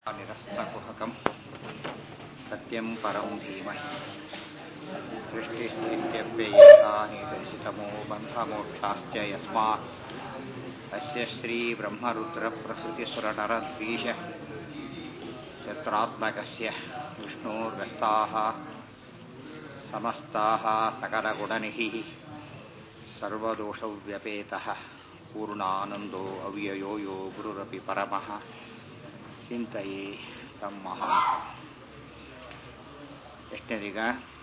निरस्तकुहकम् सत्यं परं धीमहि सृष्टिस्थित्यप्ययेतानिदर्शितमो बन्धमोक्षाश्च यस्मात् अस्य श्रीब्रह्मरुद्रप्रभृतिसुरनरद्वीष शत्रात्मकस्य विष्णोर्व्यस्ताः समस्ताः सकलगुणनिधिः सर्वदोषव्यपेतः पूर्णानन्दो अव्ययो यो गुरुरपि परमः ಚಿಂತೆಯೇ ತಮ್ಮ ಎಷ್ಟನೇದೀಗ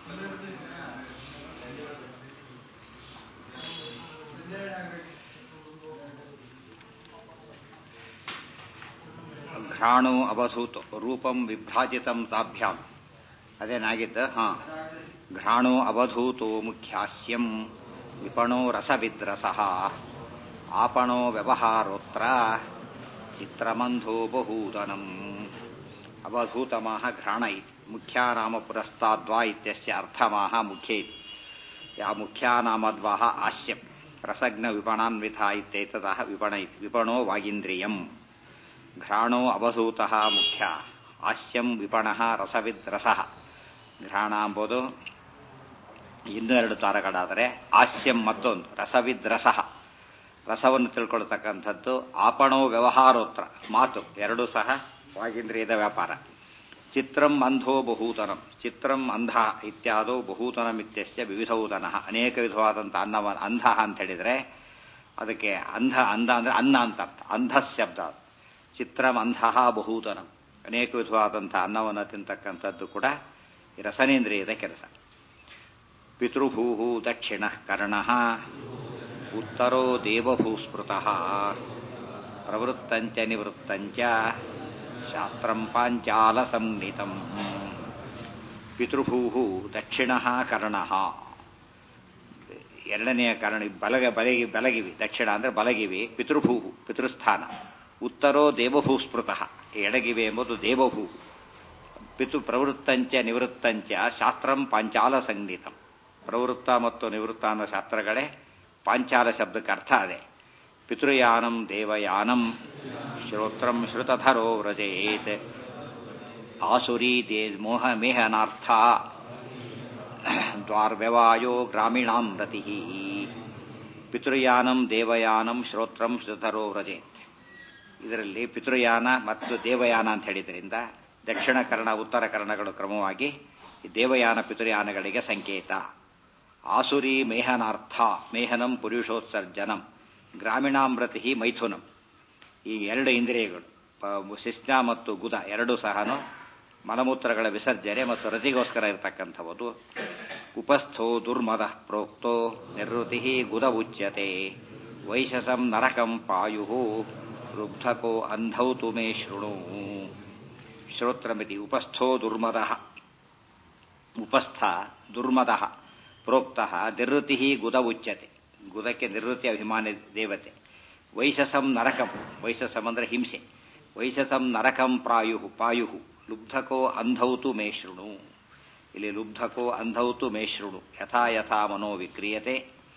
ಘ್ರಾಣೋ ಅವಧೂತ್ ರೂಪಂ ವಿಭ್ರಾಜಿತಂ ತಾಭ್ಯಾಂ ಅದೇನಾಗಿದ್ದ ಹಾ ಘ್ರಾಣೋ ಅವಧೂತೋ ಮುಖ್ಯಾಸ್ಯಂ ವಿಪಣೋ ರಸವಿದ್ರಸಃ आपणो व्यवहारोऽत्र चित्रमन्धो बहूदनम् अवधूतमाह घ्राण मुख्यानाम पुरस्ताद्वा इत्यस्य अर्थमाह मुख्ये या मुख्यानामद्वाः आस्यम् रसज्ञविपणान्विता इत्येततः विपण विपणो वागीन्द्रियम् घ्राणो अवधूतः ಮುಖ್ಯ ಆಸ್ಯಂ ವಿಪಣಃ ರಸವಿದ್ ರಸಃ ಘ್ರಾಣ ಎಂಬುದು ಇನ್ನೆರಡು ತಾರಗಳಾದರೆ ಆಸ್ಯಂ ಮತ್ತೊಂದು ರಸವಿದ್ ರಸಃ ರಸವನ್ನು ತಿಳ್ಕೊಳ್ತಕ್ಕಂಥದ್ದು ಆಪಣೋ ವ್ಯವಹಾರೋತ್ರ ಮಾತು ಎರಡೂ ಸಹ ವಾಗೀಂದ್ರಿಯದ ವ್ಯಾಪಾರ ಚಿತ್ರಂ ಅಂಧೋ ಬಹುತನಂ ಚಿತ್ರಂ ಅಂಧ ಇತ್ಯಾದೋ ಬಹುತನಂ ಇತ್ಯಸ್ಯ ವಿವಿಧೌತನಃ ಅನೇಕ ವಿಧವಾದಂಥ ಅನ್ನವ ಅಂಧ ಅಂತ ಹೇಳಿದರೆ ಅದಕ್ಕೆ ಅಂಧ ಅಂಧ ಅಂದರೆ ಅನ್ನ ಅಂತ ಅರ್ಥ ಅಂಧ ಶಬ್ದ ಚಿತ್ರಂ ಅಂಧ ಬಹುತನಂ ಅನೇಕ ವಿಧವಾದಂಥ ಅನ್ನವನ್ನು ತಿಂತಕ್ಕಂಥದ್ದು ಕೂಡ ಈ ರಸನೇಂದ್ರಿಯದ ಕೆಲಸ ಪಿತೃಭೂ ದಕ್ಷಿಣ ಕರ್ಣ ಉತ್ತರೋ ದೇವಭೂಸ್ಮೃತಃ ಪ್ರವೃತ್ತಂಚ ನಿವೃತ್ತಂಚ ಶಾಸ್ತ್ರಂ ಪಾಂಚಾಲ ಸಂಹಿತಂ ಪಿತೃಭೂ ದಕ್ಷಿಣ ಕರ್ಣ ಎರಡನೆಯ ಕರ್ಣ ಬಲಗ ಬಲಗಿ ಬಲಗಿವಿ ದಕ್ಷಿಣ ಅಂದ್ರೆ ಬಲಗಿವಿ ಪಿತೃಭೂ ಪಿತೃಸ್ಥಾನ ಉತ್ತರೋ ದೇವಭೂಸ್ಮೃತಃ ಎಡಗಿವೆ ಎಂಬುದು ದೇವಭೂ ಪಿತೃ ಪ್ರವೃತ್ತಂಚ ನಿವೃತ್ತಂಚ ಶಾಸ್ತ್ರಂ ಪಾಂಚಾಲ ಸಂಹಿತಂ ಪ್ರವೃತ್ತ ಮತ್ತು ನಿವೃತ್ತ ಅನ್ನೋ ಶಾಸ್ತ್ರಗಳೇ ಪಾಂಚಾಲ ಶಬ್ದಕ್ಕೆ ಅರ್ಥ ಅದೇ ಪಿತೃಯಾನಂ ದೇವಯಾನಂ ಶ್ರೋತ್ರಂ ಶ್ರುತಧರೋ ವ್ರಜೇತ್ ಆಸುರಿ ದೇ ಮೋಹ ಮೇಹನಾರ್ಥ ದ್ವಾರ್ವ್ಯವಾಯೋ ಗ್ರಾಮೀಣಾಂ ರತಿ ಪಿತೃಯಾನಂ ದೇವಯಾನಂ ಶ್ರೋತ್ರಂ ಶ್ರುತಧರೋ ವ್ರಜೇತ್ ಇದರಲ್ಲಿ ಪಿತೃಯಾನ ಮತ್ತು ದೇವಯಾನ ಅಂತ ಹೇಳಿದ್ರಿಂದ ದಕ್ಷಿಣ ಕರ್ಣ ಉತ್ತರ ಕರ್ಣಗಳು ಕ್ರಮವಾಗಿ ದೇವಯಾನ ಪಿತೃಯಾನಗಳಿಗೆ ಸಂಕೇತ ಆಸುರಿ ಮೇಹನಾರ್ಥ ಮೇಹನಂ ಪುರುಷೋತ್ಸರ್ಜನಂ ಗ್ರಾಮೀಣಾಮೃತಿ ಮೈಥುನಂ ಈ ಎರಡು ಇಂದ್ರಿಯಗಳು ಶಿಸ್ನ ಮತ್ತು ಗುದ ಎರಡೂ ಸಹ ಮಲಮೂತ್ರಗಳ ವಿಸರ್ಜನೆ ಮತ್ತು ರತಿಗೋಸ್ಕರ ಇರತಕ್ಕಂಥವುದು ಉಪಸ್ಥೋ ದುರ್ಮದ ಪ್ರೋಕ್ತೋ ನಿರ್ವೃತಿ ಗುದ ಉಚ್ಯತೆ ವೈಶಸಂ ನರಕಂ ಪಾಯು ರುಬ್ಧಕೋ ಅಂಧೌತು ಮೇ ಶೃಣು ಶ್ರೋತ್ರಮಿತಿ ಉಪಸ್ಥೋ ದುರ್ಮದ ಉಪಸ್ಥ ದುರ್ಮದ ಪ್ರೋಕ್ತ ನಿರ್ವೃತಿ ಗುದ ಉಚ್ಯತೆ ಗುದಕ್ಕೆ ನಿರ್ವೃತಿ ಅಭಿಮಾನಿ ದೇವತೆ ವೈಶಸಂ ನರಕಂ ವೈಶಸಂ ಅಂದ್ರೆ ಹಿಂಸೆ ವೈಶಸಂ ನರಕಂ ಪ್ರಾಯು ಪಾಯು ಲುಬ್ಧಕೋ ಅಂಧೌತು ಮೇ ಶೃಣು ಇಲ್ಲಿ ಲುಬ್ಧಕೋ ಅಂಧೌತು ಮೇ ಶೃಣು ಯಥಾ ಯಥಾ ಮನೋ ವಿಕ್ರಿಯತೆ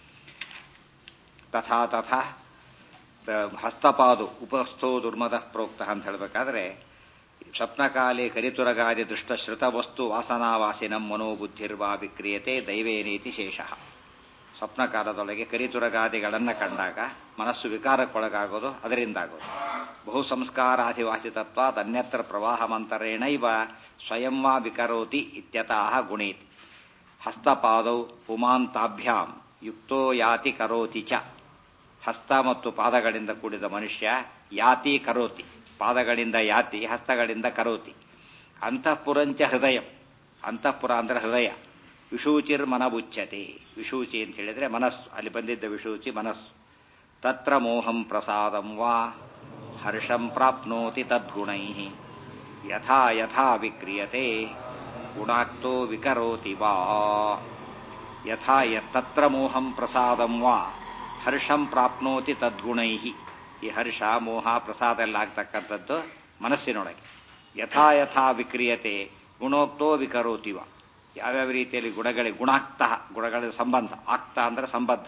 ತಥಾ ತಥಾ ಹಸ್ತಪಾದು ಉಪಸ್ಥೋ ದುರ್ಮದ ಪ್ರೋಕ್ತ ಅಂತ ಹೇಳಬೇಕಾದ್ರೆ ಸ್ವಪ್ನಕಾಲೆ ಕರಿತುರಗಾದಿ ದುಷ್ಟಶ್ರುತ ವಸ್ತು ವಾಸನಾವಾಸಿನಂ ಮನೋಬುದ್ಧಿರ್ವಾ ವಿಕ್ರಿಯತೆ ದೈವೇನೇತಿ ಶೇಷ ಸ್ವಪ್ನಕಾಲದೊಳಗೆ ಕರಿತುರಗಾದಿಗಳನ್ನು ಕಂಡಾಗ ಮನಸ್ಸು ವಿಕಾರಕ್ಕೊಳಗಾಗೋದು ಅದರಿಂದಾಗೋದು ಬಹು ಸಂಸ್ಕಾರಾಧಿವಾಸಿತತ್ವ ಅನ್ಯತ್ರ ಪ್ರವಾಹಮಂತರೇಣೈವ ಸ್ವಯಂ ವಾ ವಿಕರೋತಿ ಇತ್ಯತಃ ಗುಣೇತಿ ಹಸ್ತಪಾದೌ ಪುಮಾಂತಾಭ್ಯಾಂ ಯುಕ್ತೋ ಯಾತಿ ಕರೋತಿ ಚ ಹಸ್ತ ಮತ್ತು ಪಾದಗಳಿಂದ ಕೂಡಿದ ಮನುಷ್ಯ ಯಾತಿ ಕರೋತಿ ಪಾದಗಳಿಂದ ಯಾತಿ ಹಸ್ತಗಳಿಂದ ಕರೋತಿ ಅಂತಃಪುರಂಚ ಹೃದಯ ಅಂತಃಪುರ ಅಂದ್ರೆ ಹೃದಯ ವಿಶೂಚಿರ್ ಮನಬುಚ್ಯತೆ ವಿಶೂಚಿ ಅಂತ ಹೇಳಿದ್ರೆ ಮನಸ್ಸು ಅಲ್ಲಿ ಬಂದಿದ್ದ ವಿಶೂಚಿ ಮನಸ್ಸು ತತ್ರ ಮೋಹಂ ಪ್ರಸಾದಂ ವಾ ಹರ್ಷಂ ಪ್ರಾಪ್ನೋತಿ ತದ್ಗುಣೈ ಯಥಾ ಯಥಾ ವಿಕ್ರಿಯತೆ ಗುಣಾಕ್ತೋ ವಿಕರೋತಿ ವಾ ಯಥಾ ತತ್ರ ಮೋಹಂ ಪ್ರಸಾದಂ ವಾ ಹರ್ಷಂ ಪ್ರಾಪ್ನೋತಿ ತದ್ಗುಣೈ ಈ ಹರ್ಷ ಮೋಹ ಪ್ರಸಾದ ಎಲ್ಲ ಆಗ್ತಕ್ಕಂಥದ್ದು ಮನಸ್ಸಿನೊಳಗೆ ಯಥಾ ಯಥಾ ವಿಕ್ರಿಯತೆ ಗುಣೋಕ್ತೋ ವಿಕರೋತಿವ ಯಾವ್ಯಾವ ರೀತಿಯಲ್ಲಿ ಗುಣಗಳಿಗೆ ಗುಣಾಕ್ತ ಗುಣಗಳ ಸಂಬಂಧ ಆಗ್ತ ಅಂದ್ರೆ ಸಂಬಂಧ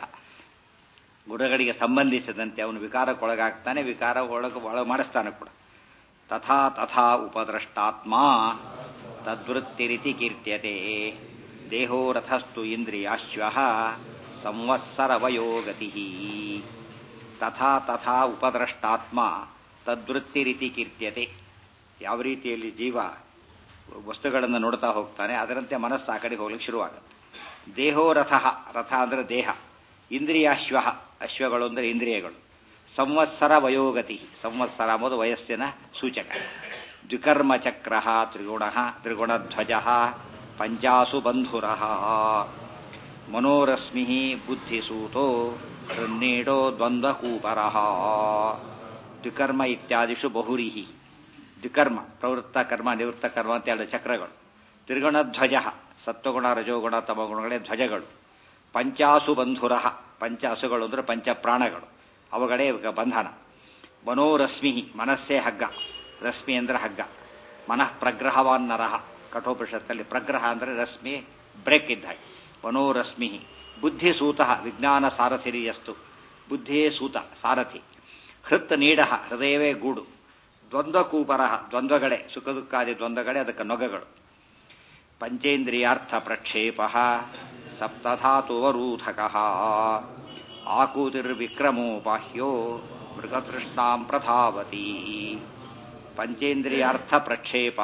ಗುಣಗಳಿಗೆ ಸಂಬಂಧಿಸಿದಂತೆ ಅವನು ವಿಕಾರಕ್ಕೊಳಗಾಗ್ತಾನೆ ವಿಕಾರ ಒಳಗೆ ಒಳಗೆ ಮಾಡಿಸ್ತಾನೆ ಕೂಡ ತಥಾ ತಥಾ ಉಪದ್ರಷ್ಟಾತ್ಮ ತದ್ವೃತ್ತಿರಿತಿ ಕೀರ್ತ್ಯತೆ ದೇಹೋ ರಥಸ್ತು ಇಂದ್ರಿಯಾಶ್ವ ಸಂವತ್ಸರವಯೋ ಗತಿ ತಥಾ ತಥಾ ಉಪದ್ರಷ್ಟಾತ್ಮ ತದ್ವೃತ್ತಿರಿತಿ ಕೀರ್ತ್ಯತೆ ಯಾವ ರೀತಿಯಲ್ಲಿ ಜೀವ ವಸ್ತುಗಳನ್ನು ನೋಡ್ತಾ ಹೋಗ್ತಾನೆ ಅದರಂತೆ ಮನಸ್ಸು ಆ ಕಡೆಗೆ ಹೋಗ್ಲಿಕ್ಕೆ ಶುರುವಾಗುತ್ತೆ ದೇಹೋ ರಥ ರಥ ಅಂದರೆ ದೇಹ ಇಂದ್ರಿಯಾಶ್ವ ಅಶ್ವಗಳು ಅಂದರೆ ಇಂದ್ರಿಯಗಳು ಸಂವತ್ಸರ ವಯೋಗತಿ ಸಂವತ್ಸರ ಎಂಬುದು ವಯಸ್ಸಿನ ಸೂಚಕ ದ್ವಿಕರ್ಮ ಚಕ್ರ ತ್ರಿಗುಣ ತ್ರಿಗುಣಧ್ವಜ ಪಂಚಾಸು ಬಂಧುರ ಮನೋರಶ್ಮಿ ಬುದ್ಧಿಸೂತೋ ಋನ್ನೀಡೋ ದ್ವಂದ್ವಕೂಪರ ದ್ವಿಕರ್ಮ ಇತ್ಯಾದಿಷು ಬಹುರಿಹಿ ದ್ವಿಕರ್ಮ ಪ್ರವೃತ್ತ ಕರ್ಮ ನಿವೃತ್ತ ಕರ್ಮ ಅಂತ ಎರಡು ಚಕ್ರಗಳು ತ್ರಿಗುಣಧ್ವಜ ಸತ್ವಗುಣ ರಜೋಗುಣ ತಮಗುಣಗಳೇ ಧ್ವಜಗಳು ಪಂಚಾಸು ಬಂಧುರ ಪಂಚ ಹಸುಗಳು ಅಂದರೆ ಪಂಚ ಪ್ರಾಣಗಳು ಅವುಗಳೇ ಬಂಧನ ಮನೋರಶ್ಮಿ ಮನಸ್ಸೇ ಹಗ್ಗ ರಶ್ಮಿ ಅಂದರೆ ಹಗ್ಗ ಮನಃ ಪ್ರಗ್ರಹವಾನ್ ನರಹ ಕಠೋಪನಿಷತ್ತಲ್ಲಿ ಪ್ರಗ್ರಹ ಅಂದರೆ ರಶ್ಮಿ ಬ್ರೇಕ್ ಇದ್ದ ಹಾಗೆ ಮನೋರಶ್ಮಿ ಬುದ್ಧಿ ಸೂತ ವಿಜ್ಞಾನ ಸಾರಥಿರಿಯಸ್ತು ಬುದ್ಧಿಯೇ ಸೂತ ಸಾರಥಿ ಹೃತ್ ನೀಡ ಹೃದಯವೇ ಗೂಡು ದ್ವಂದ್ವಕೂಪರ ದ್ವಂದ್ವಗಳೇ ಸುಖ ದುಃಖಾದಿ ದ್ವಂದ್ವಗಳೇ ಅದಕ್ಕೆ ನೊಗಗಳು ಪಂಚೇಂದ್ರಿಯಾರ್ಥ ಪ್ರಕ್ಷೇಪ ಸಪ್ತಧಾತುವರೂಧಕ ಆಕೂತಿರ್ವಿಕ್ರಮೋ ಬಾಹ್ಯೋ ಮೃಗತೃಷ್ಣಾಂ ಪ್ರಧಾವತಿ ಪಂಚೇಂದ್ರಿಯಾರ್ಥ ಪ್ರಕ್ಷೇಪ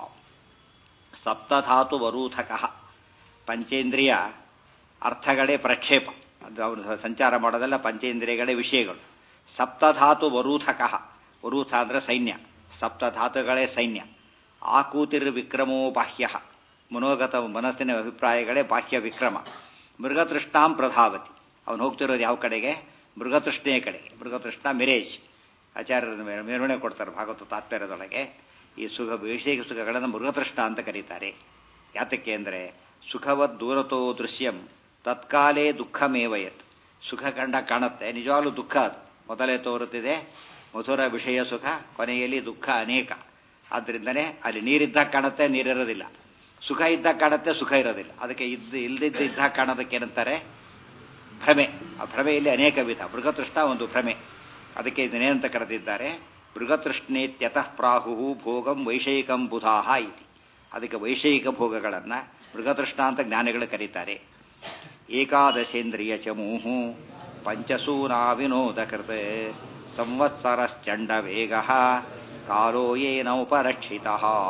ಸಪ್ತಧಾತುವರೂಧಕ ಪಂಚೇಂದ್ರಿಯ ಅರ್ಥಗಳೇ ಪ್ರಕ್ಷೇಪ ಅದು ಅವನು ಸಂಚಾರ ಮಾಡೋದೆಲ್ಲ ಪಂಚೇಂದ್ರಿಯಗಳೇ ವಿಷಯಗಳು ಸಪ್ತಧಾತು ವರೂಥಕ ವರೂಥ ಅಂದ್ರೆ ಸೈನ್ಯ ಸಪ್ತಧಾತುಗಳೇ ಸೈನ್ಯ ಆಕೂತಿರ್ ವಿಕ್ರಮೋ ಬಾಹ್ಯ ಮನೋಗತ ಮನಸ್ಸಿನ ಅಭಿಪ್ರಾಯಗಳೇ ಬಾಹ್ಯ ವಿಕ್ರಮ ಮೃಗತೃಷ್ಣಾಂ ಪ್ರಧಾವತಿ ಅವನು ಹೋಗ್ತಿರೋದು ಯಾವ ಕಡೆಗೆ ಮೃಗತೃಷ್ಣೆಯ ಕಡೆಗೆ ಮೃಗತೃಷ್ಣ ಮಿರೇಜ್ ಆಚಾರ್ಯರ ಮೆರವಣಿಗೆ ಕೊಡ್ತಾರೆ ಭಾಗವತ ತಾತ್ಪರ್ಯದೊಳಗೆ ಈ ಸುಖ ವೈಷಯಿಕ ಸುಖಗಳನ್ನು ಮೃಗತೃಷ್ಣ ಅಂತ ಕರೀತಾರೆ ಯಾತಕ್ಕೆ ಅಂದರೆ ಸುಖವದ್ ದೂರತೋ ದೃಶ್ಯಂ ತತ್ಕಾಲೇ ದುಃಖಮೇವಯತ್ ಸುಖ ಕಂಡ ಕಾಣುತ್ತೆ ನಿಜವಾಗ್ಲೂ ದುಃಖ ಅದು ಮೊದಲೇ ತೋರುತ್ತಿದೆ ಮಧುರ ವಿಷಯ ಸುಖ ಕೊನೆಯಲ್ಲಿ ದುಃಖ ಅನೇಕ ಆದ್ರಿಂದನೇ ಅಲ್ಲಿ ನೀರಿದ್ದಾಗ ಕಾಣುತ್ತೆ ನೀರಿರೋದಿಲ್ಲ ಸುಖ ಇದ್ದಾಗ ಕಾಣುತ್ತೆ ಸುಖ ಇರೋದಿಲ್ಲ ಅದಕ್ಕೆ ಇದ್ದು ಇಲ್ದಿದ್ದು ಇದ್ದಾಗ ಕಾಣೋದಕ್ಕೆ ಏನಂತಾರೆ ಭ್ರಮೆ ಆ ಭ್ರಮೆಯಲ್ಲಿ ಅನೇಕ ವಿಧ ಮೃಗತೃಷ್ಣ ಒಂದು ಭ್ರಮೆ ಅದಕ್ಕೆ ಇದನ್ನೇನಂತ ಕರೆದಿದ್ದಾರೆ ಮೃಗತೃಷ್ಣೇತ್ಯತಃ ಪ್ರಾಹು ಭೋಗಂ ವೈಷಯಿಕಂ ಬುಧಾಹ ಇತಿ ಅದಕ್ಕೆ ವೈಷಯಿಕ ಭೋಗಗಳನ್ನ ಮೃಗತೃಷ್ಣ ಅಂತ ಜ್ಞಾನಿಗಳು ಕರೀತಾರೆ ಏಕಾದಶೇಂದ್ರಿಯ ಚಮೂಹು ಪಂಚಸೂನಾ ವಿನೋದ ಕೃತ ಸಂವತ್ಸರಶ್ಚಂಡ ವೇಗ ಕಾಲೋ ಏನೌಪರಕ್ಷಿತ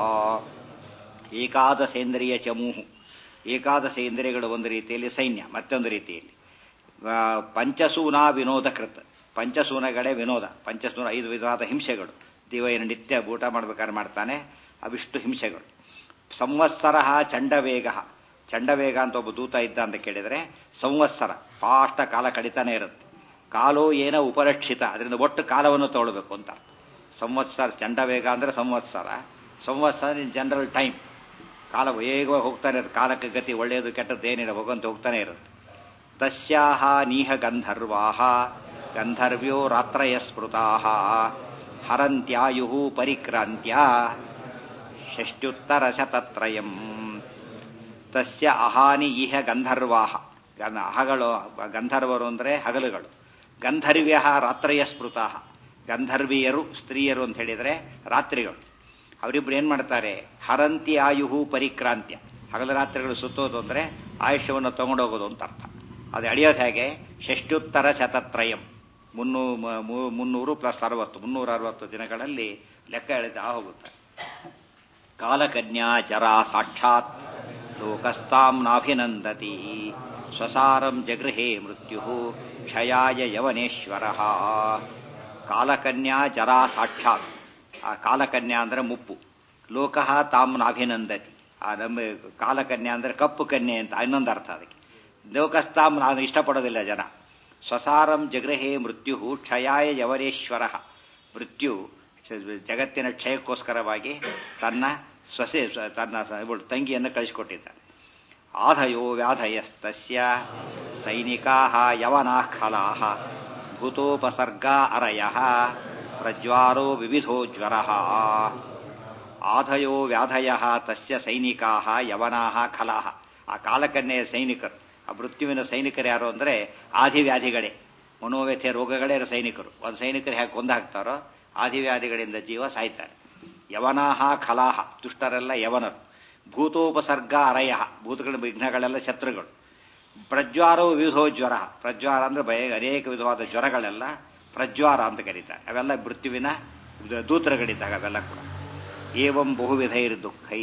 ಏಕಾದಶೇಂದ್ರಿಯ ಚಮೂಹು ಏಕಾದಶ ಇಂದ್ರಿಯಗಳು ಒಂದು ರೀತಿಯಲ್ಲಿ ಸೈನ್ಯ ಮತ್ತೊಂದು ರೀತಿಯಲ್ಲಿ ಪಂಚಸೂನಾ ವಿನೋದ ಕೃತ ಪಂಚಸೂನಗಳೇ ವಿನೋದ ಪಂಚಸೂನ ಐದು ವಿಧವಾದ ಹಿಂಸೆಗಳು ದೇವ ಏನು ನಿತ್ಯ ಊಟ ಮಾಡ್ಬೇಕಾದ್ರೆ ಮಾಡ್ತಾನೆ ಅವಿಷ್ಟು ಹಿಂಸೆಗಳು ಸಂವತ್ಸರ ಚಂಡವೇಗ ಚಂಡವೇಗ ಅಂತ ಒಬ್ಬ ದೂತ ಇದ್ದ ಅಂತ ಕೇಳಿದರೆ ಸಂವತ್ಸರ ಪಾಷ್ಟ ಕಾಲ ಕಡಿತಾನೆ ಇರುತ್ತೆ ಕಾಲೋ ಏನೋ ಉಪರಕ್ಷಿತ ಅದರಿಂದ ಒಟ್ಟು ಕಾಲವನ್ನು ತಗೊಳ್ಬೇಕು ಅಂತ ಸಂವತ್ಸರ ಚಂಡವೇಗ ಅಂದರೆ ಸಂವತ್ಸರ ಸಂವತ್ಸರ ಇನ್ ಜನರಲ್ ಟೈಮ್ ಕಾಲ ವೇಗವಾಗಿ ಹೋಗ್ತಾನೆ ಇರುತ್ತೆ ಕಾಲಕ್ಕೆ ಗತಿ ಒಳ್ಳೆಯದು ಕೆಟ್ಟದ್ದು ಏನಿಲ್ಲ ಹೋಗಂತ ಹೋಗ್ತಾನೆ ಇರುತ್ತೆ ತಸ್ಯಾಹ ನೀಹ ಗಂಧರ್ವಾಹ ಗಂಧರ್ವ್ಯೋ ರಾತ್ರಯ ಸ್ಮೃತಾ ಹರಂತ್ಯಾಯು ಪರಿಕ್ರಾಂತ್ಯ ಷಷ್ಟ್ಯುತ್ತರ ಶತತ್ರಯಂ ತಸ್ಯ ಅಹಾನಿ ಇಹ ಗಂಧರ್ವಾಹ ಅಹಗಳು ಗಂಧರ್ವರು ಅಂದರೆ ಹಗಲುಗಳು ಗಂಧರ್ವ್ಯ ರಾತ್ರಯ ಸ್ಮೃತ ಗಂಧರ್ವಿಯರು ಸ್ತ್ರೀಯರು ಅಂತ ಹೇಳಿದರೆ ರಾತ್ರಿಗಳು ಅವರಿಬ್ರು ಏನ್ ಮಾಡ್ತಾರೆ ಹರಂತಿ ಆಯುಹು ಪರಿಕ್ರಾಂತ್ಯ ಹಗಲ ರಾತ್ರಿಗಳು ಸುತ್ತೋದು ಅಂದ್ರೆ ಆಯುಷ್ಯವನ್ನು ತಗೊಂಡೋಗೋದು ಅಂತ ಅರ್ಥ ಅದು ಅಳಿಯೋದು ಹೇಗೆ ಷಷ್ಟ್ಯುತ್ತರ ಶತತ್ರಯಂ ಮುನ್ನೂ ಮುನ್ನೂರು ಪ್ಲಸ್ ಅರವತ್ತು ಮುನ್ನೂರ ಅರವತ್ತು ದಿನಗಳಲ್ಲಿ ಲೆಕ್ಕ ಎಳೆದ ಹೋಗುತ್ತೆ ಕಾಲಕನ್ಯಾ ಜರಾ ಸಾಕ್ಷಾತ್ ಲೋಕಸ್ತಾಂ ನಾಭಿನಂದತಿ ಸ್ವಸಾರಂ ಜಗೃಹೇ ಮೃತ್ಯು ಕ್ಷಯಾಯ ಯವನೇಶ್ವರ ಕಾಲಕನ್ಯಾ ಜರಾ ಸಾಕ್ಷಾತ್ ಆ ಕಾಲಕನ್ಯಾ ಅಂದ್ರೆ ಮುಪ್ಪು ಲೋಕಃ ತಾಮ್ ನಾಭಿನಂದತಿ ಆ ನಮ್ಮ ಕಾಲಕನ್ಯಾ ಅಂದ್ರೆ ಕಪ್ಪು ಕನ್ಯೆ ಅಂತ ಇನ್ನೊಂದು ಅರ್ಥ ಅದಕ್ಕೆ ಲೋಕಸ್ತಾಮ್ ನಾನು ಇಷ್ಟಪಡೋದಿಲ್ಲ ಜನ ಸ್ವಸಾರಂ ಜಗೃಹೇ ಮೃತ್ಯು ಕ್ಷಯಾಯ ಯವರೇಶ್ವರ ಮೃತ್ಯು ಜಗತ್ತಿನ ಕ್ಷಯಕ್ಕೋಸ್ಕರವಾಗಿ ತನ್ನ ಸೊಸೆ ತನ್ನ ತಂಗಿಯನ್ನು ಕಳಿಸಿಕೊಟ್ಟಿದ್ದಾನೆ ಆಧಯೋ ವ್ಯಾಧಯಸ್ತಸ್ಯ ಸೈನಿಕಾ ಯವನಾ ಖಲಾ ಭೂತೋಪಸರ್ಗ ಅರಯ ಪ್ರಜ್ವಾರೋ ವಿವಿಧೋ ಜ್ವರ ಆಧಯೋ ವ್ಯಾಧಯ ತಸ್ಯ ಸೈನಿಕಾ ಯವನಾ ಖಲಾ ಆ ಕಾಲಕನ್ನೆಯ ಸೈನಿಕರು ಆ ಮೃತ್ಯುವಿನ ಸೈನಿಕರು ಯಾರು ಅಂದರೆ ಆದಿವ್ಯಾಧಿಗಳೇ ಮನೋವ್ಯಥೆ ರೋಗಗಳೇ ಸೈನಿಕರು ಒಂದು ಸೈನಿಕರು ಹೇಗೆ ಕೊಂದು ಹಾಕ್ತಾರೋ ಆದಿವ್ಯಾಧಿಗಳಿಂದ ಜೀವ ಸಾಯ್ತಾರೆ ಯವನಾಹ ಖಲಾಹ ದುಷ್ಟರೆಲ್ಲ ಯವನರು ಭೂತೋಪಸರ್ಗ ಅರಯ ಭೂತಗಳ ವಿಘ್ನಗಳೆಲ್ಲ ಶತ್ರುಗಳು ಪ್ರಜ್ವಾರವು ವಿವಿಧೋ ಜ್ವರ ಪ್ರಜ್ವಾರ ಅಂದ್ರೆ ಭಯ ಅನೇಕ ವಿಧವಾದ ಜ್ವರಗಳೆಲ್ಲ ಪ್ರಜ್ವಾರ ಅಂತ ಕರೀತಾರೆ ಅವೆಲ್ಲ ಮೃತ್ಯುವಿನ ದೂತರುಗಳಿದ್ದಾಗ ಅವೆಲ್ಲ ಕೂಡ ಏವಂ ಬಹುವಿಧೈರ್ ದುಃಖೈ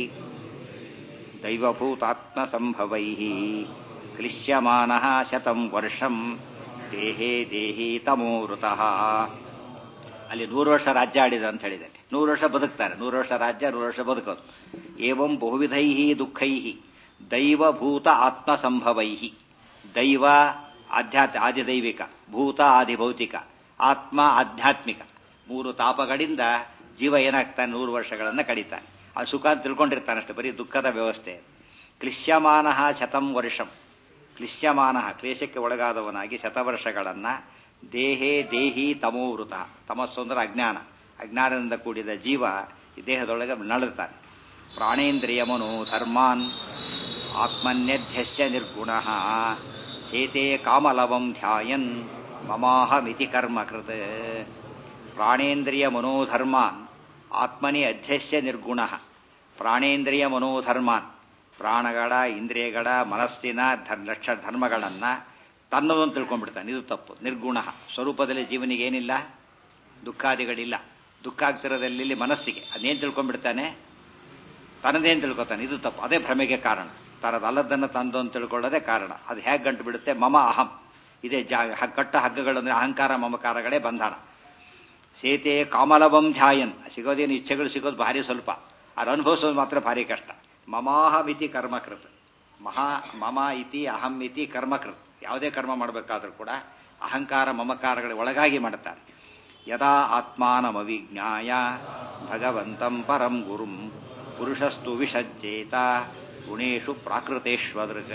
ದೈವಭೂತಾತ್ಮ ಸಂಭವೈ ಕ್ಲಿಶ್ಯಮಾನ ಶತಂ ವರ್ಷಂ ದೇಹೇ ದೇಹಿ ತಮೋವೃತಃ ಅಲ್ಲಿ ನೂರು ವರ್ಷ ರಾಜ್ಯ ಆಡಿದ ಅಂತ ಹೇಳಿದೆ ನೂರು ವರ್ಷ ಬದುಕ್ತಾರೆ ನೂರು ವರ್ಷ ರಾಜ್ಯ ನೂರು ವರ್ಷ ಬದುಕೋದು ಏವಂ ಬಹುವಿಧೈ ದುಃಖೈ ದೈವಭೂತ ಆತ್ಮ ಸಂಭವೈ ದೈವ ಆಧ್ಯಾತ್ಮ ಆದಿದೈವಿಕ ಭೂತ ಆದಿಭೌತಿಕ ಆತ್ಮ ಆಧ್ಯಾತ್ಮಿಕ ಮೂರು ತಾಪಗಳಿಂದ ಜೀವ ಏನಾಗ್ತಾನೆ ನೂರು ವರ್ಷಗಳನ್ನ ಕಡಿತಾನೆ ಆ ಸುಖ ಅಂತ ತಿಳ್ಕೊಂಡಿರ್ತಾನಷ್ಟೆ ಬರೀ ದುಃಖದ ವ್ಯವಸ್ಥೆ ಕ್ಲಿಶ್ಯಮಾನ ಶತಂ ವರ್ಷಂ ಕ್ಲಿಶ್ಯಮಾನ ಕ್ಲೇಶಕ್ಕೆ ಒಳಗಾದವನಾಗಿ ಶತವರ್ಷಗಳನ್ನ ದೇಹೇ ದೇಹಿ ತಮೋವೃತ ತಮಸ್ಸು ಅಂದ್ರೆ ಅಜ್ಞಾನ ಅಜ್ಞಾನದಿಂದ ಕೂಡಿದ ಜೀವ ಈ ದೇಹದೊಳಗೆ ನಳುತ್ತಾನೆ ಪ್ರಾಣೇಂದ್ರಿಯ ಮನೋ ಧರ್ಮಾನ್ ಆತ್ಮನ್ಯಧ್ಯಸ್ಯ ನಿರ್ಗುಣ ಶೇತೆ ಕಾಮಲವಂ ಧ್ಯಾಯನ್ ಮಮಾಹಮಿತಿ ಕರ್ಮ ಕೃತ ಪ್ರಾಣೇಂದ್ರಿಯ ಮನೋಧರ್ಮಾನ್ ಆತ್ಮನಿ ಅಧ್ಯಸ್ಯ ನಿರ್ಗುಣ ಪ್ರಾಣೇಂದ್ರಿಯ ಮನೋಧರ್ಮಾನ್ ಪ್ರಾಣಗಳ ಇಂದ್ರಿಯಗಳ ಮನಸ್ಸಿನ ಲಕ್ಷ ಧರ್ಮಗಳನ್ನ ತನ್ನದೊಂದು ತಿಳ್ಕೊಂಡ್ಬಿಡ್ತಾನೆ ಇದು ತಪ್ಪು ನಿರ್ಗುಣ ಸ್ವರೂಪದಲ್ಲಿ ಜೀವನಿಗೆ ಏನಿಲ್ಲ ದುಃಖಾದಿಗಳಿಲ್ಲ ದುಃಖ ಆಗ್ತಿರೋದಲ್ಲಿ ಮನಸ್ಸಿಗೆ ಅದೇನು ತಿಳ್ಕೊಂಡ್ಬಿಡ್ತಾನೆ ತನ್ನದೇನು ತಿಳ್ಕೊತಾನೆ ಇದು ತಪ್ಪು ಅದೇ ಭ್ರಮೆಗೆ ಕಾರಣ ತರದಲ್ಲದನ್ನು ತಂದು ಅಂತ ತಿಳ್ಕೊಳ್ಳೋದೇ ಕಾರಣ ಅದು ಹೇಗೆ ಗಂಟು ಬಿಡುತ್ತೆ ಮಮ ಅಹಂ ಇದೇ ಜಾ ಕಟ್ಟ ಹಗ್ಗಗಳು ಅಂದ್ರೆ ಅಹಂಕಾರ ಮಮಕಾರಗಳೇ ಬಂಧನ ಸೇತೆ ಕಾಮಲವಂ ಧ್ಯಾಯನ್ ಸಿಗೋದೇನು ಇಚ್ಛೆಗಳು ಸಿಗೋದು ಭಾರಿ ಸ್ವಲ್ಪ ಅದು ಅನುಭವಿಸೋದು ಮಾತ್ರ ಭಾರಿ ಕಷ್ಟ ಮಮಾಹಮಿತಿ ಕರ್ಮಕೃತ್ ಮಹಾ ಮಮ ಇತಿ ಅಹಂ ಇತಿ ಕರ್ಮಕೃತ್ ಯಾವುದೇ ಕರ್ಮ ಮಾಡಬೇಕಾದ್ರೂ ಕೂಡ ಅಹಂಕಾರ ಮಮಕಾರಗಳ ಒಳಗಾಗಿ ಮಾಡುತ್ತಾರೆ ಯದಾ ಆತ್ಮಾನಮವಿಜ್ಞಾಯ ಭಗವಂತಂ ಪರಂ ಗುರುಂ ಪುರುಷಸ್ತು ವಿಷಜ್ಜೇತ ಗುಣೇಶು ಪ್ರಾಕೃತೇಶ್ವದೃಗ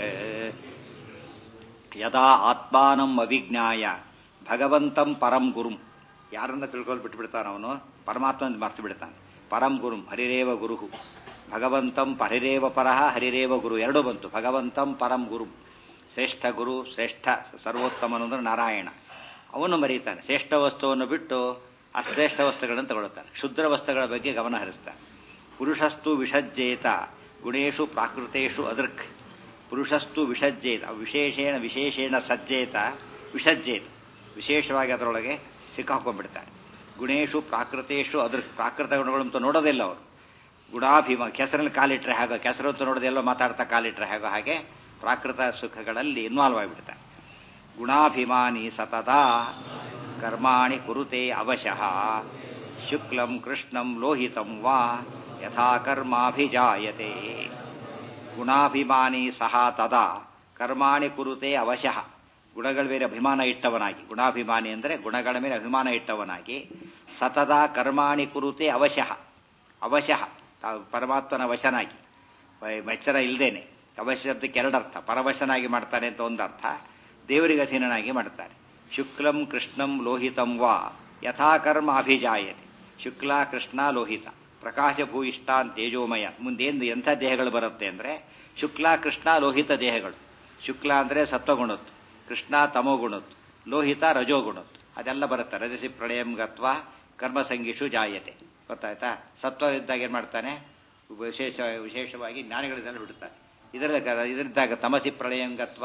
ಯದಾ ಆತ್ಮಾನಂ ಅವಿಜ್ಞಾಯ ಭಗವಂತಂ ಪರಂ ಗುರುಂ ಯಾರನ್ನ ತಿಳ್ಕೊಂಡು ಬಿಟ್ಬಿಡ್ತಾನ ಅವನು ಪರಮಾತ್ಮನ ಮರ್ತು ಬಿಡ್ತಾನೆ ಪರಂ ಗುರುಂ ಹರಿರೇವ ಗುರು ಭಗವಂತಂ ಹರಿರೇವ ಪರಹ ಹರಿರೇವ ಗುರು ಎರಡೂ ಬಂತು ಭಗವಂತಂ ಪರಂ ಗುರು ಶ್ರೇಷ್ಠ ಗುರು ಶ್ರೇಷ್ಠ ಸರ್ವೋತ್ತಮನು ಅಂದ್ರೆ ನಾರಾಯಣ ಅವನು ಮರೀತಾನೆ ಶ್ರೇಷ್ಠ ವಸ್ತುವನ್ನು ಬಿಟ್ಟು ಅಶ್ರೇಷ್ಠ ವಸ್ತುಗಳನ್ನು ತಗೊಳ್ತಾನೆ ಕ್ಷುದ್ರ ವಸ್ತುಗಳ ಬಗ್ಗೆ ಗಮನ ಹರಿಸ್ತಾನೆ ಪುರುಷಸ್ತು ವಿಷಜ್ಜೇತ ಗುಣೇಶು ಪ್ರಾಕೃತೇಶು ಅದೃಕ್ ಪುರುಷಸ್ತು ವಿಷಜ್ಜೇತ ವಿಶೇಷೇಣ ವಿಶೇಷೇಣ ಸಜ್ಜೇತ ವಿಷಜ್ಜೇತ ವಿಶೇಷವಾಗಿ ಅದರೊಳಗೆ ಸಿಕ್ಕಾಕೊಂಡ್ಬಿಡ್ತಾರೆ ಗುಣೇಶು ಪ್ರಾಕೃತೇಶು ಅದ್ರ ಪ್ರಾಕೃತ ಗುಣಗಳಂತೂ ನೋಡೋದಿಲ್ಲ ಅವರು ಗುಣಾಭಿಮ ಕೆಸರಲ್ಲಿ ಕಾಲಿಟ್ರೆ ಹಾಗೋ ಕೆಸರು ಅಂತ ನೋಡೋದೆಲ್ಲೋ ಮಾತಾಡ್ತಾ ಕಾಲಿಟ್ರೆ ಹಾಗೋ ಹಾಗೆ ಪ್ರಾಕೃತ ಸುಖಗಳಲ್ಲಿ ಇನ್ವಾಲ್ವ್ ಆಗಿಬಿಡ್ತಾರೆ ಗುಣಾಭಿಮಾನಿ ಸತತ ಕರ್ಮಾಣಿ ಕುರುತೆ ಅವಶಃ ಶುಕ್ಲಂ ಕೃಷ್ಣಂ ಲೋಹಿತಂ ವಾ ಯಥಾ ಕರ್ಮಾಭಿಜಾಯತೆ ಗುಣಾಭಿಮಾನಿ ಸಹ ತದಾ ಕರ್ಮಾಣಿ ಕುರುತೆ ಅವಶಃ ಗುಣಗಳ ಮೇಲೆ ಅಭಿಮಾನ ಇಟ್ಟವನಾಗಿ ಗುಣಾಭಿಮಾನಿ ಅಂದರೆ ಗುಣಗಳ ಮೇಲೆ ಅಭಿಮಾನ ಇಟ್ಟವನಾಗಿ ಸತದ ಕರ್ಮಾಣಿ ಕುರುತೆ ಅವಶಃ ಅವಶಃ ಪರಮಾತ್ಮನ ವಶನಾಗಿ ಎಚ್ಚರ ಇಲ್ಲದೇನೆ ಅವಶ್ಯದಕ್ಕೆ ಎರಡರ್ಥ ಪರವಶನಾಗಿ ಮಾಡ್ತಾನೆ ಅಂತ ಒಂದರ್ಥ ದೇವರಿಗೆ ಅಧೀನನಾಗಿ ಮಾಡ್ತಾರೆ ಶುಕ್ಲಂ ಕೃಷ್ಣಂ ಲೋಹಿತಂ ವಾ ಯಥಾ ಕರ್ಮ ಅಭಿಜಾಯತೆ ಶುಕ್ಲ ಕೃಷ್ಣ ಲೋಹಿತ ಪ್ರಕಾಶಭೂಯಿಷ್ಟಾನ್ ತೇಜೋಮಯ ಮುಂದೇನು ಎಂಥ ದೇಹಗಳು ಬರುತ್ತೆ ಅಂದರೆ ಶುಕ್ಲ ಕೃಷ್ಣ ಲೋಹಿತ ದೇಹಗಳು ಶುಕ್ಲ ಅಂದರೆ ಸತ್ವಗುಣದ್ದು ಕೃಷ್ಣ ತಮೋಗುಣದ್ದು ಲೋಹಿತ ರಜೋಗುಣದ್ದು ಅದೆಲ್ಲ ಬರುತ್ತೆ ರಜಸಿ ಪ್ರಳಯಂ ಗತ್ವ ಕರ್ಮಸಂಗಿಷು ಜಾಯತೆ ಗೊತ್ತಾಯ್ತಾ ಸತ್ವ ಇದ್ದಾಗ ಏನು ಮಾಡ್ತಾನೆ ವಿಶೇಷ ವಿಶೇಷವಾಗಿ ಜ್ಞಾನಿಗಳಿಂದ ಬಿಡುತ್ತಾನೆ ಇದರ ಇದರಿದ್ದಾಗ ತಮಸಿ ಪ್ರಳಯಂ ಗತ್ವ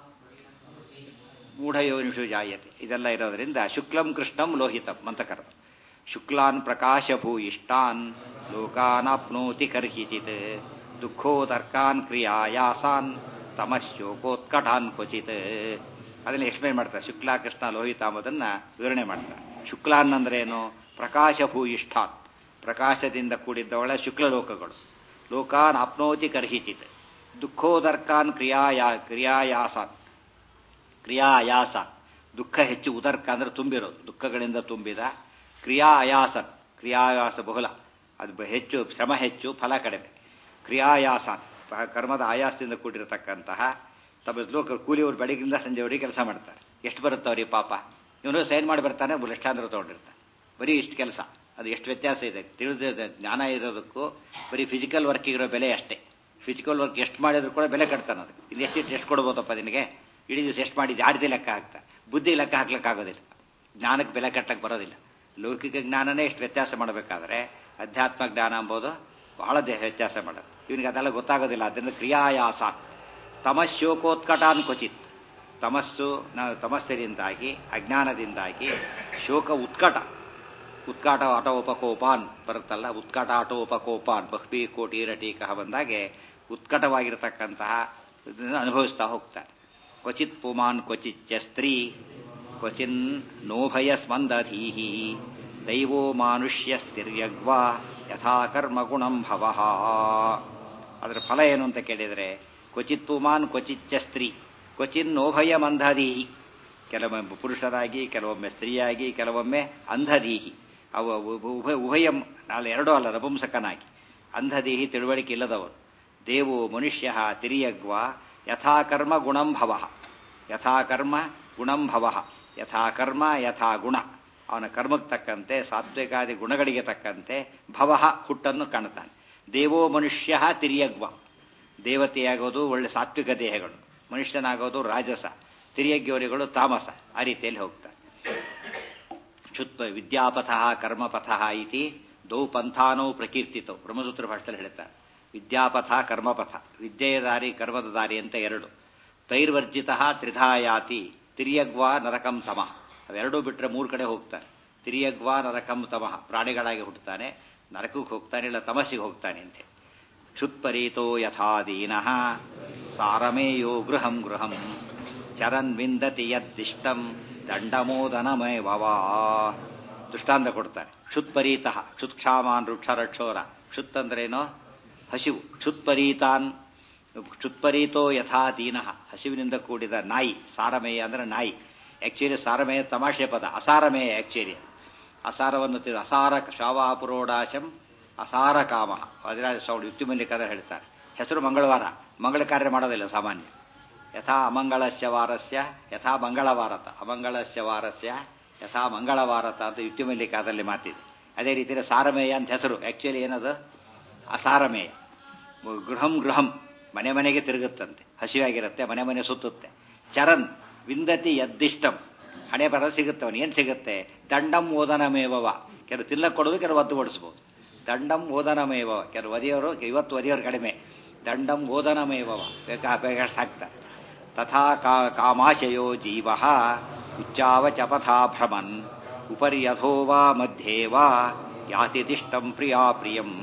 ಮೂಢಯೋನಿಷು ಜಾಯತೆ ಇದೆಲ್ಲ ಇರೋದ್ರಿಂದ ಶುಕ್ಲಂ ಕೃಷ್ಣಂ ಲೋಹಿತಂ ಅಂತ ಕರೆದ ಶುಕ್ಲಾನ್ ಪ್ರಕಾಶಭೂಯಿಷ್ಟಾನ್ ಲೋಕಾನಾಪ್ನೋತಿ ಕರ್ಹಿಚಿತ್ ದುಃಖೋದರ್ಕಾನ್ ಕ್ರಿಯಾಯಾಸಾನ್ ತಮಶೋಕೋತ್ಕಟಾನ್ ಕ್ವಚಿತ್ ಅದನ್ನ ಎಕ್ಸ್ಪ್ಲೇನ್ ಮಾಡ್ತಾರೆ ಶುಕ್ಲ ಕೃಷ್ಣ ಲೋಹಿತ ಎಂಬುದನ್ನ ವಿವರಣೆ ಮಾಡ್ತಾರೆ ಶುಕ್ಲಾನ್ ಅಂದ್ರೆ ಏನು ಪ್ರಕಾಶಭೂಯಿಷ್ಠಾನ್ ಪ್ರಕಾಶದಿಂದ ಕೂಡಿದ್ದವಳ ಶುಕ್ಲ ಲೋಕಗಳು ಲೋಕಾನ್ ಆಪ್ನೋತಿ ಕರ್ಹಿಚಿತ್ ದುಃಖೋದರ್ಕಾನ್ ಕ್ರಿಯಾಯಾ ಕ್ರಿಯಾಯಾಸಾನ್ ಕ್ರಿಯಾಯಾಸ ದುಃಖ ಹೆಚ್ಚು ಉದರ್ಕ ಅಂದ್ರೆ ತುಂಬಿರೋದು ದುಃಖಗಳಿಂದ ತುಂಬಿದ ಕ್ರಿಯಾ ಆಯಾಸ ಕ್ರಿಯಾಯಾಸ ಬಹುಲ ಅದು ಹೆಚ್ಚು ಶ್ರಮ ಹೆಚ್ಚು ಫಲ ಕಡಿಮೆ ಕ್ರಿಯಾಯಾಸ ಕರ್ಮದ ಆಯಾಸದಿಂದ ಕೂಡಿರತಕ್ಕಂತಹ ತಮ್ಮ ಲೋಕ ಕೂಲಿಯವರು ಬೆಳಗಿನಿಂದ ಸಂಜೆವರೆಗೆ ಕೆಲಸ ಮಾಡ್ತಾರೆ ಎಷ್ಟು ಬರುತ್ತೆ ಅವ್ರಿಗೆ ಪಾಪ ಇವನು ಸೈನ್ ಮಾಡಿ ಬರ್ತಾನೆ ಲಕ್ಷಾಂತರ ತೊಗೊಂಡಿರ್ತಾನೆ ಬರೀ ಇಷ್ಟು ಕೆಲಸ ಅದು ಎಷ್ಟು ವ್ಯತ್ಯಾಸ ಇದೆ ತಿಳಿದ ಜ್ಞಾನ ಇರೋದಕ್ಕೂ ಬರೀ ಫಿಸಿಕಲ್ ವರ್ಕಿಗಿರೋ ಬೆಲೆ ಅಷ್ಟೇ ಫಿಸಿಕಲ್ ವರ್ಕ್ ಎಷ್ಟು ಮಾಡಿದ್ರು ಕೂಡ ಬೆಲೆ ಕಟ್ತಾನೆ ಅದು ಇಲ್ಲಿ ಎಷ್ಟು ಎಷ್ಟು ಕೊಡ್ಬೋದಪ್ಪ ನಿನಗೆ ಇಡೀ ದಿವಸ ಎಷ್ಟು ಮಾಡಿದ್ದು ಯಾರ್ದೇ ಲೆಕ್ಕ ಹಾಕ್ತಾ ಬುದ್ಧಿ ಲೆಕ್ಕ ಹಾಕ್ಲಿಕ್ಕಾಗೋದಿಲ್ಲ ಜ್ಞಾನಕ್ಕೆ ಬೆಲೆ ಕಟ್ಟಕ್ಕೆ ಬರೋದಿಲ್ಲ ಲೌಕಿಕ ಜ್ಞಾನನೇ ಎಷ್ಟು ವ್ಯತ್ಯಾಸ ಮಾಡಬೇಕಾದ್ರೆ ಅಧ್ಯಾತ್ಮ ಜ್ಞಾನ ಎಂಬುದು ಬಹಳ ದೇಹ ವ್ಯತ್ಯಾಸ ಮಾಡೋದು ಇವನಿಗೆ ಅದೆಲ್ಲ ಗೊತ್ತಾಗೋದಿಲ್ಲ ಅದರಿಂದ ಕ್ರಿಯಾಯಾಸ ತಮಶೋಕೋತ್ಕಟಾನ್ ಕ್ವಚಿತ್ ತಮಸ್ಸು ನಾವು ತಮಸ್ಸರಿಂದಾಗಿ ಅಜ್ಞಾನದಿಂದಾಗಿ ಶೋಕ ಉತ್ಕಟ ಉತ್ಕಾಟ ಆಟೋಪಕೋಪಾನ್ ಬರುತ್ತಲ್ಲ ಉತ್ಕಟ ಆಟೋಪಕೋಪಾನ್ ಬಹ್ಬಿ ಕೋಟಿ ರಟೀಕಃ ಬಂದಾಗೆ ಉತ್ಕಟವಾಗಿರತಕ್ಕಂತಹ ಇದನ್ನ ಅನುಭವಿಸ್ತಾ ಹೋಗ್ತಾನೆ ಕ್ವಚಿತ್ ಪುಮಾನ್ ಕ್ವಚಿತ್ ಸ್ತ್ರೀ ಕ್ವಚಿನ್ ನೋಭಯ ಸ್ಮಂದಧೀಹಿ ದೈವೋ ಮಾನುಷ್ಯ ಸ್ಥಿರ್ಯಗ್ವಾ ಯಥಾ ಕರ್ಮ ಗುಣಂ ಭವಃ ಅದರ ಫಲ ಏನು ಅಂತ ಕೇಳಿದರೆ ಕ್ವಚಿತ್ ಪುಮಾನ್ ಕ್ವಚಿಚ್ಚ ಸ್ತ್ರೀ ಕ್ವಚಿನ್ ನೋಭಯ ಮಂದಧೀಹಿ ಕೆಲವೊಮ್ಮೆ ಪುರುಷರಾಗಿ ಕೆಲವೊಮ್ಮೆ ಸ್ತ್ರೀಯಾಗಿ ಕೆಲವೊಮ್ಮೆ ಅಂಧದೀಹಿ ಅವ ಉಭಯ ಉಭಯಂ ನಾಳೆ ಎರಡೂ ಅಲ್ಲ ನಪುಂಸಕನಾಗಿ ಅಂಧದೀಹಿ ತಿಳುವಳಿಕೆ ಇಲ್ಲದವರು ದೇವೋ ಮನುಷ್ಯ ತಿರಿಯಗ್ವ ಯಥಾಕರ್ಮ ಗುಣಂ ಭವ ಯಥಾಕರ್ಮ ಗುಣಂ ಭವ ಯಥಾಕರ್ಮ ಯಥಾ ಗುಣ ಅವನ ಕರ್ಮಕ್ಕೆ ತಕ್ಕಂತೆ ಸಾತ್ವಿಕಾದಿ ಗುಣಗಳಿಗೆ ತಕ್ಕಂತೆ ಭವ ಹುಟ್ಟನ್ನು ಕಾಣುತ್ತಾನೆ ದೇವೋ ಮನುಷ್ಯ ತಿರಿಯಗ್ವ ದೇವತೆಯಾಗೋದು ಒಳ್ಳೆ ಸಾತ್ವಿಕ ದೇಹಗಳು ಮನುಷ್ಯನಾಗೋದು ರಾಜಸ ತಿರಿಯಗ್ಯೋರಿಗಳು ತಾಮಸ ಆ ರೀತಿಯಲ್ಲಿ ಹೋಗ್ತಾರೆ ಕ್ಷುತ್ವ ವಿದ್ಯಾಪಥ ಕರ್ಮಪಥ ಇತಿ ದೌ ಪಂಥಾನೋ ಪ್ರಕೀರ್ತಿತವು ಬ್ರಹ್ಮಸೂತ್ರ ಭಾಷೆಯಲ್ಲಿ ಹೇಳ್ತಾರೆ ವಿದ್ಯಾಪಥ ಕರ್ಮಪಥ ವಿದ್ಯೆಯ ದಾರಿ ಕರ್ಮದ ದಾರಿ ಅಂತ ಎರಡು ತೈರ್ವರ್ಜಿತ ತ್ರಿಧಾಯಾತಿ ತಿರಿಯಗ್ವಾ ನರಕಂ ತಮಃ ಅವೆರಡೂ ಬಿಟ್ಟರೆ ಮೂರು ಕಡೆ ಹೋಗ್ತಾನೆ ತಿರಿಯಗ್ವಾ ನರಕಂ ತಮಃ ಪ್ರಾಣಿಗಳಾಗಿ ಹುಟ್ಟುತ್ತಾನೆ ನರಕಕ್ಕೆ ಹೋಗ್ತಾನೆ ಇಲ್ಲ ತಮಸ್ಸಿಗೆ ಹೋಗ್ತಾನೆ ಅಂತೆ ಕ್ಷುತ್ಪರೀತೋ ಯಥಾದೀನಃ ಸಾರಮೇಯೋ ಗೃಹಂ ಗೃಹಂ ಚರನ್ ವಿಂದತಿ ಯದ್ದಿಷ್ಟಂ ದಂಡಮೋದನಮಯವಾ ದೃಷ್ಟಾಂತ ಕೊಡ್ತಾರೆ ಕ್ಷುತ್ಪರೀತಃ ಕ್ಷುತ್ಕ್ಷಾಮಾನ್ ವೃಕ್ಷರಕ್ಷೋರ ಕ್ಷುತ್ ಅಂದ್ರೇನೋ ಹಸಿವು ಕ್ಷುತ್ಪರೀತಾನ್ ಕ್ಷುತ್ಪರೀತೋ ಯಥಾ ದೀನಃ ಹಸಿವಿನಿಂದ ಕೂಡಿದ ನಾಯಿ ಸಾರಮೇಯ ಅಂದ್ರೆ ನಾಯಿ ಆಕ್ಚುಲಿ ಸಾರಮೇಯ ತಮಾಷೆ ಪದ ಅಸಾರಮೇಯ ಆಕ್ಚುಲಿ ಅಸಾರವನ್ನು ತಿಂದು ಅಸಾರ ಶಾವಾಪುರೋಡಾಶಂ ಅಸಾರ ಕಾಮ ವಜ್ರಾಜ ಸ್ವಾಮಿ ಯುಕ್ತಿಮಲ್ಲಿ ಕದ ಹೇಳ್ತಾರೆ ಹೆಸರು ಮಂಗಳವಾರ ಮಂಗಳ ಕಾರ್ಯ ಮಾಡೋದಿಲ್ಲ ಸಾಮಾನ್ಯ ಯಥಾ ಅಮಂಗಳಸ್ಯ ವಾರಸ್ಯ ಯಥಾ ಮಂಗಳವಾರತ ಅಮಂಗಳಸ್ಯ ವಾರಸ್ಯ ಯಥಾ ಮಂಗಳವಾರತ ಅಂತ ಯುಕ್ತಿಮಲ್ಲಿಕಾದಲ್ಲಿ ಮಾತಿದೆ ಅದೇ ರೀತಿಯಲ್ಲಿ ಸಾರಮೇಯ ಅಂತ ಹೆಸರು ಆಕ್ಚುಲಿ ಏನದು ಅಸಾರಮೇಯ ಗೃಹಂ ಗೃಹಂ ಮನೆ ಮನೆಗೆ ತಿರುಗುತ್ತಂತೆ ಹಸಿವಾಗಿರುತ್ತೆ ಮನೆ ಮನೆ ಸುತ್ತುತ್ತೆ ಚರನ್ ವಿಂದತಿ ಯದ್ದಿಷ್ಟಂ ಹಣೆ ಬರ ಸಿಗುತ್ತೆ ಅವನು ಏನು ಸಿಗುತ್ತೆ ದಂಡಂ ಓದನಮೇವವ ಕೆಲವು ತಿನ್ನಕ್ಕೆ ಕೊಡೋದು ಕೆಲವು ಒದ್ದು ಓಡಿಸ್ಬೋದು ದಂಡಂ ಓದನಮೇವವ ಕೆಲವು ಒದಿಯೋರು ಇವತ್ತು ಒದಿಯೋರು ಕಡಿಮೆ ದಂಡಂ ಓದನಮೇವವ ಬೇಕಾ ಬೇಕಾಷ್ಟು ಹಾಕ್ತಾರೆ ತಥಾ ಕಾ ಕಾಮಾಶಯೋ ಜೀವ ಉಚ್ಚಾವಚ ಪಥಾ ಭ್ರಮನ್ ಉಪರಿ ಅಧೋ ವಾ ಮಧ್ಯೆ ವಾ ಯಾತಿ ತಿಷ್ಟಂ ಪ್ರಿಯಾ ಪ್ರಿಯಂ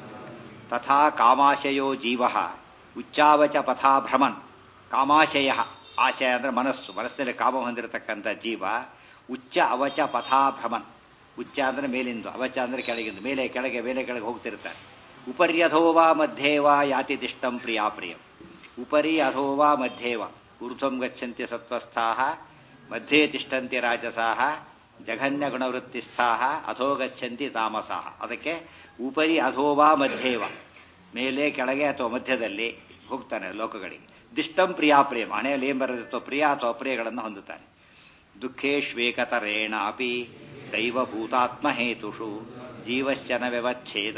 ತಥಾ ಕಾಮಾಶಯೋ ಜೀವ ಉಚ್ಚಾವಚ ಪಥಾ ಭ್ರಮನ್ ಕಾಮಾಶಯ ಆಶಯ ಅಂದ್ರೆ ಮನಸ್ಸು ಮನಸ್ಸಿನಲ್ಲಿ ಕಾಮ ಹೊಂದಿರತಕ್ಕಂಥ ಜೀವ ಉಚ್ಚ ಅವಚ ಪಥಾ ಭ್ರಮನ್ ಉಚ್ಚ ಅಂದ್ರೆ ಮೇಲಿಂದು ಅವಚ ಅಂದ್ರೆ ಕೆಳಗಿಂದು ಮೇಲೆ ಕೆಳಗೆ ಮೇಲೆ ಕೆಳಗೆ ಹೋಗ್ತಿರ್ತಾರೆ ಉಪರಿ ಅಧೋವಾ ಮಧ್ಯೇವಾ ಯಾತಿ ತಿಷ್ಟಂ ಪ್ರಿಯಾ ಪ್ರಿಯಂ ಉಪರಿ ಅಧೋವಾ ಮಧ್ಯೇವ ಊರ್ಧ್ವಂ ಗಚ್ಚಂತಿ ಸತ್ವಸ್ಥಾಹ ಮಧ್ಯೆ ತಿಷ್ಟಂತಿ ರಾಜಸಾಹ ಜಘನ್ಯ ಗುಣವೃತ್ತಿಸ್ಥಾಹ ಅಧೋ ಗಚ್ಚಂತಿ ತಾಮಸಾಹ ಅದಕ್ಕೆ ಉಪರಿ ಅಧೋವಾ ಮಧ್ಯೇವ ಮೇಲೆ ಕೆಳಗೆ ಅಥವಾ ಮಧ್ಯದಲ್ಲಿ ಹೋಗ್ತಾನೆ ಲೋಕಗಳಿಗೆ ದಿಷ್ಟಂ ಪ್ರಿಯಾ ಪ್ರೇಮ ಹಣೆಯಲ್ಲಿ ಏನ್ ಬರೆದಿರ್ತೋ ಪ್ರಿಯ ಅಥವಾ ಅಪ್ರಿಯಗಳನ್ನು ಹೊಂದುತ್ತಾನೆ ದುಃಖೇಶ್ವೇಕತರೇಣ ಅಪಿ ದೈವಭೂತಾತ್ಮಹೇತುಷು ಜೀವಶ್ಚನ ವ್ಯವಚ್ಛೇದ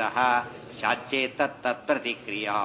ಶಾಚ್ಯೇತತ್ಪ್ರತಿಕ್ರಿಯಾ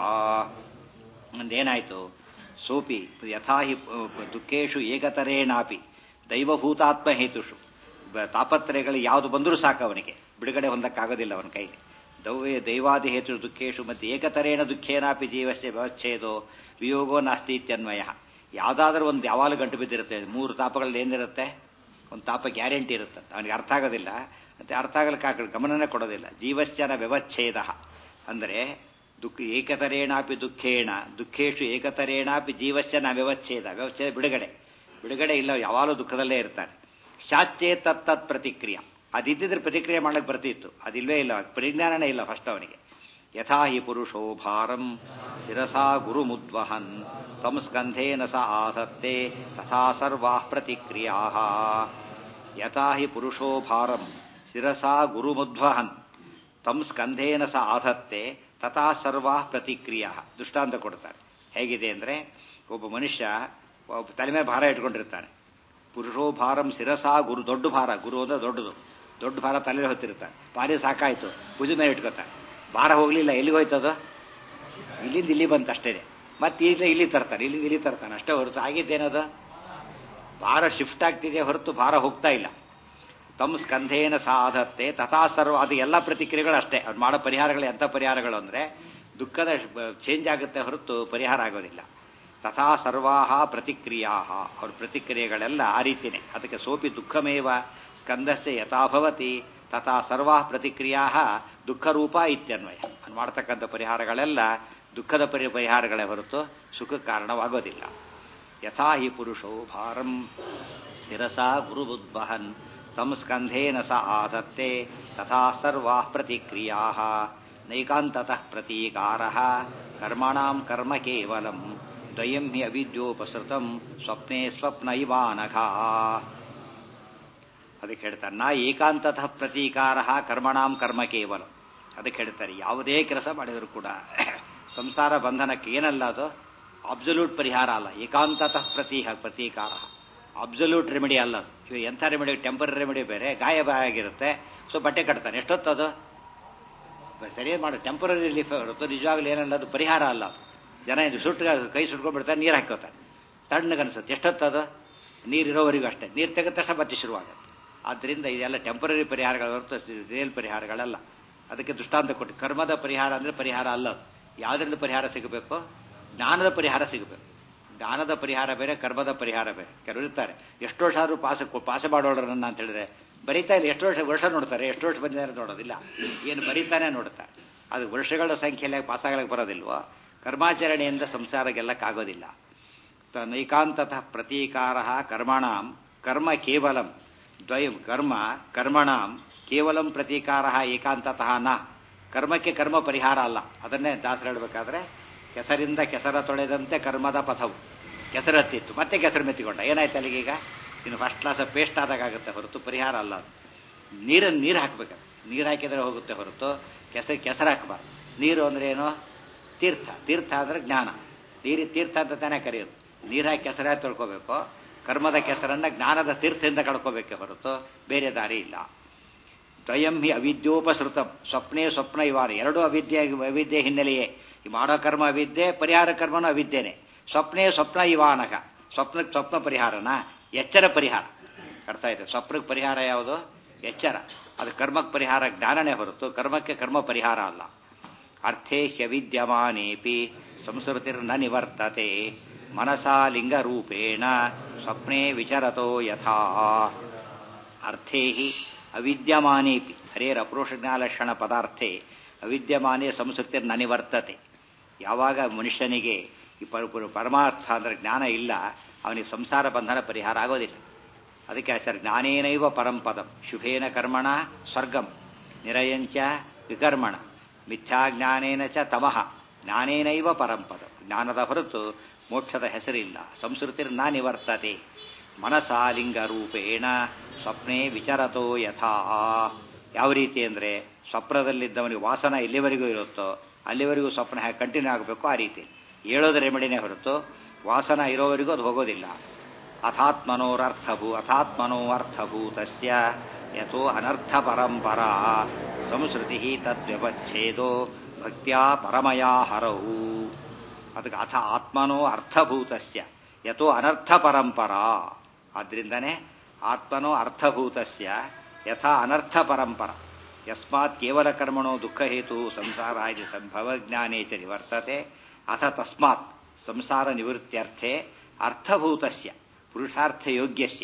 ಮುಂದೇನಾಯ್ತು ಸೋಪಿ ಯಥಾ ಹಿ ದುಃಖೇಶು ಏಕತರೇಣಾಪಿ ದೈವಭೂತಾತ್ಮ ಹೇತುಷು ತಾಪತ್ರಯಗಳು ಯಾವುದು ಬಂದರೂ ಸಾಕು ಅವನಿಗೆ ಬಿಡುಗಡೆ ಹೊಂದಕ್ಕಾಗೋದಿಲ್ಲ ಅವನ ಕೈಗೆ ದೌವೇ ದೈವಾದಿ ಹೇತು ದುಃಖೇಶು ಮತ್ತು ಏಕತರೇಣ ದುಃಖೇನಾಪಿ ಜೀವಸ್ಯ ವ್ಯವಚ್ಛೇದೋ ವಿಯೋಗೋ ನಾಸ್ತಿ ಇತ್ಯನ್ವಯ ಯಾವುದಾದ್ರೂ ಒಂದು ಯಾವಾಗಲೂ ಗಂಟು ಬಿದ್ದಿರುತ್ತೆ ಮೂರು ತಾಪಗಳಲ್ಲಿ ಏನಿರುತ್ತೆ ಒಂದು ತಾಪ ಗ್ಯಾರಂಟಿ ಇರುತ್ತೆ ಅವನಿಗೆ ಅರ್ಥ ಆಗೋದಿಲ್ಲ ಮತ್ತೆ ಅರ್ಥ ಆಗಲಿಕ್ಕೆ ಗಮನನೇ ಕೊಡೋದಿಲ್ಲ ಜೀವಶ್ಚನ ವ್ಯವಚ್ಛೇದ ಅಂದರೆ ದುಃಖ ಏಕತರೇಣಾಪಿ ದುಃಖೇಣ ದುಃಖೇಶು ಏಕತರೇಣಾಪಿ ಜೀವಶ್ಚನ ವ್ಯವಚ್ಛೇದ ವ್ಯವಚ್ಛೇದ ಬಿಡುಗಡೆ ಬಿಡುಗಡೆ ಇಲ್ಲ ಯಾವಾಗಲೂ ದುಃಖದಲ್ಲೇ ಇರ್ತಾನೆ ಶಾಚ್ಯೇ ತತ್ತತ್ ಪ್ರತಿಕ್ರಿಯೆ ಅದಿದ್ದಿದ್ರೆ ಪ್ರತಿಕ್ರಿಯೆ ಮಾಡಕ್ಕೆ ಬರ್ತಿತ್ತು ಅದಿಲ್ವೇ ಇಲ್ಲ ಪರಿಜ್ಞಾನನೇ ಇಲ್ಲ ಫಸ್ಟ್ ಅವನಿಗೆ ಯಥಾ ಹಿ ಪುರುಷೋ ಭಾರಂ ಶಿರಸಾ ಗುರುಮುದ್ವಹನ್ ತಂ ಸ್ಕಂಧೇನ ಸ ಆಧತ್ತೆ ತಥಾ ಸರ್ವಾ ಪ್ರತಿಕ್ರಿಯಾ ಯಥಾ ಹಿ ಪುರುಷೋ ಭಾರಂ ಶಿರಸಾ ಗುರುಮುದ್ವಹನ್ ತಂ ಸ್ಕಂಧೇನ ಸ ಆಧತ್ತೆ ತಥಾ ಸರ್ವಾ ಪ್ರತಿಕ್ರಿಯಾ ದೃಷ್ಟಾಂತ ಕೊಡ್ತಾರೆ ಹೇಗಿದೆ ಅಂದರೆ ಒಬ್ಬ ಮನುಷ್ಯ ಒಬ್ಬ ತಲೆ ಮೇಲೆ ಭಾರ ಇಟ್ಕೊಂಡಿರ್ತಾನೆ ಪುರುಷೋ ಭಾರಂ ಶಿರಸಾ ಗುರು ದೊಡ್ಡ ಭಾರ ಗುರು ಅಂದ್ರೆ ದೊಡ್ಡದು ದೊಡ್ಡ ಭಾರ ತಲೆ ಹೊತ್ತಿರ್ತಾನೆ ಭಾರಿ ಸಾಕಾಯ್ತು ಭುಜ ಮೇಲೆ ಇಟ್ಕೋತಾನೆ ಭಾರ ಹೋಗ್ಲಿಲ್ಲ ಎಲ್ಲಿಗೆ ಹೋಯ್ತದು ಇಲ್ಲಿಂದ ಇಲ್ಲಿ ಬಂತು ಅಷ್ಟೇ ಮತ್ತೆ ಇಲ್ಲಿ ಇಲ್ಲಿ ತರ್ತಾನೆ ಇಲ್ಲಿಂದ ಇಲ್ಲಿ ತರ್ತಾನೆ ಅಷ್ಟೇ ಹೊರತು ಆಗಿದ್ದೇನದು ಭಾರ ಶಿಫ್ಟ್ ಆಗ್ತಿದೆ ಹೊರತು ಭಾರ ಹೋಗ್ತಾ ಇಲ್ಲ ತಮ್ಮ ಸ್ಕಂಧೇನ ಸಾಧತ್ತೆ ತಥಾ ಸರ್ವ ಅದು ಎಲ್ಲ ಪ್ರತಿಕ್ರಿಯೆಗಳು ಅಷ್ಟೇ ಅವ್ರು ಮಾಡೋ ಪರಿಹಾರಗಳು ಎಂಥ ಪರಿಹಾರಗಳು ಅಂದರೆ ದುಃಖದ ಚೇಂಜ್ ಆಗುತ್ತೆ ಹೊರತು ಪರಿಹಾರ ಆಗೋದಿಲ್ಲ ತಥಾ ಸರ್ವಾಹ ಪ್ರತಿಕ್ರಿಯಾ ಅವ್ರ ಪ್ರತಿಕ್ರಿಯೆಗಳೆಲ್ಲ ಆ ರೀತಿಯೇ ಅದಕ್ಕೆ ಸೋಪಿ ದುಃಖಮೇವ ಸ್ಕಂದಸ್ಯ ಯಥಾಭವತಿ ತಥಾ ಸರ್ವಾ ಪ್ರತಿಕ್ರಿಯಾ ದುಃಖರೂಪ ಇತ್ಯನ್ವಯ ಅವ್ನು ಮಾಡ್ತಕ್ಕಂಥ ಪರಿಹಾರಗಳೆಲ್ಲ ದುಃಖದ ಪರಿ ಪರಿಹಾರಗಳೇ ಹೊರತು ಸುಖಕ್ಕೆ ಕಾರಣವಾಗೋದಿಲ್ಲ ಯಥಾ ಹಿ ಪುರುಷೋ ಭಾರಂ ಶಿರಸಾ ಗುರುಬುದ್ವಹನ್ ತಂ ಸ್ಕಂಧೇನ ಸ ಆಧತ್ತೆ ತಥಾ ಸರ್ವಾ ಪ್ರತಿಕ್ರಿಯಾ ನೈಕಾಂತತಃ ಪ್ರತೀಕಾರ ಕರ್ಮಣಾಂ ಕರ್ಮ ಕೇವಲಂ ದ್ವಯಂ ಹಿ ಅವಿದ್ಯೋಪಸೃತಂ ಸ್ವಪ್ನೆ ಸ್ವಪ್ನ ಇವಾನಘ ಅದಕ್ಕೆ ಹೇಳ್ತಾರೆ ನಾ ಏಕಾಂತತಃ ಪ್ರತೀಕಾರ ಕರ್ಮಣಾಂ ಕರ್ಮ ಕೇವಲ ಅದಕ್ಕೆ ಹೇಳ್ತಾರೆ ಯಾವುದೇ ಕೆಲಸ ಮಾಡಿದರೂ ಕೂಡ ಸಂಸಾರ ಬಂಧನಕ್ಕೆ ಏನಲ್ಲ ಅದು ಅಬ್ಸಲ್ಯೂಟ್ ಪರಿಹಾರ ಅಲ್ಲ ಏಕಾಂತತಃ ಪ್ರತಿ ಪ್ರತೀಕಾರ ಅಬ್ಸಲ್ಯೂಟ್ ರೆಮಿಡಿ ಅಲ್ಲ ಅದು ಇವಾಗ ಎಂಥ ರೆಮಿಡಿ ಟೆಂಪರರಿ ರೆಮಿಡಿ ಬೇರೆ ಗಾಯ ಬಾಯ ಆಗಿರುತ್ತೆ ಸೊ ಬಟ್ಟೆ ಕಟ್ತಾನೆ ಎಷ್ಟೊತ್ತದು ಸರಿಯಾಗಿ ಮಾಡೋ ಟೆಂಪರರಿ ರಿಲೀಫ್ ಹೊರತು ನಿಜವಾಗ್ಲೂ ಏನಲ್ಲ ಅದು ಪರಿಹಾರ ಅಲ್ಲ ಅದು ಜನ ಇದು ಸುಟ್ಟು ಕೈ ಸುಟ್ಕೊಂಡ್ಬಿಡ್ತಾರೆ ನೀರು ಹಾಕೋತಾರೆ ತಣ್ಣಗನ್ಸುತ್ತೆ ಎಷ್ಟೊತ್ತದು ನೀರಿರೋವರೆಗೂ ಅಷ್ಟೇ ನೀರು ತೆಗೆದ ತಕ್ಷಣ ಮತ್ತೆ ಶುರುವಾಗುತ್ತೆ ಆದ್ದರಿಂದ ಇದೆಲ್ಲ ಟೆಂಪರರಿ ಪರಿಹಾರಗಳ ಹೊರತು ರಿಯಲ್ ಪರಿಹಾರಗಳಲ್ಲ ಅದಕ್ಕೆ ದೃಷ್ಟಾಂತ ಕೊಟ್ಟು ಕರ್ಮದ ಪರಿಹಾರ ಅಂದರೆ ಪರಿಹಾರ ಅಲ್ಲ ಅದು ಯಾವುದರಿಂದ ಪರಿಹಾರ ಸಿಗಬೇಕು ಜ್ಞಾನದ ಪರಿಹಾರ ಸಿಗಬೇಕು ಜ್ಞಾನದ ಪರಿಹಾರ ಬೇರೆ ಕರ್ಮದ ಪರಿಹಾರ ಬೇರೆ ಕೆಲವರು ಇರ್ತಾರೆ ಎಷ್ಟು ವರ್ಷ ಆದರೂ ಪಾಸ ಪಾಸ ಮಾಡೋಳ್ರನ್ನ ಅಂತ ಹೇಳಿದ್ರೆ ಬರೀತಾ ಇಲ್ಲ ಎಷ್ಟು ವರ್ಷ ವರ್ಷ ನೋಡ್ತಾರೆ ಎಷ್ಟು ವರ್ಷ ಬಂದಿದ್ದಾರೆ ನೋಡೋದಿಲ್ಲ ಏನು ಬರೀತಾನೆ ನೋಡ್ತಾರೆ ಅದು ವರ್ಷಗಳ ಸಂಖ್ಯೆಯಲ್ಲಿ ಪಾಸಾಗಲಿಕ್ಕೆ ಬರೋದಿಲ್ವೋ ಕರ್ಮಾಚರಣೆಯಿಂದ ಸಂಸಾರ ಗೆಲ್ಲಕ್ಕಾಗೋದಿಲ್ಲ ನೈಕಾಂತತಃ ಪ್ರತೀಕಾರ ಕರ್ಮಣಾಂ ಕರ್ಮ ಕೇವಲಂ ದ್ವಯಂ ಕರ್ಮ ಕರ್ಮಣಾಂ ಕೇವಲಂ ಪ್ರತೀಕಾರ ಏಕಾಂತತಃ ನ ಕರ್ಮಕ್ಕೆ ಕರ್ಮ ಪರಿಹಾರ ಅಲ್ಲ ಅದನ್ನೇ ದಾಸರು ಹೇಳಬೇಕಾದ್ರೆ ಕೆಸರಿಂದ ಕೆಸರ ತೊಳೆದಂತೆ ಕರ್ಮದ ಪಥವು ಕೆಸರು ಹತ್ತಿತ್ತು ಮತ್ತೆ ಕೆಸರು ಮೆತ್ತಿಕೊಂಡ ಏನಾಯ್ತು ಅಲ್ಲಿಗೆ ಈಗ ಇನ್ನು ಫಸ್ಟ್ ಕ್ಲಾಸ್ ಪೇಸ್ಟ್ ಆದಾಗುತ್ತೆ ಹೊರತು ಪರಿಹಾರ ಅಲ್ಲ ಅದು ನೀರನ್ನು ನೀರು ಹಾಕ್ಬೇಕು ನೀರು ಹಾಕಿದರೆ ಹೋಗುತ್ತೆ ಹೊರತು ಕೆಸರು ಕೆಸರು ಹಾಕಬಾರ್ದು ನೀರು ಅಂದ್ರೆ ಏನು ತೀರ್ಥ ತೀರ್ಥ ಅಂದ್ರೆ ಜ್ಞಾನ ನೀರು ತೀರ್ಥ ಅಂತ ತಾನೇ ಕರೆಯೋದು ನೀರು ಹಾಕಿ ಕೆಸರಾಗಿ ತೊಳ್ಕೋಬೇಕು ಕರ್ಮದ ಕೆಸರನ್ನ ಜ್ಞಾನದ ತೀರ್ಥದಿಂದ ಕಳ್ಕೋಬೇಕೆ ಹೊರತು ಬೇರೆ ದಾರಿ ಇಲ್ಲ ದ್ವಯಂ ಹಿ ಅವಿದ್ಯೋಪಸೃತಂ ಸ್ವಪ್ನೇ ಸ್ವಪ್ನ ಇವಾರ ಎರಡೂ ಅವಿದ್ಯೆ ಅವಿದ್ಯೆ ಹಿನ್ನೆಲೆಯೇ ಈ ಮಾಡೋ ಕರ್ಮ ಅವಿದ್ಯೆ ಪರಿಹಾರ ಕರ್ಮನೂ ಅವಿದ್ಯೆನೆ ಸ್ವಪ್ನೇ ಸ್ವಪ್ನ ಇವಾನಕ ಸ್ವಪ್ನಕ್ಕೆ ಸ್ವಪ್ನ ಪರಿಹಾರನ ಎಚ್ಚರ ಪರಿಹಾರ ಅರ್ಥ ಆಯ್ತು ಸ್ವಪ್ನಕ್ಕೆ ಪರಿಹಾರ ಯಾವುದು ಎಚ್ಚರ ಅದು ಕರ್ಮಕ್ಕೆ ಪರಿಹಾರ ಜ್ಞಾನನೇ ಹೊರತು ಕರ್ಮಕ್ಕೆ ಕರ್ಮ ಪರಿಹಾರ ಅಲ್ಲ ಅರ್ಥೇ ಹ್ಯವಿದ್ಯಮಾನೇಪಿ ಸಂಸ್ಕೃತಿರ್ನ ನಿವರ್ತತೆ ಮನಸಾ ಲಿಂಗರೂಪೇಣ ಸ್ವಪ್ನೇ ವಿಚರತೋ ಯಥಾ ಅರ್ಥೇ ಅವಿದ್ಯಮಾನೇಪಿ ಹರೇರಪುರುಷಜ್ಞಾಲಕ್ಷಣ ಪದಾರ್ಥೆ ಅವಿದ್ಯಮಾನೇ ಸಂಸ್ಕೃತಿರ್ನ ನಿವರ್ತತೆ ಯಾವಾಗ ಮನುಷ್ಯನಿಗೆ ಈ ಪರಮಾರ್ಥ ಅಂದ್ರೆ ಜ್ಞಾನ ಇಲ್ಲ ಅವನಿಗೆ ಸಂಸಾರ ಬಂಧನ ಪರಿಹಾರ ಆಗೋದಿಲ್ಲ ಅದಕ್ಕೆ ಸರ್ ಜ್ಞಾನೇನೈವ ಪರಂಪದಂ ಶುಭೇನ ಕರ್ಮಣ ಸ್ವರ್ಗಂ ನಿರಯಂಚ ವಿಕರ್ಮಣ ಮಿಥ್ಯಾಜ್ಞಾನೇನ ಚ ತಮಃ ಜ್ಞಾನೇನೈವ ಪರಂಪದ ಜ್ಞಾನದ ಹೊರತು ಮೋಕ್ಷದ ಹೆಸರಿಲ್ಲ ಸಂಸ್ಕೃತಿರ್ನ ನಿವರ್ತತೆ ಮನಸಾ ಲಿಂಗರೂಪೇಣ ಸ್ವಪ್ನೇ ವಿಚರತೋ ಯಥಾ ಯಾವ ರೀತಿ ಅಂದರೆ ಸ್ವಪ್ನದಲ್ಲಿದ್ದವನಿಗೆ ವಾಸನ ಎಲ್ಲಿವರೆಗೂ ಇರುತ್ತೋ ಅಲ್ಲಿವರೆಗೂ ಸ್ವಪ್ನ ಹೇಗೆ ಕಂಟಿನ್ಯೂ ಆಗಬೇಕು ಆ ರೀತಿ ಹೇಳೋದು ರೆಮಿಡಿನೇ ಹೊರತು ವಾಸನ ಇರೋವರೆಗೂ ಅದು ಹೋಗೋದಿಲ್ಲ ಅಥಾತ್ಮನೋರರ್ಥಭೂ ಅಥಾತ್ಮನೋ ಅರ್ಥಭೂತಸ್ಯ ಯಥೋ ಅನರ್ಥ ಪರಂಪರಾ ಸಂಸ್ಕೃತಿ ತದ್ವ್ಯವಚ್ಛೇದೋ ಭಕ್ತ್ಯಾ ಪರಮಯಾ ಹರವು ಅದಕ್ಕೆ ಅಥ ಆತ್ಮನೋ ಅರ್ಥಭೂತಸ್ಯ ಯಥೋ ಅನರ್ಥ ಪರಂಪರಾ ಆದ್ರಿಂದನೇ ಆತ್ಮನೋ ಅರ್ಥಭೂತಸ್ಯ ಯಥಾ ಅನರ್ಥ ಪರಂಪರ ಯಸ್ಮಾತ್ ಕೇವಲ ಕರ್ಮಣೋ ದುಃಖ ಹೇತು ಸಂಸಾರ ಇದು ಸಂಭವಜ್ಞಾನೇ ಚ ನಿವರ್ತತೆ ಅಥ ತಸ್ಮಾತ್ ಸಂಸಾರ ನಿವೃತ್ತ್ಯರ್ಥೆ ಅರ್ಥಭೂತಸ್ಯ ಪುರುಷಾರ್ಥಯೋಗ್ಯಸ್ಯ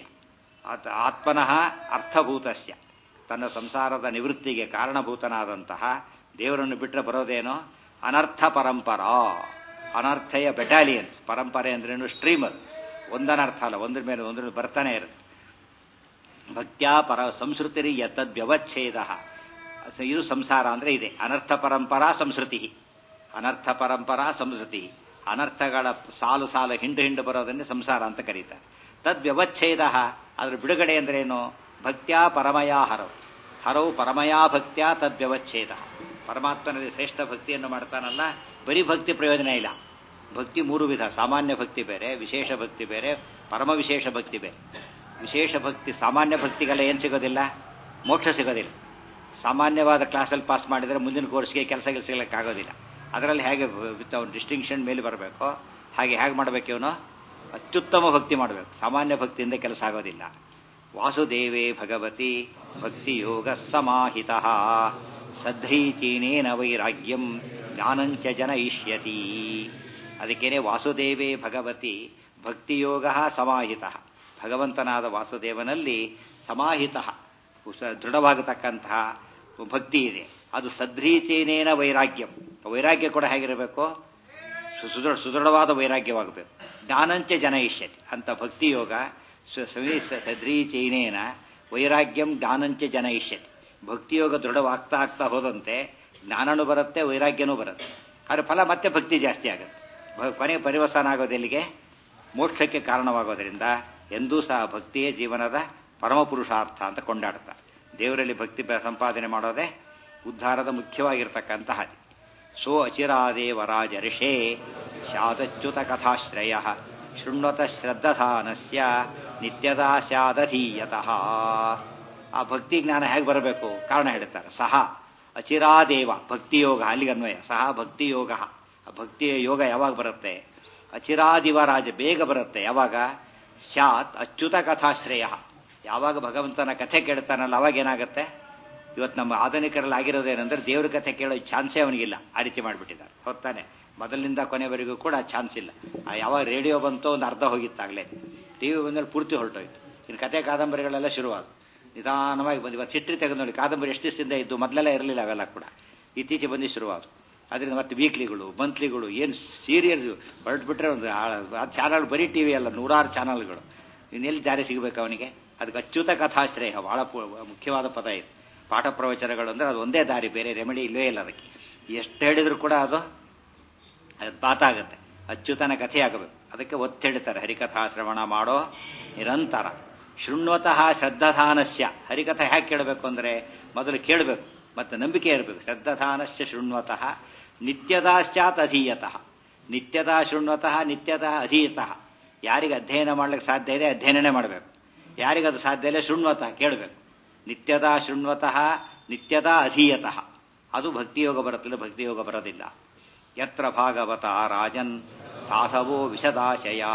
ಆತ್ಮನಃ ಅರ್ಥಭೂತಸ್ಯ ತನ್ನ ಸಂಸಾರದ ನಿವೃತ್ತಿಗೆ ಕಾರಣಭೂತನಾದಂತಹ ದೇವರನ್ನು ಬಿಟ್ಟರೆ ಬರೋದೇನೋ ಅನರ್ಥ ಪರಂಪರಾ ಅನರ್ಥಯ ಬೆಟಾಲಿಯನ್ಸ್ ಪರಂಪರೆ ಅಂದ್ರೇನು ಸ್ಟ್ರೀಮರ್ ಒಂದನರ್ಥ ಅಲ್ಲ ಒಂದ್ರ ಮೇಲೆ ಒಂದ್ರ ಬರ್ತಾನೆ ಇರುತ್ತೆ ಭಕ್ತ್ಯಾ ಪರ ಸಂಸ್ಕೃತಿ ಯತದ್ ವ್ಯವಚ್ಛೇದ ಇದು ಸಂಸಾರ ಅಂದ್ರೆ ಇದೆ ಅನರ್ಥ ಪರಂಪರಾ ಸಂಸ್ಕೃತಿ ಅನರ್ಥ ಪರಂಪರಾ ಸಂಸ್ಕೃತಿ ಅನರ್ಥಗಳ ಸಾಲು ಸಾಲು ಹಿಂಡು ಹಿಂಡು ಬರೋದನ್ನೇ ಸಂಸಾರ ಅಂತ ಕರೀತಾರೆ ತದ್ ವ್ಯವಚ್ಛೇದ ಅದ್ರ ಬಿಡುಗಡೆ ಅಂದ್ರೇನು ಭಕ್ತ್ಯಾ ಪರಮಯಾ ಹರವು ಹರವು ಪರಮಯಾ ಭಕ್ತ್ಯಾ ತದ್ ವ್ಯವಚ್ಛೇದ ಪರಮಾತ್ಮನಲ್ಲಿ ಶ್ರೇಷ್ಠ ಭಕ್ತಿಯನ್ನು ಮಾಡ್ತಾನಲ್ಲ ಬರೀ ಭಕ್ತಿ ಪ್ರಯೋಜನ ಇಲ್ಲ ಭಕ್ತಿ ಮೂರು ವಿಧ ಸಾಮಾನ್ಯ ಭಕ್ತಿ ಬೇರೆ ವಿಶೇಷ ಭಕ್ತಿ ಬೇರೆ ಪರಮ ವಿಶೇಷ ಭಕ್ತಿ ಬೇರೆ ವಿಶೇಷ ಭಕ್ತಿ ಸಾಮಾನ್ಯ ಭಕ್ತಿಗೆಲ್ಲ ಏನು ಸಿಗೋದಿಲ್ಲ ಮೋಕ್ಷ ಸಿಗೋದಿಲ್ಲ ಸಾಮಾನ್ಯವಾದ ಕ್ಲಾಸಲ್ಲಿ ಪಾಸ್ ಮಾಡಿದರೆ ಮುಂದಿನ ಕೋರ್ಸ್ಗೆ ಕೆಲಸ ಸಿಗಲಿಕ್ಕಾಗೋದಿಲ್ಲ ಅದರಲ್ಲಿ ಹೇಗೆ ವಿತ್ ಅವ್ನ ಡಿಸ್ಟಿಂಕ್ಷನ್ ಮೇಲೆ ಬರಬೇಕು ಹಾಗೆ ಹೇಗೆ ಮಾಡಬೇಕು ಇವನು ಅತ್ಯುತ್ತಮ ಭಕ್ತಿ ಮಾಡಬೇಕು ಸಾಮಾನ್ಯ ಭಕ್ತಿಯಿಂದ ಕೆಲಸ ಆಗೋದಿಲ್ಲ ವಾಸುದೇವೇ ಭಗವತಿ ಭಕ್ತಿಯೋಗ ಸಮಾಹಿತ ಸದ್ಧೈಚೀನೇನ ವೈರಾಗ್ಯಂ ಜ್ಞಾನಂಚ ಜನಯಿಷ್ಯತಿ ಅದಕ್ಕೇನೆ ವಾಸುದೇವೇ ಭಗವತಿ ಭಕ್ತಿಯೋಗ ಸಮಾಹಿತ ಭಗವಂತನಾದ ವಾಸುದೇವನಲ್ಲಿ ಸಮಾಹಿತ ದೃಢವಾಗತಕ್ಕಂತಹ ಭಕ್ತಿ ಇದೆ ಅದು ಸದ್ರೀಚೇನೇನ ವೈರಾಗ್ಯಂ ವೈರಾಗ್ಯ ಕೂಡ ಹೇಗಿರಬೇಕು ಸುದೃಢ ಸುದೃಢವಾದ ವೈರಾಗ್ಯವಾಗಬೇಕು ಜ್ಞಾನಂಚ ಜನಯಿಷ್ಯತಿ ಅಂತ ಭಕ್ತಿಯೋಗ ಸದ್ರೀಚೈನೇನ ವೈರಾಗ್ಯಂ ಜ್ಞಾನಂಚ ಜನಯಿಷ್ಯತಿ ಭಕ್ತಿಯೋಗ ದೃಢವಾಗ್ತಾ ಆಗ್ತಾ ಹೋದಂತೆ ಜ್ಞಾನನೂ ಬರುತ್ತೆ ವೈರಾಗ್ಯನೂ ಬರುತ್ತೆ ಆದರೆ ಫಲ ಮತ್ತೆ ಭಕ್ತಿ ಜಾಸ್ತಿ ಆಗುತ್ತೆ ಕೊನೆ ಪರಿವಸಾನ ಆಗೋದೆಲ್ಲಿಗೆ ಮೋಕ್ಷಕ್ಕೆ ಕಾರಣವಾಗೋದ್ರಿಂದ ಎಂದೂ ಸಹ ಭಕ್ತಿಯೇ ಜೀವನದ ಪರಮ ಪುರುಷಾರ್ಥ ಅಂತ ಕೊಂಡಾಡ್ತಾರೆ ದೇವರಲ್ಲಿ ಭಕ್ತಿ ಸಂಪಾದನೆ ಮಾಡೋದೇ ಉದ್ಧಾರದ ಮುಖ್ಯವಾಗಿರ್ತಕ್ಕಂಥ ಹಾದಿ ಸೋ ಅಚಿರಾದೇವರಾಜರ್ಷೇ ಶಾದಚ್ಯುತ ಕಥಾಶ್ರಯ ಶೃಣ್ವತ ಶ್ರದ್ಧಾನಸ್ಯ ನಿತ್ಯದಾ ಸ್ಯಾದಧೀಯತಃ ಆ ಭಕ್ತಿ ಜ್ಞಾನ ಹೇಗೆ ಬರಬೇಕು ಕಾರಣ ಹೇಳ್ತಾರೆ ಸಹ ಅಚಿರಾದೇವ ಭಕ್ತಿಯೋಗ ಅಲ್ಲಿಗೆ ಅನ್ವಯ ಸಹ ಭಕ್ತಿಯೋಗ ಭಕ್ತಿಯ ಯೋಗ ಯಾವಾಗ ಬರುತ್ತೆ ಅಚಿರಾದಿವರಾಜ ಬೇಗ ಬರುತ್ತೆ ಯಾವಾಗ ಸ್ಯಾತ್ ಅಚ್ಯುತ ಕಥಾಶ್ರಯ ಯಾವಾಗ ಭಗವಂತನ ಕಥೆ ಕೇಳ್ತಾನಲ್ಲ ಅವಾಗ ಏನಾಗುತ್ತೆ ಇವತ್ತು ನಮ್ಮ ಆಧುನಿಕರಲ್ಲಿ ಆಗಿರೋದೇನೆಂದ್ರೆ ದೇವ್ರ ಕಥೆ ಕೇಳೋ ಚಾನ್ಸೇ ಅವನಿಗಿಲ್ಲ ಆ ರೀತಿ ಮಾಡಿಬಿಟ್ಟಿದ್ದಾರೆ ಹೊತ್ತಾನೆ ಮೊದಲಿನಿಂದ ಕೊನೆವರೆಗೂ ಕೂಡ ಚಾನ್ಸ್ ಇಲ್ಲ ಆ ಯಾವಾಗ ರೇಡಿಯೋ ಬಂತೋ ಒಂದು ಅರ್ಧ ಹೋಗಿತ್ತಾಗಲೇ ಟಿ ವಿ ಬಂದಲ್ಲಿ ಪೂರ್ತಿ ಹೊರಟೋಯ್ತು ಇನ್ನು ಕತೆ ಕಾದಂಬರಿಗಳೆಲ್ಲ ಶುರುವಾದ ನಿಧಾನವಾಗಿ ಬಂದು ಇವತ್ತು ಹಿಟ್ರಿ ತೆಗೆದು ನೋಡಿ ಕಾದಂಬರಿ ಎಷ್ಟು ದಿವಸದಿಂದ ಇದ್ದು ಮೊದಲೆಲ್ಲ ಇರಲಿಲ್ಲ ಅವೆಲ್ಲ ಕೂಡ ಇತ್ತೀಚೆ ಬಂದು ಶುರುವಾದ ಅದರಿಂದ ಮತ್ತೆ ವೀಕ್ಲಿಗಳು ಮಂತ್ಲಿಗಳು ಏನು ಸೀರಿಯಲ್ಸ್ ಹೊರಟ್ಬಿಟ್ರೆ ಒಂದು ಆ ಚಾನಲ್ ಬರೀ ಟಿ ವಿ ಅಲ್ಲ ನೂರಾರು ಚಾನಲ್ಗಳು ಇನ್ನೆಲ್ಲಿ ಜಾರಿ ಸಿಗಬೇಕು ಅವನಿಗೆ ಅದಕ್ಕೆ ಅಚ್ಯುತ ಕಥಾಶ್ರಯ ಬಹಳ ಮುಖ್ಯವಾದ ಪದ ಇದು ಪಾಠ ಪ್ರವಚನಗಳು ಅಂದ್ರೆ ಅದು ಒಂದೇ ದಾರಿ ಬೇರೆ ರೆಮಿಡಿ ಇಲ್ಲವೇ ಇಲ್ಲ ಅದಕ್ಕೆ ಎಷ್ಟು ಹೇಳಿದ್ರು ಕೂಡ ಅದು ಅದು ಪಾತಾಗುತ್ತೆ ಅಚ್ಯುತನ ಕಥೆ ಆಗಬೇಕು ಅದಕ್ಕೆ ಒತ್ತೇಳ್ತಾರೆ ಹರಿಕಥಾ ಶ್ರವಣ ಮಾಡೋ ನಿರಂತರ ಶೃಣ್ವತಃ ಶ್ರದ್ಧಾನಸ್ಯ ಹರಿಕಥೆ ಹೇಗೆ ಕೇಳಬೇಕು ಅಂದರೆ ಮೊದಲು ಕೇಳಬೇಕು ಮತ್ತು ನಂಬಿಕೆ ಇರಬೇಕು ಶ್ರದ್ಧಾನಸ್ಯ ಶೃಣ್ವತಃ ನಿತ್ಯದಾಶ್ಚಾತ್ ಅಧೀಯತಃ ನಿತ್ಯದಾ ಶೃಣ್ವತಃ ನಿತ್ಯದ ಅಧೀಯತಃ ಯಾರಿಗೆ ಅಧ್ಯಯನ ಮಾಡ್ಲಿಕ್ಕೆ ಸಾಧ್ಯ ಇದೆ ಅಧ್ಯಯನನೇ ಮಾಡಬೇಕು ಯಾರಿಗದು ಸಾಧ್ಯ ಇಲ್ಲ ಶೃಣ್ವತಃ ಕೇಳಬೇಕು ನಿತ್ಯದಾ ಶೃಣ್ವತಃ ನಿತ್ಯದಾ ಅಧೀಯತಃ ಅದು ಭಕ್ತಿಯೋಗ ಬರುತ್ತಿಲ್ಲ ಭಕ್ತಿಯೋಗ ಬರೋದಿಲ್ಲ ಯತ್ರ ಭಾಗವತ ರಾಜನ್ ಸಾಧವೋ ವಿಶದಾಶಯಾ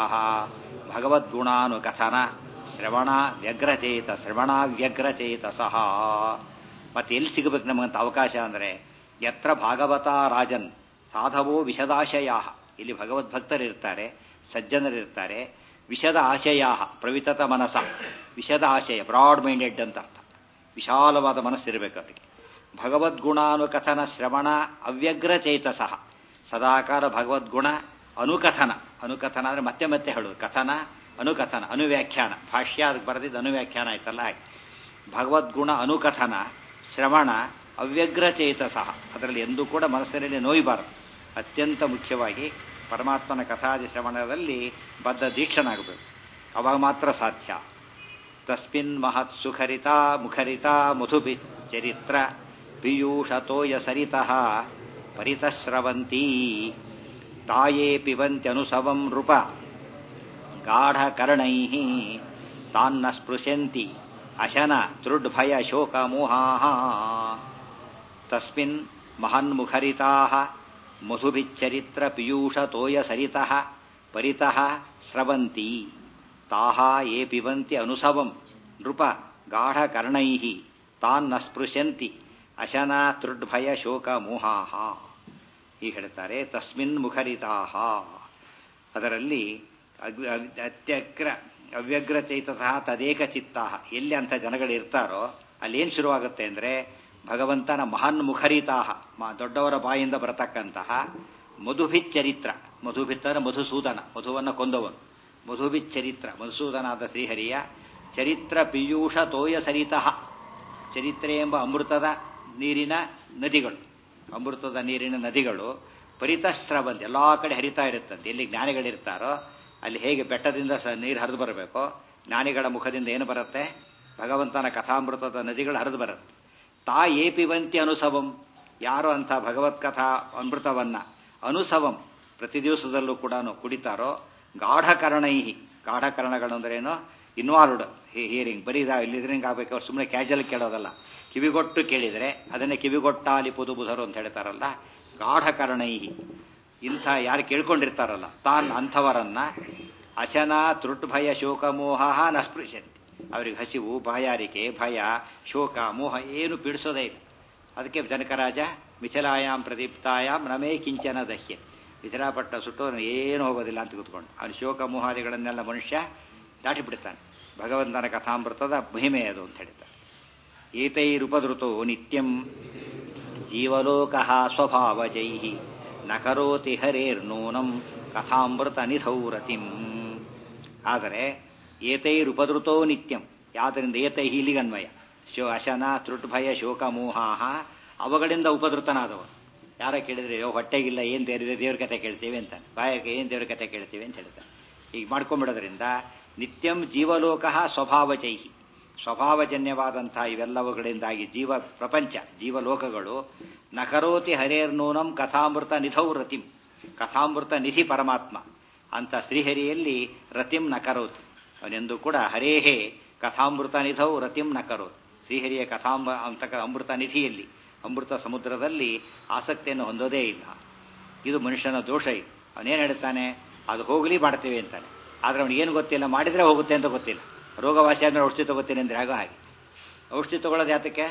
ಭಗವದ್ಗುಣಾನುಕಥನ ಶ್ರವಣ ವ್ಯಗ್ರಚೇತ ಶ್ರವಣ ವ್ಯಗ್ರಚೇತ ಸಹ ಮತ್ತೆ ಎಲ್ಲಿ ಸಿಗಬೇಕು ನಮಗಂತ ಅವಕಾಶ ಅಂದರೆ ಯತ್ರ ಭಾಗವತ ರಾಜನ್ ಸಾಧವೋ ವಿಶದಾಶಯಾ ಇಲ್ಲಿ ಭಗವದ್ಭಕ್ತರಿರ್ತಾರೆ ಸಜ್ಜನರಿರ್ತಾರೆ ವಿಷದ ಆಶಯಾ ಪ್ರವಿತತ ಮನಸ ವಿಷದ ಆಶಯ ಬ್ರಾಡ್ ಮೈಂಡೆಡ್ ಅಂತ ಅರ್ಥ ವಿಶಾಲವಾದ ಮನಸ್ಸಿರಬೇಕು ಅವರಿಗೆ ಭಗವದ್ಗುಣಾನುಕಥನ ಶ್ರವಣ ಅವ್ಯಗ್ರ ಚೇತಸಃ ಸದಾಕಾಲ ಭಗವದ್ಗುಣ ಅನುಕಥನ ಅನುಕಥನ ಅಂದರೆ ಮತ್ತೆ ಮತ್ತೆ ಹೇಳೋದು ಕಥನ ಅನುಕಥನ ಅನುವ್ಯಾಖ್ಯಾನ ಭಾಷ್ಯ ಅದಕ್ಕೆ ಬರೆದಿದ್ದು ಅನುವ್ಯಾಖ್ಯಾನ ಆಯ್ತಲ್ಲ ಹಾಗೆ ಭಗವದ್ಗುಣ ಅನುಕಥನ ಶ್ರವಣ ಅವ್ಯಗ್ರ ಚೇತಸಃ ಅದರಲ್ಲಿ ಎಂದೂ ಕೂಡ ಮನಸ್ಸಿನಲ್ಲಿ ನೋಯಬಾರದು ಅತ್ಯಂತ ಮುಖ್ಯವಾಗಿ ಪರಮಾತ್ಮನ ಕಥಾದಿ ಶ್ರವಣದಲ್ಲಿ ಬದ್ಧ ದೀಕ್ಷನಾಗಬೇಕು ಅವಾಗ ಮಾತ್ರ ಸಾಧ್ಯ ತಸ್ಮಿನ್ ಮಹತ್ ಸುಖರಿತಾ ಮುಖರಿತಾ ಮಧುಬಿ ಚರಿತ್ರ ಪೀಯೂಷತೋಯ ಸರಿತಃ ಪರಿತಸ್ರವಂತೀ ತಾಯೇ ಪಿಬಂತ್ಯನುಸವಂ ನೃಪ ಗಾಢಕರ್ಣೈ ತಾನ್ನ ಸ್ಪೃಶಂತಿ ಅಶನ ದೃಢಭಯ ಶೋಕ ಮೋಹಾ ತಸ್ಮಿನ್ ಮಹನ್ಮುಖರಿತಾ ಮಧುಭಿಚ್ಚರಿತ್ರ ಪೀಯೂಷತೋಯ ಸರಿತಃ ಪರಿತಃ ಸ್ರವಂತಿ ತಾಹ ಯೇ ಪಿಬಂತಿ ಅನುಸವಂ ನೃಪ ಗಾಢಕರ್ಣೈ ತಾನ್ನ ಸ್ಪೃಶಂತಿ ಅಶನ ತೃಡ್ಭಯ ಶೋಕ ಮೋಹಾಹ ಹೀಗೆ ಹೇಳ್ತಾರೆ ತಸ್ಮಿನ್ ಮುಖರಿತಾಹ ಅದರಲ್ಲಿ ಅತ್ಯಗ್ರ ಅವ್ಯಗ್ರ ಚೈತಸಃ ತದೇಕ ಚಿತ್ತಾಹ ಎಲ್ಲಿ ಅಂಥ ಜನಗಳಿರ್ತಾರೋ ಅಲ್ಲಿ ಏನು ಶುರುವಾಗುತ್ತೆ ಅಂದರೆ ಭಗವಂತನ ಮಹಾನ್ ಮುಖರಿತಾಹ ದೊಡ್ಡವರ ಬಾಯಿಂದ ಬರತಕ್ಕಂತಹ ಮಧುಭಿಚ್ಚರಿತ್ರ ಮಧುಭಿತ್ತರ ಮಧುಸೂದನ ಮಧುವನ್ನು ಕೊಂದವನು ಮಧುಭಿಚ್ಚರಿತ್ರ ಮಧುಸೂದನಾದ ಶ್ರೀಹರಿಯ ಚರಿತ್ರ ಪೀಯೂಷ ತೋಯ ಸರಿತಃ ಚರಿತ್ರೆ ಎಂಬ ಅಮೃತದ ನೀರಿನ ನದಿಗಳು ಅಮೃತದ ನೀರಿನ ನದಿಗಳು ಪರಿತಸ್ರವಂತ ಎಲ್ಲ ಕಡೆ ಹರಿತಾ ಇರುತ್ತಂತೆ ಎಲ್ಲಿ ಜ್ಞಾನಿಗಳಿರ್ತಾರೋ ಅಲ್ಲಿ ಹೇಗೆ ಬೆಟ್ಟದಿಂದ ಸ ನೀರು ಹರಿದು ಬರಬೇಕೋ ಜ್ಞಾನಿಗಳ ಮುಖದಿಂದ ಏನು ಬರುತ್ತೆ ಭಗವಂತನ ಕಥಾಮೃತದ ನದಿಗಳು ಹರಿದು ಬರುತ್ತೆ ತಾ ಏಪಿವಂತಿ ಅನುಸವಂ ಯಾರು ಅಂಥ ಭಗವತ್ ಕಥಾ ಅಮೃತವನ್ನ ಅನುಸವಂ ಪ್ರತಿ ದಿವಸದಲ್ಲೂ ಕೂಡ ಕುಡಿತಾರೋ ಗಾಢಕರ್ಣೈಹಿ ಗಾಢಕರ್ಣಗಳು ಅಂದ್ರೇನು ಇನ್ವಾಲ್ವ್ಡ್ ಹಿಯರಿಂಗ್ ಬರೀ ಲಿಸನಿಂಗ್ ಆಗಬೇಕು ಅವ್ರು ಸುಮ್ಮನೆ ಕ್ಯಾಜುವಲ್ ಕೇಳೋದಲ್ಲ ಕಿವಿಗೊಟ್ಟು ಕೇಳಿದರೆ ಅದನ್ನೇ ಕಿವಿಗೊಟ್ಟಾಲಿ ಪುದು ಬುಧರು ಅಂತ ಹೇಳ್ತಾರಲ್ಲ ಗಾಢಕರ್ಣೈಹಿ ಇಂಥ ಯಾರು ಕೇಳ್ಕೊಂಡಿರ್ತಾರಲ್ಲ ತಾನ್ ಅಂಥವರನ್ನ ಅಶನ ತೃಟ್ಭಯ ಶೋಕ ಮೋಹ ನಸ್ಪೃಶಂತಿ ಅವರಿಗೆ ಹಸಿವು ಬಾಯಾರಿಕೆ ಭಯ ಶೋಕ ಮೋಹ ಏನು ಪೀಡಿಸೋದೇ ಇಲ್ಲ ಅದಕ್ಕೆ ಜನಕರಾಜ ಮಿಥಿಲಾಯಾಮ್ ಪ್ರದೀಪ್ತಾಯಾಮ್ ನಮೇ ಕಿಂಚನ ದಹ್ಯ ಮಿಥಿಲಾಪಟ್ಟ ಸುಟ್ಟು ಏನು ಹೋಗೋದಿಲ್ಲ ಅಂತ ಕೂತ್ಕೊಂಡು ಅವನು ಶೋಕ ಮೋಹಾದಿಗಳನ್ನೆಲ್ಲ ಮನುಷ್ಯ ದಾಟಿಬಿಡ್ತಾನೆ ಭಗವಂತನ ಕಥಾಮೃತದ ಮಹಿಮೆ ಅದು ಅಂತ ಹೇಳಿದ್ದಾರೆ ಏತೈರುಪದೃತೋ ನಿತ್ಯಂ ಜೀವಲೋಕ ಸ್ವಭಾವಜೈ ನ ಕರೋತಿ ಹರೇರ್ನೂನಂ ಕಥಾಮೃತ ನಿಧೌರತಿಂ ಆದರೆ ಏತೈರುಪದೃತೋ ನಿತ್ಯಂ ಯಾವ್ದರಿಂದ ಏತೈ ಇಲಿಗನ್ವಯ ಶೋ ಅಶನ ತೃಟ್ಭಯ ಶೋಕ ಮೋಹಾಹ ಅವುಗಳಿಂದ ಉಪದೃತನಾದವರು ಯಾರ ಕೇಳಿದ್ರೆ ಅಯ್ಯೋ ಹೊಟ್ಟೆಗಿಲ್ಲ ಏನು ದೇವ್ರ ದೇವ್ರ ಕತೆ ಕೇಳ್ತೀವಿ ಅಂತ ಬಾಯಕ್ಕೆ ಏನು ದೇವ್ರ ಕತೆ ಕೇಳ್ತೀವಿ ಅಂತ ಹೇಳ್ತಾರೆ ಈಗ ಮಾಡ್ಕೊಂಡ್ಬಿಡೋದ್ರಿಂದ ನಿತ್ಯಂ ಜೀವಲೋಕ ಸ್ವಭಾವಜೈಹಿ ಸ್ವಭಾವಜನ್ಯವಾದಂತಹ ಇವೆಲ್ಲವುಗಳಿಂದಾಗಿ ಜೀವ ಪ್ರಪಂಚ ಜೀವಲೋಕಗಳು ನಕರೋತಿ ಹರೇರ್ನೂನಂ ಕಥಾಮೃತ ನಿಧೌ ರತಿಂ ಕಥಾಮೃತ ನಿಧಿ ಪರಮಾತ್ಮ ಅಂತ ಶ್ರೀಹರಿಯಲ್ಲಿ ರತಿಂ ನಕರೋತಿ ಅವನೆಂದು ಕೂಡ ಹರೇಹೇ ಕಥಾಮೃತ ನಿಧೌ ರತಿಂ ನಕರೋತಿ ಶ್ರೀಹರಿಯ ಕಥಾಂಬ ಅಂತಕ ಅಮೃತ ನಿಧಿಯಲ್ಲಿ ಅಮೃತ ಸಮುದ್ರದಲ್ಲಿ ಆಸಕ್ತಿಯನ್ನು ಹೊಂದೋದೇ ಇಲ್ಲ ಇದು ಮನುಷ್ಯನ ದೋಷ ಇದು ಅವನೇನು ಹೇಳ್ತಾನೆ ಅದು ಹೋಗಲಿ ಮಾಡ್ತೇವೆ ಅಂತಾನೆ ಆದ್ರೆ ಅವನಿಗೇನು ಗೊತ್ತಿಲ್ಲ ಮಾಡಿದ್ರೆ ಹೋಗುತ್ತೆ ಅಂತ ಗೊತ್ತಿಲ್ಲ ರೋಗವಾಸಿ ಆದ್ಮೇಲೆ ಔಷಧಿ ತಗೋತೀನಿ ಅಂದ್ರೆ ಆಗೋ ಹಾಗೆ ಔಷಧಿ ತಗೊಳ್ಳೋದು ಯಾತಕ್ಕೆ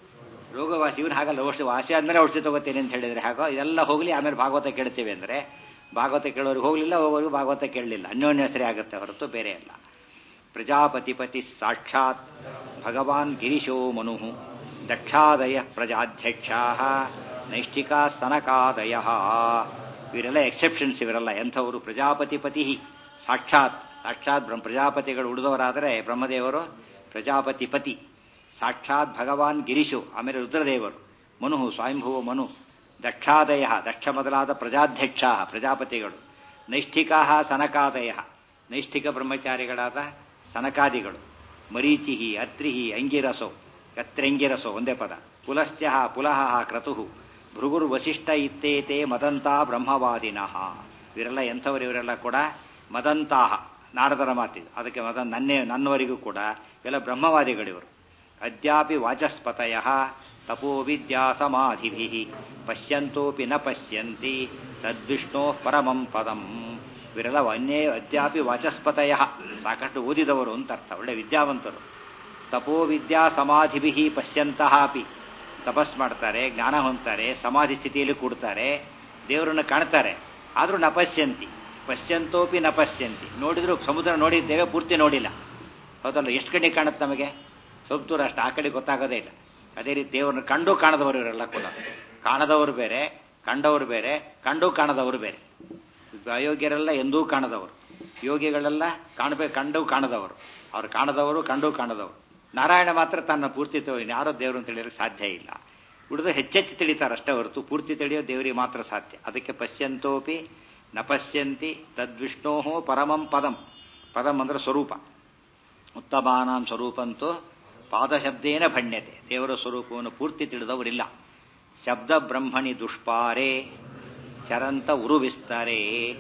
ರೋಗವಾಸಿ ಇವನು ಹಾಗಲ್ಲ ಔಷಧಿ ವಾಸಿ ಆದ್ಮೇಲೆ ಔಷಧಿ ತಗೋತೀನಿ ಅಂತ ಹೇಳಿದ್ರೆ ಹಾಗೋ ಇದೆಲ್ಲ ಹೋಗಲಿ ಆಮೇಲೆ ಭಾಗವತ ಕೇಳ್ತೀವಿ ಅಂದ್ರೆ ಭಾಗವತ ಕೇಳೋರಿಗೆ ಹೋಗಲಿಲ್ಲ ಹೋಗೋರಿಗೆ ಭಾಗವತ ಕೇಳಲಿಲ್ಲ ಅನ್ಯೋನ್ಯ ಹೆಸರೇ ಆಗುತ್ತೆ ಹೊರತು ಬೇರೆ ಅಲ್ಲ ಪ್ರಜಾಪತಿಪತಿ ಸಾಕ್ಷಾತ್ ಭಗವಾನ್ ಗಿರಿಶೋ ಮನು ದಕ್ಷಾದಯ ಪ್ರಜಾಧ್ಯಕ್ಷಾ ನೈಷ್ಠಿಕಾ ಸನಕಾದಯ ಇವರೆಲ್ಲ ಎಕ್ಸೆಪ್ಷನ್ಸ್ ಇವರೆಲ್ಲ ಎಂಥವರು ಪ್ರಜಾಪತಿಪತಿ ಸಾಕ್ಷಾತ್ ಸಾಕ್ಷಾತ್ ಬ್ರಹ್ಮ ಪ್ರಜಾಪತಿಗಳು ಉಳಿದವರಾದರೆ ಬ್ರಹ್ಮದೇವರು ಪ್ರಜಾಪತಿಪತಿ ಸಾಕ್ಷಾತ್ ಭಗವಾನ್ ಗಿರಿಶು ಆಮೇಲೆ ರುದ್ರದೇವರು ಮನು ಸ್ವಯಂಭುವ ಮನು ದಕ್ಷಾದಯ ದಕ್ಷ ಮೊದಲಾದ ಪ್ರಜಾಧ್ಯಕ್ಷ ಪ್ರಜಾಪತಿಗಳು ನೈಷ್ಠಿಕಾ ಸನಕಾದಯ ನೈಷ್ಠಿಕ ಬ್ರಹ್ಮಚಾರಿಗಳಾದ ಸನಕಾದಿಗಳು ಮರೀಚಿಹಿ ಅತ್ರಿಹಿ ಅಂಗಿರಸೋ ಕತ್ರೆಂಗಿರಸೋ ಒಂದೇ ಪದ ಪುಲಸ್ತ್ಯ ಪುಲಹ ಕ್ರತು ಭೃಗುರ್ ವಸಿಷ್ಠ ಇತ್ತೇತೆ ಮದಂತ ಬ್ರಹ್ಮವಾದಿನಃ ಇವರೆಲ್ಲ ಎಂಥವರು ಇವರೆಲ್ಲ ಕೂಡ ಮದಂತಾಹ ನಾರದರ ಮಾತಿದು ಅದಕ್ಕೆ ಮದ ನನ್ನೇ ನನ್ನವರಿಗೂ ಕೂಡ ಇವೆಲ್ಲ ಬ್ರಹ್ಮವಾದಿಗಳಿವರು ಅದ್ಯಾಪಿ ವಾಚಸ್ಪತಯ ತಪೋ ವಿದ್ಯಾ ಸಮಾಧಿಭಿ ಪಶ್ಯಂತೋಪಿ ನ ಪಶ್ಯಂತಿ ತದ್ವಿಷ್ಣೋ ಪರಮಂ ಪದಂ ಇವರೆಲ್ಲ ಅನ್ಯೇ ಅದ್ಯಾಪಿ ವಾಚಸ್ಪತಯ ಸಾಕಷ್ಟು ಓದಿದವರು ಅಂತ ಅರ್ಥ ಒಳ್ಳೆ ವಿದ್ಯಾವಂತರು ತಪೋ ವಿದ್ಯಾ ಸಮಾಧಿಭಿ ಪಶ್ಯಂತಹ ಅಪಿ ತಪಸ್ ಮಾಡ್ತಾರೆ ಜ್ಞಾನ ಹೊಂದ್ತಾರೆ ಸಮಾಧಿ ಸ್ಥಿತಿಯಲ್ಲಿ ಕೂಡ್ತಾರೆ ದೇವರನ್ನು ಕಾಣ್ತಾರೆ ಆದರೂ ನಪಶ್ಯಂತಿ ಪಶ್ಯಂತೋಪಿ ನಪಶ್ಯಂತಿ ನೋಡಿದ್ರು ಸಮುದ್ರ ನೋಡಿದ್ದೇವೆ ಪೂರ್ತಿ ನೋಡಿಲ್ಲ ಹೌದಲ್ಲ ಎಷ್ಟು ಕಡೆ ಕಾಣುತ್ತೆ ನಮಗೆ ಸ್ವಲ್ಪ ದೂರ ಅಷ್ಟು ಆ ಕಡೆ ಗೊತ್ತಾಗೋದೇ ಇಲ್ಲ ಅದೇ ರೀತಿ ದೇವರನ್ನು ಕಂಡು ಕಾಣದವರು ಇವರೆಲ್ಲ ಕೂಡ ಕಾಣದವರು ಬೇರೆ ಕಂಡವರು ಬೇರೆ ಕಂಡು ಕಾಣದವರು ಬೇರೆ ಅಯೋಗ್ಯರೆಲ್ಲ ಎಂದೂ ಕಾಣದವರು ಯೋಗಿಗಳೆಲ್ಲ ಕಾಣಬೇಕು ಕಂಡು ಕಾಣದವರು ಅವ್ರು ಕಾಣದವರು ಕಂಡು ಕಾಣದವರು ನಾರಾಯಣ ಮಾತ್ರ ತನ್ನ ಪೂರ್ತಿ ಯಾರೋ ದೇವರು ಅಂತ ಹೇಳಿದ್ರೆ ಸಾಧ್ಯ ಇಲ್ಲ ಉಳಿದು ಹೆಚ್ಚೆಚ್ಚು ತಿಳಿತಾರೆ ಅಷ್ಟೇ ಹೊರತು ಪೂರ್ತಿ ತಿಳಿಯೋ ದೇವರಿಗೆ ಮಾತ್ರ ಸಾಧ್ಯ ಅದಕ್ಕೆ ಪಶ್ಯಂತೋಪಿ ನ ಪಶ್ಯಂತಿ ತದ್ವಿಷ್ಣೋ ಪರಮಂ ಪದಂ ಪದಂ ಅಂದ್ರೆ ಸ್ವರೂಪ ಉತ್ತಮಾನಾಂ ಸ್ವರೂಪಂತೂ ಪಾದಶಬ್ದೇನ ಭಣ್ಯತೆ ದೇವರ ಸ್ವರೂಪವನ್ನು ಪೂರ್ತಿ ತಿಳಿದವರಿಲ್ಲ ಶಬ್ದ ಬ್ರಹ್ಮಣಿ ದುಷ್ಪಾರೆ ಚರಂತ ಉರುವಿಸ್ತಾರೆ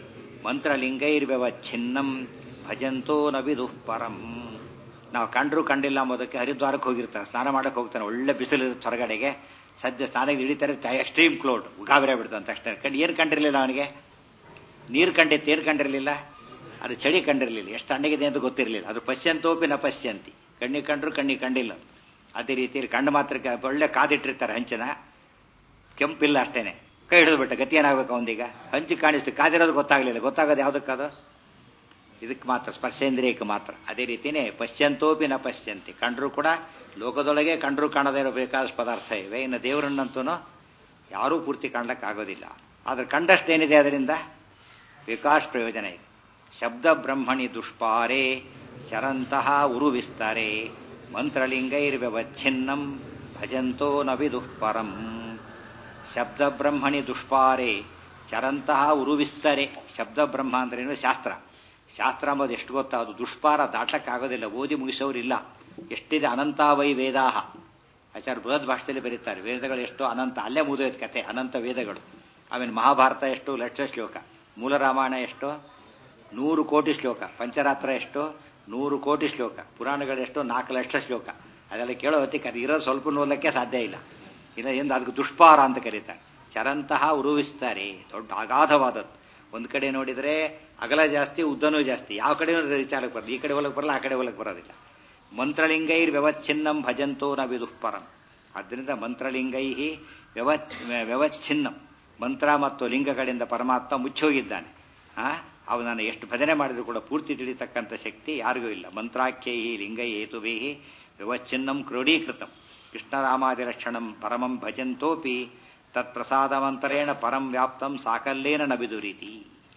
ಮಂತ್ರಲಿಂಗೈರ್ವ್ಯವಚ್ಛಿನ್ನಂ ಭಜಂತೋ ನವಿದು ಪರಂ ನಾವು ಕಂಡ್ರು ಕಂಡಿಲ್ಲ ಅಂಬೋದಕ್ಕೆ ಹರಿದ್ವಾರಕ್ಕೆ ಹೋಗಿರ್ತಾನೆ ಸ್ನಾನ ಮಾಡಕ್ಕೆ ಹೋಗ್ತಾನೆ ಒಳ್ಳೆ ಬಿಸಿಲು ಇರುತ್ತೆ ಹೊರಗಡೆಗೆ ಸದ್ಯ ಸ್ನಾನಕ್ಕೆ ಇಳಿತಾರೆ ಎಕ್ಸ್ಟ್ರೀಮ್ ಕ್ಲೋಡ್ ಗಾಬರಿ ಬಿಡ್ತಾನೆ ತಕ್ಷಣ ಕಂಡು ಏನು ಕಂಡಿರಲಿಲ್ಲ ಅವನಿಗೆ ನೀರು ಕಂಡಿತ್ತು ಏರು ಕಂಡಿರಲಿಲ್ಲ ಅದು ಚಳಿ ಕಂಡಿರಲಿಲ್ಲ ಎಷ್ಟು ತಣ್ಣಗಿದೆ ಅಂತ ಗೊತ್ತಿರಲಿಲ್ಲ ಅದು ಪಶ್ಯಂತೋಪಿ ನ ಪಶ್ಯಂತಿ ಕಣ್ಣಿಗೆ ಕಂಡ್ರು ಕಣ್ಣಿಗೆ ಕಂಡಿಲ್ಲ ಅದೇ ರೀತಿಯಲ್ಲಿ ಕಣ್ಣು ಮಾತ್ರ ಒಳ್ಳೆ ಕಾದಿಟ್ಟಿರ್ತಾರೆ ಹಂಚನ ಕೆಂಪಿಲ್ಲ ಅಷ್ಟೇನೆ ಕೈ ಹಿಡಿದು ಬಿಟ್ಟ ಗತಿ ಏನಾಗಬೇಕು ಅವನಿಗೆ ಹಂಚಿ ಕಾಣಿಸ್ತು ಕಾದಿರೋದು ಗೊತ್ತಾಗಲಿಲ್ಲ ಗೊತ್ತಾಗೋದು ಯಾವುದಕ್ಕದು ಇದಕ್ಕೆ ಮಾತ್ರ ಸ್ಪರ್ಶೇಂದ್ರಿಯಕ್ಕೆ ಮಾತ್ರ ಅದೇ ರೀತಿಯೇ ಪಶ್ಯಂತೋಪಿ ನ ಪಶ್ಯಂತಿ ಕಂಡ್ರು ಕೂಡ ಲೋಕದೊಳಗೆ ಕಂಡ್ರು ಕಾಣದೇ ಇರೋ ಬೇಕಾದಷ್ಟು ಪದಾರ್ಥ ಇವೆ ಇನ್ನು ದೇವರನ್ನಂತೂ ಯಾರೂ ಪೂರ್ತಿ ಕಾಣಲಿಕ್ಕಾಗೋದಿಲ್ಲ ಆದರೆ ಕಂಡಷ್ಟೇನಿದೆ ಅದರಿಂದ ವಿಕಾಸ್ ಪ್ರಯೋಜನ ಇದೆ ಶಬ್ದ ಬ್ರಹ್ಮಣಿ ದುಷ್ಪಾರೆ ಚರಂತಹ ಉರುವಿಸ್ತಾರೆ ಮಂತ್ರಲಿಂಗೈರ್ವ್ಯವಚ್ಛಿನ್ನಂ ಭಜಂತೋ ನವಿದುಃ ಪರಂ ಶಬ್ದ ಬ್ರಹ್ಮಣಿ ದುಷ್ಪಾರೆ ಚರಂತಹ ಉರುವಿಸ್ತಾರೆ ಶಬ್ದ ಬ್ರಹ್ಮ ಅಂದ್ರೇನು ಶಾಸ್ತ್ರ ಶಾಸ್ತ್ರ ಅಂಬೋದು ಎಷ್ಟು ಗೊತ್ತಾ ಅದು ದುಷ್ಪಾರ ದಾಟಕ್ಕಾಗೋದಿಲ್ಲ ಓದಿ ಮುಗಿಸೋರಿಲ್ಲ ಎಷ್ಟಿದೆ ಅನಂತಾವೈ ವೇದಾಹ ಆಚಾರ್ಯ ಬೃಹತ್ ಭಾಷೆಯಲ್ಲಿ ಬರೀತಾರೆ ವೇದಗಳು ಎಷ್ಟು ಅನಂತ ಅಲ್ಲೇ ಮುಗಿದೋಯ್ತು ಕತೆ ಅನಂತ ವೇದಗಳು ಆಮೇಲೆ ಮಹಾಭಾರತ ಎಷ್ಟು ಲಕ್ಷ ಶ್ಲೋಕ ಮೂಲ ರಾಮಾಯಣ ಎಷ್ಟು ನೂರು ಕೋಟಿ ಶ್ಲೋಕ ಪಂಚರಾತ್ರ ಎಷ್ಟು ನೂರು ಕೋಟಿ ಶ್ಲೋಕ ಪುರಾಣಗಳೆಷ್ಟು ನಾಲ್ಕು ಲಕ್ಷ ಶ್ಲೋಕ ಅದೆಲ್ಲ ಕೇಳೋ ಹೊತ್ತಿಗೆ ಅದು ಇರೋದು ಸ್ವಲ್ಪ ನೋಡ್ಲಿಕ್ಕೆ ಸಾಧ್ಯ ಇಲ್ಲ ಇಲ್ಲ ಎಂದು ಅದಕ್ಕೆ ದುಷ್ಪಾರ ಅಂತ ಕರೀತಾರೆ ಚರಂತಹ ಉರುವಿಸ್ತಾರೆ ದೊಡ್ಡ ಅಗಾಧವಾದದ್ದು ಒಂದು ಕಡೆ ನೋಡಿದರೆ ಅಗಲ ಜಾಸ್ತಿ ಉದ್ದನೂ ಜಾಸ್ತಿ ಯಾವ ಕಡೆ ವಿಚಾರಕ್ಕೆ ಬರೋದು ಈ ಕಡೆ ಹೊಲಕ್ಕೆ ಬರಲ್ಲ ಆ ಕಡೆ ಹೊಲಕ್ಕೆ ಬರೋದಿಲ್ಲ ಮಂತ್ರಲಿಂಗೈರ್ ವ್ಯವಚ್ಛಿನ್ನಂ ಭಜಂತೋ ನ ವಿದುಃಪರಂ ಆದ್ದರಿಂದ ಮಂತ್ರಲಿಂಗೈ ವ್ಯವ ವ್ಯವಚ್ಛಿನ್ನಂ ಮಂತ್ರ ಮತ್ತು ಲಿಂಗಗಳಿಂದ ಪರಮಾತ್ಮ ಮುಚ್ಚೋಗಿದ್ದಾನೆ ಆ ಅವನನ್ನು ಎಷ್ಟು ಭಜನೆ ಮಾಡಿದ್ರು ಕೂಡ ಪೂರ್ತಿ ತಿಳಿತಕ್ಕಂಥ ಶಕ್ತಿ ಯಾರಿಗೂ ಇಲ್ಲ ಮಂತ್ರಾಖ್ಯೈ ಲಿಂಗೈ ಹೇತುಭಿ ವ್ಯವಚ್ಛಿನ್ನಂ ಕ್ರೋಢೀಕೃತಂ ಕೃಷ್ಣರಾಮಾದಿರಕ್ಷಣಂ ಪರಮಂ ಭಜಂತೋಪಿ ತತ್ಪ್ರಸಾದಮಂತರೇಣ ಪರಂ ವ್ಯಾಪ್ತಂ ಸಾಕಲ್ಲೇನ ನ ಬಿದುರೀತಿ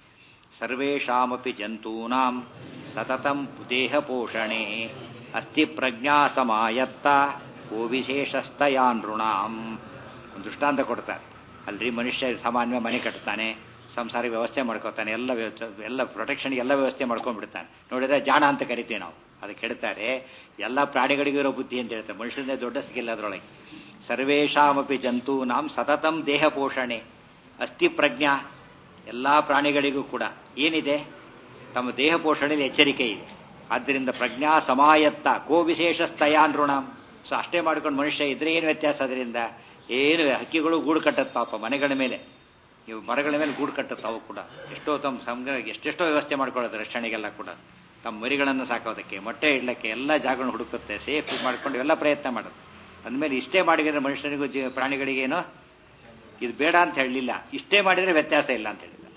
ಸರ್ವೇಷಾಮಪಿ ಜಂತೂನಾಂ ಸತತಂ ದೇಹಪೋಷಣೆ ಅಸ್ತಿ ಪ್ರಜ್ಞಾ ಸಮಾಯತ್ತ ಕೋ ವಿಶೇಷಸ್ತಯಾ ನೃಣಾಂ ಒಂದು ದೃಷ್ಟಾಂತ ಕೊಡ್ತಾರೆ ಅಲ್ರಿ ಮನುಷ್ಯ ಸಾಮಾನ್ಯ ಮನೆ ಕಟ್ತಾನೆ ಸಂಸಾರ ವ್ಯವಸ್ಥೆ ಮಾಡ್ಕೋತಾನೆ ಎಲ್ಲ ವ್ಯವಸ್ಥೆ ಎಲ್ಲ ಪ್ರೊಟೆಕ್ಷನ್ ಎಲ್ಲ ವ್ಯವಸ್ಥೆ ಮಾಡ್ಕೊಂಡ್ಬಿಡ್ತಾನೆ ನೋಡಿದ್ರೆ ಜಾಣ ಅಂತ ಕರಿತೀವಿ ನಾವು ಅದಕ್ಕೆ ಹೇಳ್ತಾರೆ ಎಲ್ಲ ಪ್ರಾಣಿಗಳಿಗೂ ಇರೋ ಬುದ್ಧಿ ಅಂತ ಹೇಳ್ತಾರೆ ಮನುಷ್ಯನೇ ದೊಡ್ಡ ಸ್ಕಿಲ್ ಅದರೊಳಗೆ ಸರ್ವೇಷಾಮಪಿ ಜಂತೂನಾಂ ಸತತಂ ದೇಹ ಪೋಷಣೆ ಅಸ್ಥಿ ಪ್ರಜ್ಞಾ ಎಲ್ಲ ಪ್ರಾಣಿಗಳಿಗೂ ಕೂಡ ಏನಿದೆ ತಮ್ಮ ದೇಹ ಪೋಷಣೆಯಲ್ಲಿ ಎಚ್ಚರಿಕೆ ಇದೆ ಆದ್ದರಿಂದ ಪ್ರಜ್ಞಾ ಸಮಾಯತ್ತ ಕೋ ವಿಶೇಷ ಸ್ತಯಾನೃಣಾಂ ಸೊ ಅಷ್ಟೇ ಮಾಡ್ಕೊಂಡು ಮನುಷ್ಯ ಇದ್ರೆ ಏನು ವ್ಯತ್ಯಾಸ ಅದರಿಂದ ಏನು ಹಕ್ಕಿಗಳು ಗೂಡು ಕಟ್ಟತ್ ಪಾಪ ಮನೆಗಳ ಮೇಲೆ ಇವು ಮರಗಳ ಮೇಲೆ ಗೂಡು ಕಟ್ಟುತ್ತೆ ಅವು ಕೂಡ ಎಷ್ಟೋ ತಮ್ಮ ಸಂಗ್ರ ಎಷ್ಟೆಷ್ಟೋ ವ್ಯವಸ್ಥೆ ಮಾಡ್ಕೊಳ್ಳೋದು ರಕ್ಷಣೆಗೆಲ್ಲ ಕೂಡ ತಮ್ಮ ಮರಿಗಳನ್ನು ಸಾಕೋದಕ್ಕೆ ಮೊಟ್ಟೆ ಇಡ್ಲಿಕ್ಕೆ ಎಲ್ಲ ಜಾಗಗಳನ್ನು ಹುಡುಕುತ್ತೆ ಸೇಫ್ ಮಾಡ್ಕೊಂಡು ಎಲ್ಲ ಪ್ರಯತ್ನ ಮಾಡುತ್ತೆ ಅಂದಮೇಲೆ ಇಷ್ಟೇ ಮಾಡಿದ್ರೆ ಮನುಷ್ಯನಿಗೂ ಜೀವ ಪ್ರಾಣಿಗಳಿಗೇನೋ ಇದು ಬೇಡ ಅಂತ ಹೇಳಲಿಲ್ಲ ಇಷ್ಟೇ ಮಾಡಿದರೆ ವ್ಯತ್ಯಾಸ ಇಲ್ಲ ಅಂತ ಹೇಳಿದ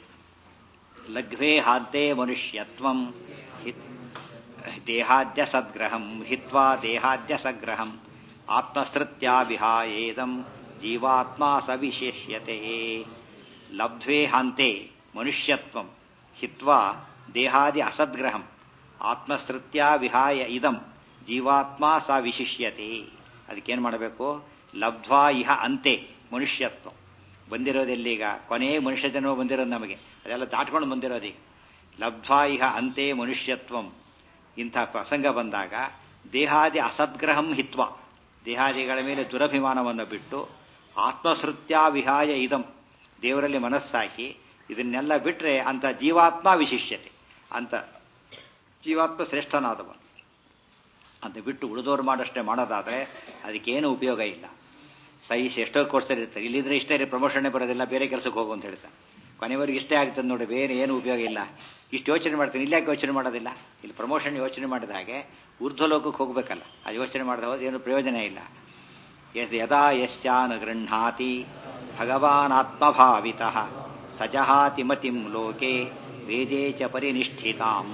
ಲಘ್ವೇ ಹಾದ್ದೇ ಮನುಷ್ಯತ್ವಂ ಹಿತ್ ದೇಹಾದ್ಯ ಸದ್ಗ್ರಹಂ ಹಿತ್ವಾ ದೇಹಾದ್ಯ ಸಗ್ರಹಂ ಆತ್ಮಸೃತ್ಯ ವಿಹಾಯೇದಂ ಜೀವಾತ್ಮ ಸವಿಶೇಷ್ಯತೆ ಲಬ್ಧ್ವೇ ಹಾಂತೆ ಮನುಷ್ಯತ್ವಂ ಹಿತ್ವಾ ದೇಹಾದಿ ಅಸದ್ಗ್ರಹಂ ಆತ್ಮಸೃತ್ಯ ವಿಹಾಯ ಇದಂ ಜೀವಾತ್ಮ ಸ ವಿಶಿಷ್ಯತೆ ಅದಕ್ಕೇನು ಮಾಡಬೇಕು ಲಬ್ಧ್ವಾ ಇಹ ಅಂತೆ ಮನುಷ್ಯತ್ವ ಬಂದಿರೋದೆಲ್ಲೀಗ ಕೊನೆಯ ಮನುಷ್ಯ ಜನ್ಮ ಬಂದಿರೋದು ನಮಗೆ ಅದೆಲ್ಲ ದಾಟ್ಕೊಂಡು ಬಂದಿರೋದೀಗ ಲಬ್ಧ್ವಾ ಇಹ ಅಂತೆ ಮನುಷ್ಯತ್ವಂ ಇಂಥ ಪ್ರಸಂಗ ಬಂದಾಗ ದೇಹಾದಿ ಅಸದ್ಗ್ರಹಂ ಹಿತ್ವ ದೇಹಾದಿಗಳ ಮೇಲೆ ದುರಭಿಮಾನವನ್ನು ಬಿಟ್ಟು ಆತ್ಮಸೃತ್ಯ ವಿಹಾಯ ಇದಂ ದೇವರಲ್ಲಿ ಮನಸ್ಸಾಕಿ ಇದನ್ನೆಲ್ಲ ಬಿಟ್ಟರೆ ಅಂತ ಜೀವಾತ್ಮ ವಿಶಿಷ್ಯತೆ ಅಂತ ಜೀವಾತ್ಮ ಶ್ರೇಷ್ಠನಾದವ ಅಂತ ಬಿಟ್ಟು ಉಳಿದೋರು ಮಾಡಷ್ಟೇ ಮಾಡೋದಾದರೆ ಅದಕ್ಕೇನು ಉಪಯೋಗ ಇಲ್ಲ ಸೈಸ್ ಎಷ್ಟೋ ಕೋರ್ಸಲ್ಲಿ ಇರ್ತಾರೆ ಇಲ್ಲಿದ್ರೆ ಇಷ್ಟೇ ಪ್ರಮೋಷನ್ನೇ ಬರೋದಿಲ್ಲ ಬೇರೆ ಕೆಲಸಕ್ಕೆ ಹೋಗು ಅಂತ ಹೇಳ್ತಾರೆ ಕೊನೆವರೆಗೆ ಇಷ್ಟೇ ಆಗ್ತದೆ ನೋಡಿ ಬೇರೆ ಏನು ಉಪಯೋಗ ಇಲ್ಲ ಇಷ್ಟು ಯೋಚನೆ ಮಾಡ್ತೀನಿ ಇಲ್ಲಾಕೆ ಯೋಚನೆ ಮಾಡೋದಿಲ್ಲ ಇಲ್ಲಿ ಪ್ರಮೋಷನ್ ಯೋಚನೆ ಮಾಡಿದ ಹಾಗೆ ಊರ್ಧ್ವಲೋಕಕ್ಕೆ ಹೋಗ್ಬೇಕಲ್ಲ ಅದು ಯೋಚನೆ ಮಾಡಿದ ಹೋದ್ರೆ ಏನು ಪ್ರಯೋಜನ ಇಲ್ಲ ಯದಾ ಯಶ್ಯಾನ ಗೃಹಾತಿ ಭಗವಾನಾತ್ಮಭಾವಿತ ಸಜಹಾತಿ ಮತಿಂ ಲೋಕೆ ವೇದೇ ಚ ಪರಿನಿಷ್ಠಿತಾಂ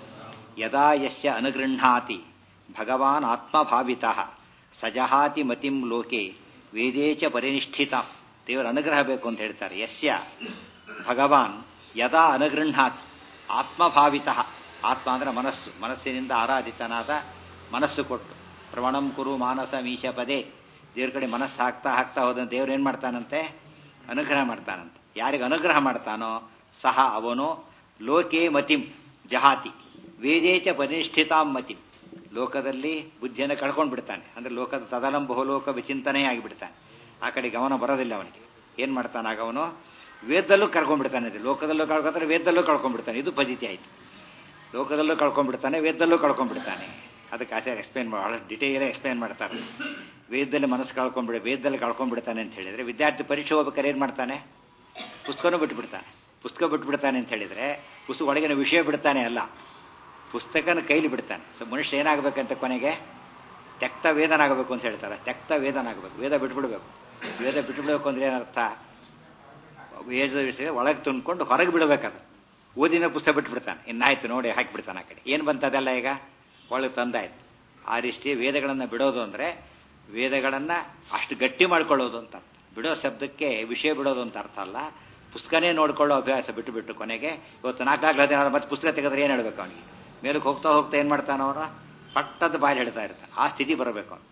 ಯದಾ ಯಸ್ಯ ಅನುಗೃಹಾತಿ ಭಗವಾನ್ ಆತ್ಮಭಾವಿತ ಸಜಹಾತಿ ಮತಿಂ ಲೋಕೆ ವೇದೇ ಚ ಪರಿನಿಷ್ಠಿತ ದೇವರ ಅನುಗ್ರಹ ಬೇಕು ಅಂತ ಹೇಳ್ತಾರೆ ಯಸ್ಯ ಭಗವಾನ್ ಯದಾ ಅನುಗೃಹಾತ್ ಆತ್ಮಭಾವಿತ ಆತ್ಮ ಅಂದ್ರೆ ಮನಸ್ಸು ಮನಸ್ಸಿನಿಂದ ಆರಾಧಿತನಾದ ಮನಸ್ಸು ಕೊಟ್ಟು ಪ್ರವಣಂ ಕುರು ಮಾನಸ ಮೀಶ ಪದೇ ದೇವ್ರ ಕಡೆ ಮನಸ್ಸು ಹಾಕ್ತಾ ಹಾಕ್ತಾ ಹೋದಂತೆ ದೇವ್ರು ಏನು ಮಾಡ್ತಾನಂತೆ ಅನುಗ್ರಹ ಮಾಡ್ತಾನಂತೆ ಯಾರಿಗೆ ಅನುಗ್ರಹ ಮಾಡ್ತಾನೋ ಸಹ ಅವನು ಲೋಕೆ ಮತಿಂ ಜಹಾತಿ ವೇದೇಚ ಪರಿನಿಷ್ಠಿತಾಂ ಮತಿಂ ಲೋಕದಲ್ಲಿ ಬುದ್ಧಿಯನ್ನು ಕಳ್ಕೊಂಡು ಬಿಡ್ತಾನೆ ಅಂದ್ರೆ ಲೋಕದ ತದಲಂ ಬಹುಲೋಕ ವಿಚಿಂತನೆ ಆಗಿಬಿಡ್ತಾನೆ ಆ ಕಡೆ ಗಮನ ಬರೋದಿಲ್ಲ ಅವನಿಗೆ ಏನ್ ಮಾಡ್ತಾನಾಗ ಅವನು ವೇದದಲ್ಲೂ ಕಳ್ಕೊಂಡ್ಬಿಡ್ತಾನೆ ಲೋಕದಲ್ಲೂ ಕಳ್ಕೊತಾನೆ ವೇದದಲ್ಲೂ ಕಳ್ಕೊಂಡ್ಬಿಡ್ತಾನೆ ಇದು ಪದ್ಧತಿ ಆಯ್ತು ಲೋಕದಲ್ಲೂ ಕಳ್ಕೊಂಡ್ಬಿಡ್ತಾನೆ ವೇದದಲ್ಲೂ ಕಳ್ಕೊಂಡ್ಬಿಡ್ತಾನೆ ಅದಕ್ಕೆ ಆಚಾರ್ಯ ಎಕ್ಸ್ಪ್ಲೇನ್ ಬಹಳ ಡಿಟೇಲ್ ಎಕ್ಸ್ಪ್ಲೇನ್ ಮಾಡ್ತಾರೆ ವೇದದಲ್ಲಿ ಮನಸ್ಸು ಕಳ್ಕೊಂಡ್ಬಿಡ ವೇದದಲ್ಲಿ ಕಳ್ಕೊಂಡ್ಬಿಡ್ತಾನೆ ಅಂತ ಹೇಳಿದ್ರೆ ವಿದ್ಯಾರ್ಥಿ ಪರೀಕ್ಷೆ ಹೋಗ್ಬೇಕಾದ್ರೆ ಏನ್ ಮಾಡ್ತಾನೆ ಪುಸ್ತಕನೂ ಬಿಟ್ಬಿಡ್ತಾನೆ ಪುಸ್ತಕ ಬಿಟ್ಬಿಡ್ತಾನೆ ಅಂತ ಹೇಳಿದ್ರೆ ಪುಸ್ತಕ ಒಳಗಿನ ವಿಷಯ ಬಿಡ್ತಾನೆ ಅಲ್ಲ ಪುಸ್ತಕನ ಕೈಲಿ ಬಿಡ್ತಾನೆ ಸೊ ಮನುಷ್ಯ ಏನಾಗಬೇಕಂತ ಕೊನೆಗೆ ತೆಕ್ತ ವೇದನಾಗಬೇಕು ಅಂತ ಹೇಳ್ತಾರೆ ತೆಕ್ತ ವೇದನಾಗಬೇಕು ವೇದ ಬಿಟ್ಬಿಡ್ಬೇಕು ವೇದ ಬಿಟ್ಬಿಡ್ಬೇಕು ಅಂದ್ರೆ ಏನರ್ಥ ವೇದ ವಿಷಯ ಒಳಗೆ ತುಂಬಿಕೊಂಡು ಹೊರಗೆ ಬಿಡಬೇಕದು ಓದಿನ ಪುಸ್ತಕ ಬಿಟ್ಬಿಡ್ತಾನೆ ಇನ್ನಾಯ್ತು ನೋಡಿ ಹಾಕಿಬಿಡ್ತಾನೆ ಆ ಕಡೆ ಏನು ಬಂತದೆಲ್ಲ ಈಗ ಒಳಗೆ ತಂದಾಯ್ತು ಆ ರೀತಿ ವೇದಗಳನ್ನು ಬಿಡೋದು ಅಂದ್ರೆ ವೇದಗಳನ್ನ ಅಷ್ಟು ಗಟ್ಟಿ ಮಾಡ್ಕೊಳ್ಳೋದು ಅಂತ ಅರ್ಥ ಬಿಡೋ ಶಬ್ದಕ್ಕೆ ವಿಷಯ ಬಿಡೋದು ಅಂತ ಅರ್ಥ ಅಲ್ಲ ಪುಸ್ತಕನೇ ನೋಡ್ಕೊಳ್ಳೋ ಅಭ್ಯಾಸ ಬಿಟ್ಟು ಬಿಟ್ಟು ಕೊನೆಗೆ ಇವತ್ತು ನಾಲ್ಕಾಗ್ಲ ಹದಿನಾರು ಮತ್ತೆ ಪುಸ್ತಕ ತೆಗೆದ್ರೆ ಏನು ಹೇಳ್ಬೇಕು ಅವನಿಗೆ ಮೇಲಕ್ಕೆ ಹೋಗ್ತಾ ಹೋಗ್ತಾ ಏನು ಮಾಡ್ತಾನ ಅವನು ಪಟ್ಟದ ಬಾಯಲ್ಲಿ ಹೇಳ್ತಾ ಇರ್ತಾನೆ ಆ ಸ್ಥಿತಿ ಬರಬೇಕು ಅವನು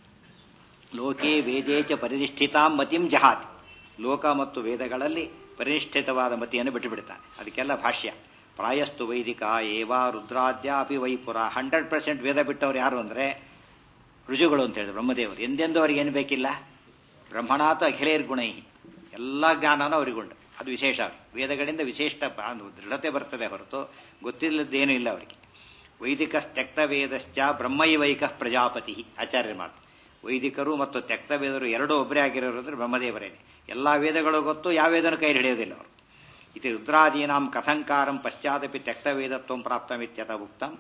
ಲೋಕೆ ವೇದೇಚ ಪರಿನಿಷ್ಠಿತಾಂ ಮತಿಂ ಜಹಾತಿ ಲೋಕ ಮತ್ತು ವೇದಗಳಲ್ಲಿ ಪರಿನಿಷ್ಠಿತವಾದ ಮತಿಯನ್ನು ಬಿಟ್ಟು ಬಿಡ್ತಾನೆ ಅದಕ್ಕೆಲ್ಲ ಭಾಷ್ಯ ಪ್ರಾಯಸ್ತು ವೈದಿಕ ಏವ ರುದ್ರಾದ್ಯ ಅಪಿ ವೈಪುರ ಹಂಡ್ರೆಡ್ ಪರ್ಸೆಂಟ್ ವೇದ ಬಿಟ್ಟವ್ರು ಯಾರು ಅಂದ್ರೆ ರುಜುಗಳು ಅಂತ ಹೇಳಿದ್ರು ಬ್ರಹ್ಮದೇವರು ಎಂದೆಂದೂ ಅವ್ರಿಗೆ ಏನು ಬೇಕಿಲ್ಲ ಬ್ರಹ್ಮಣಾಥ ಅಖಿಲೇರ್ ಗುಣೈ ಎಲ್ಲ ಜ್ಞಾನನೂ ಅವರಿಗುಂಟು ಅದು ವಿಶೇಷ ವೇದಗಳಿಂದ ವಿಶಿಷ್ಟ ದೃಢತೆ ಬರ್ತದೆ ಹೊರತು ಗೊತ್ತಿಲ್ಲದ್ದೇನೂ ಇಲ್ಲ ಅವರಿಗೆ ವೈದಿಕ ತ್ಯಕ್ತ ವೇದಶ್ಚ ಬ್ರಹ್ಮೈವೈಕ ಪ್ರಜಾಪತಿ ಆಚಾರ್ಯ ಮಾತು ವೈದಿಕರು ಮತ್ತು ತ್ಯಕ್ತ ವೇದರು ಎರಡೂ ಒಬ್ಬರೇ ಆಗಿರೋರು ಅಂದ್ರೆ ಬ್ರಹ್ಮದೇವರೇನೆ ಎಲ್ಲಾ ವೇದಗಳು ಗೊತ್ತು ಯಾವ ವೇದನೂ ಕೈ ಹಿಡಿಯೋದಿಲ್ಲ ಅವರು ಇದು ರುದ್ರಾದೀನಾಂ ಕಥಂಕಾರಂ ಪಶ್ಚಾದಪಿ ತ್ಯಕ್ತ ವೇದತ್ವ ಪ್ರಾಪ್ತಮಿತ್ಯತ ಉಕ್ತಂ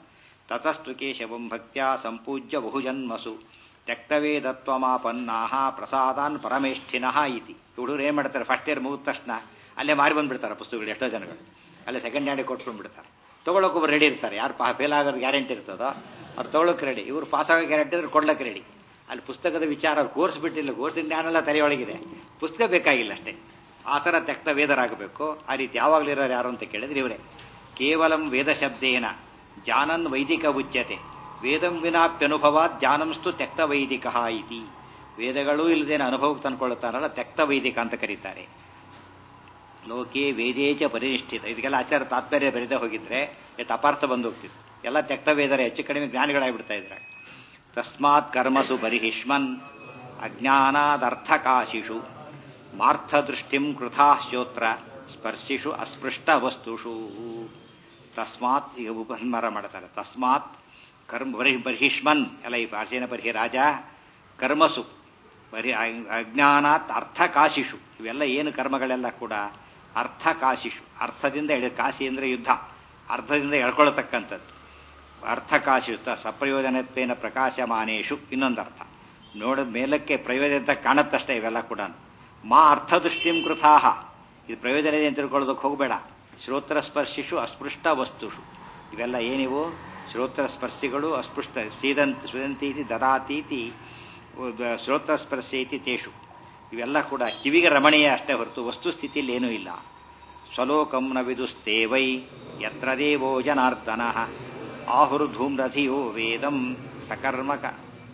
ತತಸ್ತು ಕೇಶವಂ ಭಕ್ತ್ಯಾ ಸಂಪೂಜ್ಯ ಬಹುಜನ್ಮಸು ತ್ಯಕ್ತವೇದತ್ವಮಾಪನ್ನಾ ಪ್ರಸಾದಾನ್ ಪರಮೇಷ್ಠಿನಃ ಇತಿ ಹುಡುಗರು ಏನು ಮಾಡ್ತಾರೆ ಫಸ್ಟ್ ಇಯರ್ ಮುಗಿದ ತಕ್ಷಣ ಅಲ್ಲೇ ಮಾರಿ ಬಂದ್ಬಿಡ್ತಾರೆ ಪುಸ್ತಕಗಳು ಎಷ್ಟೋ ಜನಗಳು ಅಲ್ಲೇ ಸೆಕೆಂಡ್ ಹ್ಯಾಂಡಿಗೆ ಕೊಟ್ಕೊಂಡ್ಬಿಡ್ತಾರೆ ತೊಗೊಳಕ್ಕೆ ಒಬ್ಬರು ರೆಡಿ ಇರ್ತಾರೆ ಯಾರು ಪಾ ಫೇಲ್ ಆಗೋದು ಗ್ಯಾರಂಟಿ ಇರ್ತದೋ ಅವ್ರು ತೊಗೊಳಕ್ಕೆ ರೆಡಿ ಇವರು ಪಾಸ್ ಆಗೋ ಗ್ಯಾರಂಟಿ ಇದ್ರೆ ಕೊಡ್ಲಕ್ಕೆ ರೆಡಿ ಅಲ್ಲಿ ಪುಸ್ತಕದ ವಿಚಾರ ಅವ್ರು ಕೋರ್ಸ್ ಬಿಟ್ಟಿಲ್ಲ ಕೋರ್ಸಿನ ಜ್ಞಾನೆಲ್ಲ ತಲೆಯೊಳಗಿದೆ ಪುಸ್ತಕ ಬೇಕಾಗಿಲ್ಲ ಅಷ್ಟೇ ಆ ಥರ ತ್ಯಕ್ತ ವೇದರಾಗಬೇಕು ಆ ರೀತಿ ಯಾವಾಗಲೂ ಇರೋರು ಯಾರು ಅಂತ ಕೇಳಿದ್ರೆ ಇವರೇ ಕೇವಲಂ ವೇದ ಶಬ್ದೇನ ಜಾನನ್ ವೈದಿಕ ಉಚ್ಯತೆ ವೇದಂ ವಿನಾಪ್ಯನುಭವಾತ್ ಜಾನಂಸ್ತು ತ್ಯಕ್ತ ವೈದಿಕ ಇತಿ ವೇದಗಳೂ ಇಲ್ಲದೇನೆ ಅನುಭವಕ್ಕೆ ತಂದ್ಕೊಳ್ಳುತ್ತಾರಲ್ಲ ತ್ಯಕ್ತ ವೈದಿಕ ಅಂತ ಕರೀತಾರೆ ಲೋಕೆ ವೇದೇಚ ಪರಿನಿಷ್ಠಿತ ಇದಕ್ಕೆಲ್ಲ ಆಚಾರ ತಾತ್ಪರ್ಯ ಬೆರೆದೇ ಹೋಗಿದ್ರೆ ಎಷ್ಟು ಅಪಾರ್ಥ ಬಂದು ಹೋಗ್ತಿತ್ತು ಎಲ್ಲ ತ್ಯಕ್ತ ವೇದರೆ ಹೆಚ್ಚು ಕಡಿಮೆ ಜ್ಞಾನಿಗಳಾಗ್ಬಿಡ್ತಾ ಇದ್ರೆ ತಸ್ಮಾತ್ ಕರ್ಮಸು ಬರಿಹಿಷ್ಮನ್ ಅಜ್ಞಾನಾದರ್ಥಕಾಶಿಷು ಮಾರ್ಥದೃಷ್ಟಿಂ ಕೃಥಾ ಶ್ಯೋತ್ರ ಸ್ಪರ್ಶಿಷು ಅಸ್ಪೃಷ್ಟ ವಸ್ತುಷು ತಸ್ಮಾತ್ ಈಗ ಉಪಸಂಹಾರ ಮಾಡ್ತಾರೆ ತಸ್ಮಾತ್ ಕರ್ಮ ಬರಿ ಬರ್ಹಿಷ್ಮನ್ ಎಲ್ಲ ಈ ಪ್ರಾಚೀನ ಬರ್ಹಿ ರಾಜ ಕರ್ಮಸು ಬರಿ ಅಜ್ಞಾನಾತ್ ಅರ್ಥಕಾಶಿಷು ಇವೆಲ್ಲ ಏನು ಕರ್ಮಗಳೆಲ್ಲ ಕೂಡ ಅರ್ಥಕಾಶಿಷು ಅರ್ಥದಿಂದ ಎಳೆ ಕಾಶಿ ಅಂದರೆ ಯುದ್ಧ ಅರ್ಥದಿಂದ ಎಳ್ಕೊಳ್ತಕ್ಕಂಥದ್ದು ಅರ್ಥಕಾಶಿಯುತ ಸಪ್ರಯೋಜನತ್ವೇನ ಪ್ರಕಾಶಮಾನೇಶು ಇನ್ನೊಂದು ಅರ್ಥ ನೋಡಿದ ಮೇಲಕ್ಕೆ ಪ್ರಯೋಜನ ಕಾಣತ್ತಷ್ಟೇ ಇವೆಲ್ಲ ಕೂಡ ಮಾ ಅರ್ಥದೃಷ್ಟಿಂ ಕೃತಾಹ ಇದು ಪ್ರಯೋಜನ ಇದೆ ಅಂತ ತಿಳ್ಕೊಳ್ಳೋದಕ್ಕೆ ಹೋಗಬೇಡ ಶ್ರೋತ್ರ ಸ್ಪರ್ಶಿಷು ಅಸ್ಪೃಷ್ಟ ವಸ್ತುಷು ಇವೆಲ್ಲ ಏನಿವು ಶ್ರೋತ್ರ ಸ್ಪರ್ಶಿಗಳು ಅಸ್ಪೃಷ್ಟ ಸೀದಂತ ಸುದಂತೀತಿ ದದಾತೀತಿ ಶ್ರೋತ್ರ ಸ್ಪರ್ಶೇತಿ ತೇಷು ಇವೆಲ್ಲ ಕೂಡ ಕಿವಿಗೆ ರಮಣೀಯ ಅಷ್ಟೇ ಹೊರತು ವಸ್ತುಸ್ಥಿತಿಯಲ್ಲಿ ಏನೂ ಇಲ್ಲ ಸ್ವಲೋಕಂ ನ ವಿದುಸ್ತೇವೈ ಯತ್ರ ದೇವೋ ಜನಾರ್ದನ ಆಹುರ್ಧೂಮ್ರಧಿಯೋ ವೇದಂ ಸಕರ್ಮಕ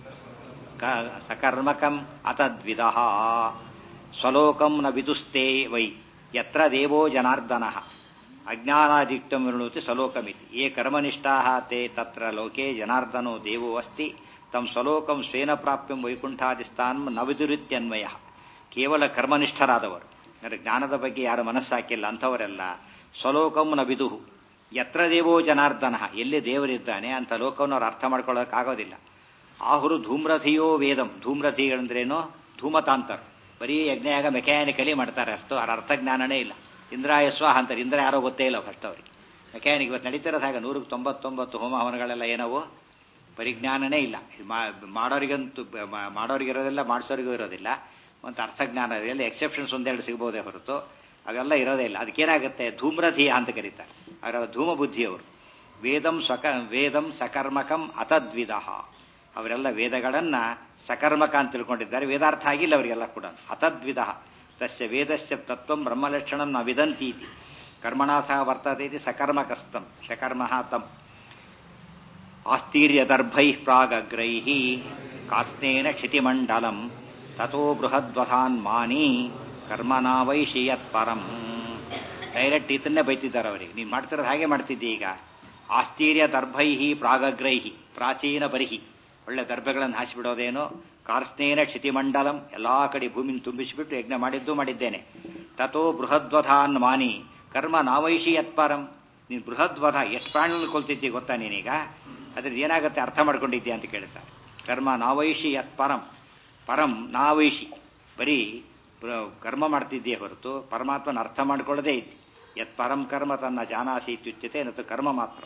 ಸಕರ್ಮಕಂ ಅತದ್ವಿದ ಸ್ವಲೋಕಂ ನ ವಿದುಸ್ತೇ ವೈ ಯತ್ರ ದೇವೋ ಜನಾರ್ದನ ಅಜ್ಞಾನಾದಿಕ್ತಂ ವಿರುಣುತಿ ಸ್ವಲೋಕಮಿತಿ ಯೇ ಕರ್ಮನಿಷ್ಠಾ ತೇ ತತ್ರ ಲೋಕೆ ಜನಾರ್ದನೋ ದೇವೋ ಅಸ್ತಿ ತಂ ಸ್ವಲೋಕಂ ಸ್ವೇನ ಪ್ರಾಪ್ಯಂ ವೈಕುಂಠಾದಿಸ್ಥಾನ್ ನ ವಿದುರಿತ್ಯನ್ವಯ ಕೇವಲ ಕರ್ಮನಿಷ್ಠರಾದವರು ಅಂದರೆ ಜ್ಞಾನದ ಬಗ್ಗೆ ಯಾರು ಮನಸ್ಸಾಕಿಲ್ಲ ಅಂಥವರೆಲ್ಲ ಸ್ವಲೋಕಂ ನ ವಿದುಹು ಯತ್ರ ದೇವೋ ಜನಾರ್ದನ ಎಲ್ಲಿ ದೇವರಿದ್ದಾನೆ ಅಂತ ಲೋಕವನ್ನು ಅವ್ರು ಅರ್ಥ ಮಾಡ್ಕೊಳ್ಳೋಕ್ಕಾಗೋದಿಲ್ಲ ಆಹುರು ಧೂಮ್ರಥಿಯೋ ವೇದಂ ಧೂಮ್ರಥಿಗಳಂದ್ರೇನು ಧೂಮತಾಂತರು ಬರೀ ಯಜ್ಞಯಾಗ ಮೆಕ್ಯಾನಿಕಲಿ ಮಾಡ್ತಾರೆ ಅಷ್ಟು ಅವ್ರ ಅರ್ಥಜ್ಞಾನನೇ ಇಲ್ಲ ಇಂದ್ರಾಯ ಸ್ವಾಹ ಅಂತಾರೆ ಇಂದ್ರ ಯಾರೋ ಗೊತ್ತೇ ಇಲ್ಲ ಫಸ್ಟ್ ಅವ್ರಿಗೆ ಮೆಕ್ಯಾನಿಕ್ ಇವತ್ತು ನಡೀತಿರೋದು ಹಾಗೆ ನೂರಕ್ಕೆ ತೊಂಬತ್ತೊಂಬತ್ತು ಹೋಮ ಹವನಗಳೆಲ್ಲ ಏನವು ಪರಿಜ್ಞಾನನೇ ಇಲ್ಲ ಮಾಡೋರಿಗಂತೂ ಮಾಡೋರಿಗಿರೋದಿಲ್ಲ ಮಾಡಿಸೋರಿಗೂ ಇರೋದಿಲ್ಲ ಮತ್ತು ಅರ್ಥಜ್ಞಾನ ಎಲ್ಲ ಎಕ್ಸೆಪ್ಷನ್ಸ್ ಒಂದೆರಡು ಸಿಗ್ಬೋದೇ ಹೊರತು ಅವೆಲ್ಲ ಇರೋದೇ ಇಲ್ಲ ಅದಕ್ಕೇನಾಗುತ್ತೆ ಧೂಮ್ರಧಿಯ ಅಂತ ಕರೀತಾರೆ ಅವರ ಧೂಮ ಬುದ್ಧಿಯವರು ವೇದಂ ಸ್ವಕ ವೇದಂ ಸಕರ್ಮಕಂ ಅತದ್ವಿಧ ಅವರೆಲ್ಲ ವೇದಗಳನ್ನ ಸಕರ್ಮಕ ಅಂತ ತಿಳ್ಕೊಂಡಿದ್ದಾರೆ ವೇದಾರ್ಥ ಆಗಿಲ್ಲ ಅವರಿಗೆಲ್ಲ ಕೂಡ ಅತದ್ವಿಧ ತಸ್ಯ ವೇದಸ್ಯ ತತ್ವಂ ಬ್ರಹ್ಮಲಕ್ಷಣಂ ನ ವಿದಂತೀತಿ ಕರ್ಮಣಾ ಸಹ ವರ್ತತೆ ಇತಿ ಸಕರ್ಮಕಸ್ತಂ ಸಕರ್ಮಃ ತಂ ಆಸ್ತೀರ್ಯದರ್ಭೈ ಪ್ರಾಗಗ್ರೈ ಕಾಸ್ನೇನ ಕ್ಷಿತಿಮಂಡಲಂ ತಥೋ ಬೃಹದ್ವಧಾನ್ ಮಾನಿ ಕರ್ಮನಾ ವೈಶಿ ಯತ್ಪರಂ ಡೈರೆಕ್ಟ್ ಇದನ್ನೇ ಬೈತಿದ್ದಾರೆ ಅವರಿಗೆ ನೀನು ಮಾಡ್ತಿರೋದು ಹಾಗೆ ಮಾಡ್ತಿದ್ದಿ ಈಗ ಆಸ್ತೀರ್ಯ ದರ್ಭೈಹಿ ಪ್ರಾಗಗ್ರೈಹಿ ಪ್ರಾಚೀನ ಬರಿಹಿ ಒಳ್ಳೆ ದರ್ಭೆಗಳನ್ನು ಹಾಸಿಬಿಡೋದೇನೋ ಕಾರ್ಸ್ನೇನ ಕ್ಷಿತಿಮಂಡಲಂ ಎಲ್ಲಾ ಕಡೆ ಭೂಮಿನ ತುಂಬಿಸಿಬಿಟ್ಟು ಯಜ್ಞ ಮಾಡಿದ್ದು ಮಾಡಿದ್ದೇನೆ ತಥೋ ಬೃಹದ್ವಧಾನ್ ಮಾನಿ ಕರ್ಮ ನಾವೈಷಿ ಯತ್ಪರಂ ನೀನು ಬೃಹದ್ವಧ ಎಷ್ಟು ಪ್ರಾಣಿಗಳು ಕೊಲ್ತಿದ್ದಿ ಗೊತ್ತಾ ನೀನೀಗ ಅದ್ರದ್ದು ಏನಾಗುತ್ತೆ ಅರ್ಥ ಮಾಡ್ಕೊಂಡಿದ್ಯಾ ಅಂತ ಕೇಳ್ತಾರೆ ಕರ್ಮ ನಾವೈಷಿ ಯತ್ಪರಂ ಪರಂ ನಾವೈಷಿ ಬರೀ ಕರ್ಮ ಮಾಡ್ತಿದ್ದೀಯ ಹೊರತು ಪರಮಾತ್ಮನ ಅರ್ಥ ಮಾಡ್ಕೊಳ್ಳೋದೇ ಇದ್ದಿ ಯತ್ ಪರಂ ಕರ್ಮ ತನ್ನ ಜಾನಾಸಿ ಇತ್ಯುಚ್ಯತೆ ನತ್ತು ಕರ್ಮ ಮಾತ್ರ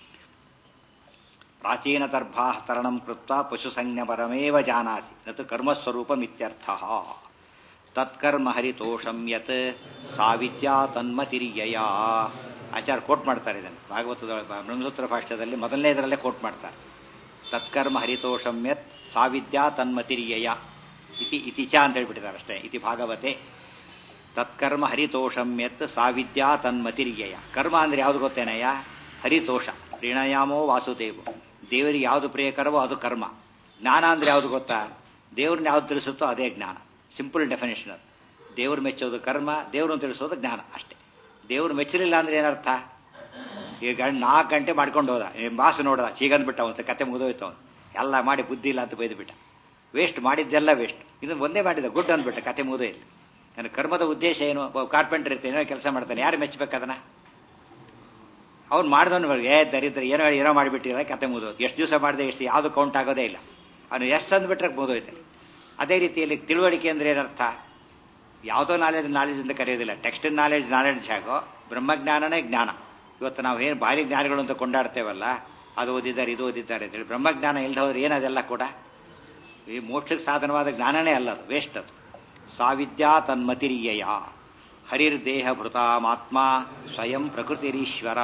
ಪ್ರಾಚೀನ ದರ್ಭಾ ತರಣಂ ಕೃತ್ವ ಪಶುಸಂಜ್ಞ ಪರಮೇವ ಜಾನಾಸಿ ನತ್ತು ಕರ್ಮಸ್ವರೂಪಮಿತ್ಯರ್ಥ ತತ್ಕರ್ಮ ಹರಿತೋಷಂ ಯತ್ ಸಾವಿದ್ಯಾ ತನ್ಮತಿರ್ಯಯ ಆಚಾರ ಕೋಟ್ ಮಾಡ್ತಾರೆ ಇದನ್ನು ಭಾಗವತದ ಬ್ರಹ್ಮಸೂತ್ರ ಭಾಷ್ಯದಲ್ಲಿ ಮೊದಲನೇದರಲ್ಲೇ ಕೋಟ್ ಮಾಡ್ತಾರೆ ತತ್ಕರ್ಮ ಹರಿತೋಷಂ ಯತ್ ಸಾವಿದ್ಯಾ ತನ್ಮತಿರ್ಯಯ ಇತಿ ಇತಿಚ ಅಂತ ಹೇಳ್ಬಿಟ್ಟಿದ್ದಾರೆ ಅಷ್ಟೇ ಇತಿ ಭಾಗವತೆ ತತ್ಕರ್ಮ ಹರಿತೋಷಂ ಯತ್ ಸಾವಿದ್ಯಾ ತನ್ಮತಿರ್ಯಯ ಕರ್ಮ ಅಂದ್ರೆ ಯಾವ್ದು ಗೊತ್ತೇನಯ್ಯ ಹರಿತೋಷ ಪ್ರೀಣಯಾಮೋ ವಾಸುದೇವ ದೇವರಿಗೆ ಯಾವುದು ಪ್ರಿಯಕರವೋ ಅದು ಕರ್ಮ ಜ್ಞಾನ ಅಂದ್ರೆ ಯಾವುದು ಗೊತ್ತಾ ದೇವ್ರನ್ನ ಯಾವ್ದು ತಿಳಿಸುತ್ತೋ ಅದೇ ಜ್ಞಾನ ಸಿಂಪಲ್ ಡೆಫಿನೇಷನ್ ಅದು ದೇವ್ರು ಮೆಚ್ಚೋದು ಕರ್ಮ ದೇವ್ರನ್ನ ತಿಳಿಸೋದು ಜ್ಞಾನ ಅಷ್ಟೇ ದೇವ್ರು ಮೆಚ್ಚಲಿಲ್ಲ ಅಂದ್ರೆ ಏನರ್ಥ ಈಗ ನಾಲ್ಕು ಗಂಟೆ ಮಾಡ್ಕೊಂಡು ಹೋದ ಬಾಸು ನೋಡ್ದ ಹೀಗಂದ್ಬಿಟ್ಟ ಅವನು ಕತೆ ಮುಗಿದೋಯ್ತು ಅವನು ಎಲ್ಲ ಮಾಡಿ ಬುದ್ಧಿ ಇಲ್ಲ ಅಂತ ಬೈದ್ಬಿಟ್ಟ ವೇಸ್ಟ್ ಮಾಡಿದ್ದೆಲ್ಲ ವೇಸ್ಟ್ ಇದನ್ನು ಒಂದೇ ಮಾಡಿದ ಗುಡ್ ಅಂದ್ಬಿಟ್ಟ ಕತೆ ಮುಗಿದೋಯ್ತು ನನ್ನ ಕರ್ಮದ ಉದ್ದೇಶ ಏನು ಕಾರ್ಪೆಂಟರ್ ಇರ್ತಾನೆ ಏನೋ ಕೆಲಸ ಮಾಡ್ತಾನೆ ಯಾರು ಮೆಚ್ಚಬೇಕು ಅದನ್ನ ಅವ್ನು ಮಾಡಿದವನು ಏ ದರಿದ್ರ ಏನೋ ಏನೋ ಮಾಡಿಬಿಟ್ಟಿಲ್ಲ ಕತೆ ಮುಗಿದೋದು ಎಷ್ಟು ದಿವಸ ಮಾಡಿದೆ ಎಷ್ಟು ಯಾವುದು ಕೌಂಟ್ ಆಗೋದೇ ಇಲ್ಲ ಅವನು ಎಷ್ಟು ಅಂದ್ಬಿಟ್ರೆ ಮುಗಿದೋಯ್ತೆ ಅದೇ ರೀತಿಯಲ್ಲಿ ತಿಳುವಳಿಕೆ ಅಂದ್ರೆ ಏನರ್ಥ ಯಾವುದೋ ನಾಲೆಜ್ ನಾಲೆಜ್ ಅಂತ ಕರೆಯೋದಿಲ್ಲ ಟೆಕ್ಸ್ಟ್ ನಾಲೆಜ್ ನಾಲೆಡ್ಜ್ ಆಗೋ ಬ್ರಹ್ಮಜ್ಞಾನನೇ ಜ್ಞಾನ ಇವತ್ತು ನಾವು ಏನು ಭಾರಿ ಜ್ಞಾನಿಗಳು ಅಂತ ಕೊಂಡಾಡ್ತೇವಲ್ಲ ಅದು ಓದಿದ್ದಾರೆ ಇದು ಓದಿದ್ದಾರೆ ಅಂತೇಳಿ ಬ್ರಹ್ಮಜ್ಞಾನ ಇಲ್ದವ್ರು ಏನದೆಲ್ಲ ಕೂಡ ಈ ಮೋಕ್ಷಕ್ಕೆ ಸಾಧನವಾದ ಜ್ಞಾನನೇ ಅಲ್ಲ ಅದು ವೇಸ್ಟ್ ಅದು ಸಾವಿದ್ಯಾ ತನ್ಮತಿರಿಯಯ ಹರಿರ್ದೇಹಭೃತಾಮಾತ್ಮ ಸ್ವಯಂ ಪ್ರಕೃತಿರೀಶ್ವರ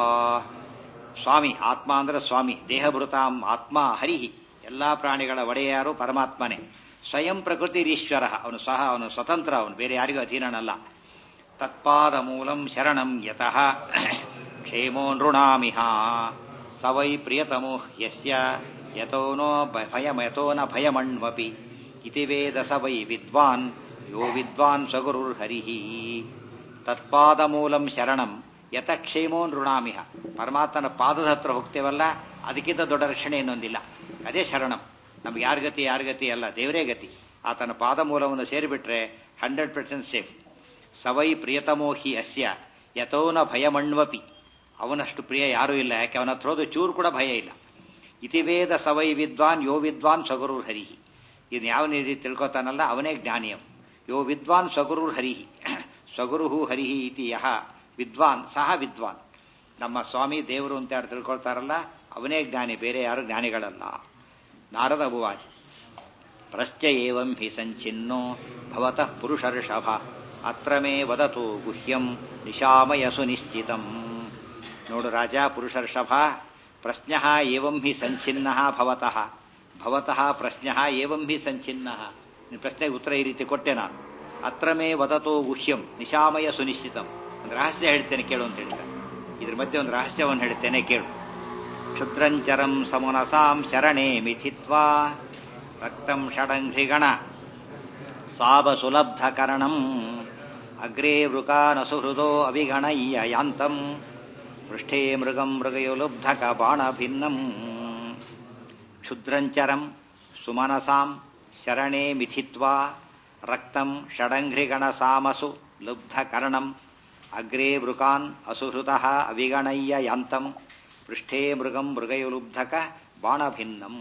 ಸ್ವಾಮಿ ಆತ್ಮ ಅಂದ್ರೆ ಸ್ವಾಮಿ ದೇಹಭೃತಾಂ ಆತ್ಮ ಹರಿಹಿ ಎಲ್ಲಾ ಪ್ರಾಣಿಗಳ ಒಡೆಯಾರು ಪರಮಾತ್ಮನೇ ಸ್ವಯಂ ಪ್ರಕೃತಿರೀಶ್ವರ ಅವನು ಸಹ ಅವನು ಸ್ವತಂತ್ರ ಅವನು ಬೇರೆ ಯಾರಿಗೂ ಅಧೀನನಲ್ಲ ತತ್ಪಾದ ಮೂಲಂ ಶರಣಂ ಯತಃ ಕ್ಷೇಮೋ ನೃಣಾಮಿಹ ಸ ವೈ ಪ್ರಿಯತಮೋ ಯಸ್ಯ ಯತೋನೋ ಭಯಮ ಯತೋ ನ ಭಯಮಣ್ವಪಿ ಇತಿ ವೇದ ಸ ವೈ ವಿದ್ವಾನ್ ಯೋ ವಿದ್ವಾನ್ ಸಗುರುರ್ಹರಿ ತತ್ಪಾದ ಮೂಲಂ ಶರಣಂ ಯತ ಕ್ಷೇಮೋ ನೃಣಾಮಿಹ ಪರಮಾತ್ಮನ ಪಾದದ ಹತ್ರ ಹೋಗ್ತೇವಲ್ಲ ಅದಕ್ಕಿಂತ ದೊಡ್ಡ ರಕ್ಷಣೆ ಇನ್ನೊಂದಿಲ್ಲ ಅದೇ ಶರಣಂ ನಮ್ಗೆ ಯಾರ ಗತಿ ಯಾರ ಗತಿ ಅಲ್ಲ ದೇವರೇ ಗತಿ ಆತನ ಪಾದ ಮೂಲವನ್ನು ಸೇರಿಬಿಟ್ರೆ ಹಂಡ್ರೆಡ್ ಪರ್ಸೆಂಟ್ ಸೇಫ್ ಸವೈ ಪ್ರಿಯತಮೋ ಹಿ ಅಸ್ಯ ಯಥೋನ ಭಯಮಣ್ವಪಿ ಅವನಷ್ಟು ಪ್ರಿಯ ಯಾರೂ ಇಲ್ಲ ಯಾಕೆ ಅವನ ಹತ್ರ ಹೋದ ಚೂರು ಕೂಡ ಭಯ ಇಲ್ಲ ಇತಿವೇದ ಸವೈ ವಿದ್ವಾನ್ ಯೋ ವಿದ್ವಾನ್ ಸಗುರು ಹರಿಹಿ ಇದು ಯಾವ ರೀತಿ ತಿಳ್ಕೊತಾನಲ್ಲ ಅವನೇ ಜ್ಞಾನಿಯಂ ಯೋ ವಿದ್ವಾನ್ ಸಗುರು ಹರಿಹಿ ಸಗುರು ಹರಿಹಿ ಇತಿ ಯಹ ವಿದ್ವಾನ್ ಸಹ ವಿದ್ವಾನ್ ನಮ್ಮ ಸ್ವಾಮಿ ದೇವರು ಅಂತ ಯಾರು ತಿಳ್ಕೊಳ್ತಾರಲ್ಲ ಅವನೇ ಜ್ಞಾನಿ ಬೇರೆ ಯಾರು ಜ್ಞಾನಿಗಳಲ್ಲ ನಾರದ ಭುವಾಚ ಪ್ರಶ್ಚ ಏವಂ ಹಿ ಸಂಚಿನ್ನೋ ಭವತಃ ಪುರುಷರ್ಷಭ ಅತ್ರ ಮೇ ವದತು ಗುಹ್ಯಂ ನಿಶಾಮಯ ಸುನಿಶ್ಚಿತಂ ನೋಡು ರಾಜ ಪುರುಷರ್ಷಭ ಪ್ರಶ್ನ ಏವಂ ಹಿ ಸಂಚಿನ್ನ ಭವತಃ ಭವತಃ ಪ್ರಶ್ನ ಏವಂ ಹಿ ಸಂಚಿನ್ನ ನಿನ್ನ ಪ್ರಶ್ನೆಗೆ ಉತ್ತರ ಈ ರೀತಿ ಕೊಟ್ಟೆ ನಾನು ಅತ್ರ ಮೇ ವದತು ಗುಹ್ಯಂ ನಿಶಾಮಯ ಸುನಿಶ್ಚಿತಂ ಒಂದು ರಹಸ್ಯ ಹೇಳ್ತೇನೆ ಕೇಳು ಅಂತ ಹೇಳಿದ ಇದ್ರ ಮಧ್ಯೆ ಒಂದು ರಹಸ್ಯವನ್ನು ಹೇಳ್ತೇನೆ ಕೇಳು ಕ್ಷುದ್ರಂಚರಂ ಸಮುನಸಾಂ ಶರಣೆ ಮಿಥಿತ್ವಾ ರಕ್ತಂ ಷಡಂಘ್ರಿಗಣ ಸಾಬಸುಲಬ್ಧಕರಣಂ ಅಗ್ರೇ ವೃಕಾನಸುಹೃದೋ ಅವಿಗಣಯ್ಯ ಯಾಂತಂ ಪೃಷ್ಠೇ ಮೃಗಂ ಮೃಗಯುಲುಬ್ಧಕ ಬಾಣಭಿನ್ನಂ ಕ್ಷುದ್ರಂಚರಂ ಸುಮನಸಾಂ ಶರಣೆ ಮಿಥಿತ್ವಾ ರಕ್ತಂ ಷಡಂಘ್ರಿಗಣ ಸಾಮಸು ಲುಬ್ಧಕರ್ಣಂ ಅಗ್ರೇ ವೃಕಾನ್ ಅಸುಹೃತಃ ಅವಿಗಣಯ್ಯ ಯಾಂತಂ ಪೃಷ್ಠೇ ಮೃಗಂ ಮೃಗಯುಲುಬ್ಧಕ ಬಾಣಭಿನ್ನಂ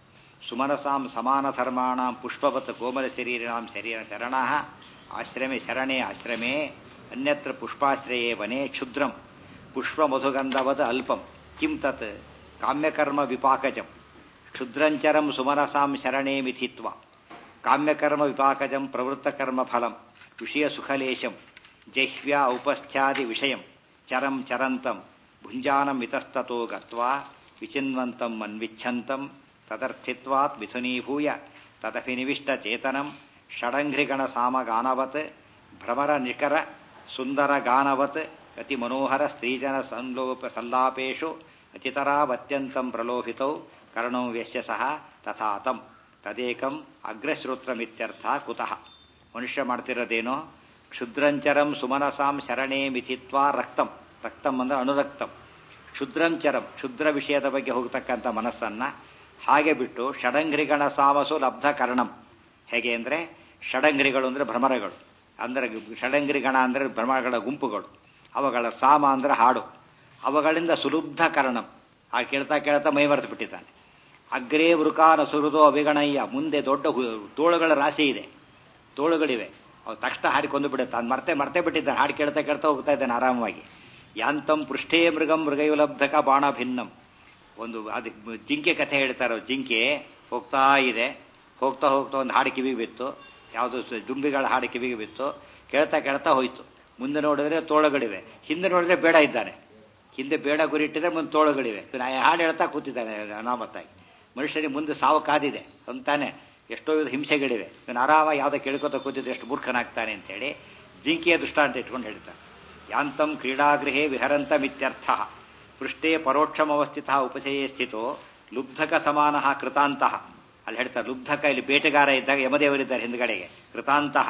ಸುಮನಸಾಂ ಸಮಾನಧರ್ಮಾಣಾಂ ಪುಷ್ಪವತ್ ಕೋಮಲ ಶರೀರಾಂ ಶರೀರ ಶರಣ ಆಶ್ರಮೆ ಶರಣೆ ಆಶ್ರಮೆ ಅನ್ಯತ್ರ ಪುಷ್ಪಾಶ್ರಯೇ ವನೆ ಕ್ಷುದ್ರಂ ಪುಷ್ಪಮಧುಗಂಧವದ ಅಲ್ಪಂ ಕಿಂ ತತ್ ಕಾಮ್ಯಕರ್ಮ ವಿಪಾಕಜಂ ಕ್ಷುದ್ರಂಚರಂ ಸುಮನಸಾಂ ಶರಣೆ ಮಿಥಿತ್ವ ಕಾಮ್ಯಕರ್ಮ ವಿಪಾಕಜಂ ಪ್ರವೃತ್ತಕರ್ಮ ಫಲಂ ವಿಷಯ ಸುಖಲೇಶಂ ಜಹ್ವ್ಯ ಔಪಸ್ಥ್ಯಾದಿ ವಿಷಯಂ ಚರಂ ಚರಂತಂ ಭುಂಜಾನಂ ಇತಸ್ತತೋ ಗತ್ವಾ ವಿಚಿನ್ವಂತಂ ಮನ್ವಿಚ್ಛಂತಂ ತದರ್ಥಿತ್ವಾತ್ ಮಿಥುನೀಭೂಯ ತದಭಿನಿವಿಷ್ಟಚೇತನಂ ಷಡಂಘ್ರಿಗಣ ಸಾಮಗಾನವತ್ ಭ್ರಮರ ನಿಕರ ಸುಂದರ ಗಾನವತ್ ಅತಿ ಮನೋಹರ ಸ್ತ್ರೀಜನ ಸಂಲೋಪ ಸಲ್ಲಾಪೇಶು ಅತಿತರಾವತ್ಯಂತಂ ಪ್ರಲೋಭಿತೌ ಕರ್ಣೋ ವ್ಯಸ್ಯ ಸಹ ತಥಾತಂ ತದೇಕಂ ಅಗ್ರಶ್ರೋತ್ರಮಿತ್ಯರ್ಥ ಕುತಃ ಮನುಷ್ಯ ಮಾಡ್ತಿರೋದೇನೋ ಕ್ಷುದ್ರಂಚರಂ ಸುಮನಸಾಂ ಶರಣೆ ಮಿಥಿತ್ವಾ ರಕ್ತಂ ರಕ್ತಂ ಅಂದ್ರೆ ಅನುರಕ್ತಂ ಕ್ಷುದ್ರಂಚರಂ ಕ್ಷುದ್ರ ವಿಷಯದ ಬಗ್ಗೆ ಹೋಗ್ತಕ್ಕಂಥ ಮನಸ್ಸನ್ನ ಹಾಗೆ ಬಿಟ್ಟು ಷಡಂಗ್ರಿಗಣ ಸಾಮಸು ಲಬ್ಧ ಕರ್ಣಂ ಹೇಗೆ ಅಂದ್ರೆ ಷಡಂಗ್ರಿಗಳು ಅಂದ್ರೆ ಭ್ರಮರಗಳು ಅಂದ್ರೆ ಷಡಂಗ್ರಿಗಣ ಅಂದ್ರೆ ಭ್ರಮರಗಳ ಗುಂಪುಗಳು ಅವುಗಳ ಸಾಮ ಅಂದ್ರೆ ಹಾಡು ಅವುಗಳಿಂದ ಸುಲುಬ್ಧ ಕರ್ಣಂ ಆ ಕೇಳ್ತಾ ಕೇಳ್ತಾ ಮೈಮರೆತು ಬಿಟ್ಟಿದ್ದಾನೆ ಅಗ್ರೇ ವೃಕಾನ ಸುರುದೋ ಅಭಿಗಣಯ್ಯ ಮುಂದೆ ದೊಡ್ಡ ತೋಳುಗಳ ರಾಶಿ ಇದೆ ತೋಳುಗಳಿವೆ ಅವು ತಕ್ಷಣ ಹಾಡಿ ಕೊಂದು ಬಿಡುತ್ತೆ ಅದು ಮರ್ತೆ ಮರ್ತೆ ಬಿಟ್ಟಿದ್ದಾನೆ ಹಾಡು ಕೇಳ್ತಾ ಕೇಳ್ತಾ ಹೋಗ್ತಾ ಇದ್ದಾನೆ ಆರಾಮವಾಗಿ ಯಾಂತಂ ಪೃಷ್ಠೇ ಮೃಗಂ ಮೃಗಯುಲಬ್ಧಕ ಬಾಣ ಭಿನ್ನಂ ಒಂದು ಅದು ಜಿಂಕೆ ಕಥೆ ಹೇಳ್ತಾರೋ ಜಿಂಕೆ ಹೋಗ್ತಾ ಇದೆ ಹೋಗ್ತಾ ಹೋಗ್ತಾ ಒಂದು ಹಾಡು ಕಿವಿಗೆ ಬಿತ್ತು ಯಾವುದು ದುಂಬಿಗಳ ಹಾಡು ಕಿವಿಗೆ ಬಿತ್ತು ಕೇಳ್ತಾ ಕೇಳ್ತಾ ಹೋಯ್ತು ಮುಂದೆ ನೋಡಿದ್ರೆ ತೋಳುಗಳಿವೆ ಹಿಂದೆ ನೋಡಿದ್ರೆ ಬೇಡ ಇದ್ದಾನೆ ಹಿಂದೆ ಬೇಡ ಗುರಿ ಇಟ್ಟಿದ್ರೆ ಮುಂದೆ ತೋಳುಗಳಿವೆ ಹಾಡು ಹೇಳ್ತಾ ಕೂತಿದ್ದಾನೆ ಅನಾಮತ್ತಾಗಿ ಮನುಷ್ಯನಿಗೆ ಮುಂದೆ ಸಾವು ಕಾದಿದೆ ಅಂತಾನೆ ಎಷ್ಟೋ ವಿಧ ಹಿಂಸೆಗಳಿವೆ ಇವನು ಆರಾಮ ಯಾವುದೋ ಕೇಳ್ಕೊತ ಕೂತಿದ್ದು ಎಷ್ಟು ಮೂರ್ಖನಾಗ್ತಾನೆ ಅಂತೇಳಿ ಜಿಂಕೆಯ ದೃಷ್ಟಾಂತ ಇಟ್ಕೊಂಡು ಹೇಳ್ತಾನೆ ಯಾಂತಂ ಕ್ರೀಡಾಗೃಹೇ ವಿಹರಂತಮಿತ್ಯರ್ಥ ಪೃಷ್ಠೇ ಪರೋಕ್ಷಮವಸ್ಥಿತ ಉಪಚಯೇ ಸ್ಥಿತೋ ಲುಬ್ಧಕ ಸಮಾನ ಕೃತಾಂತಹ ಅಲ್ಲಿ ಹೇಳ್ತಾರೆ ಲುಬ್ಧಕ ಇಲ್ಲಿ ಬೇಟೆಗಾರ ಇದ್ದಾಗ ಯಮದೇವರಿದ್ದಾರೆ ಹಿಂದ್ಗಡೆಗೆ ಕೃತಾಂತಹ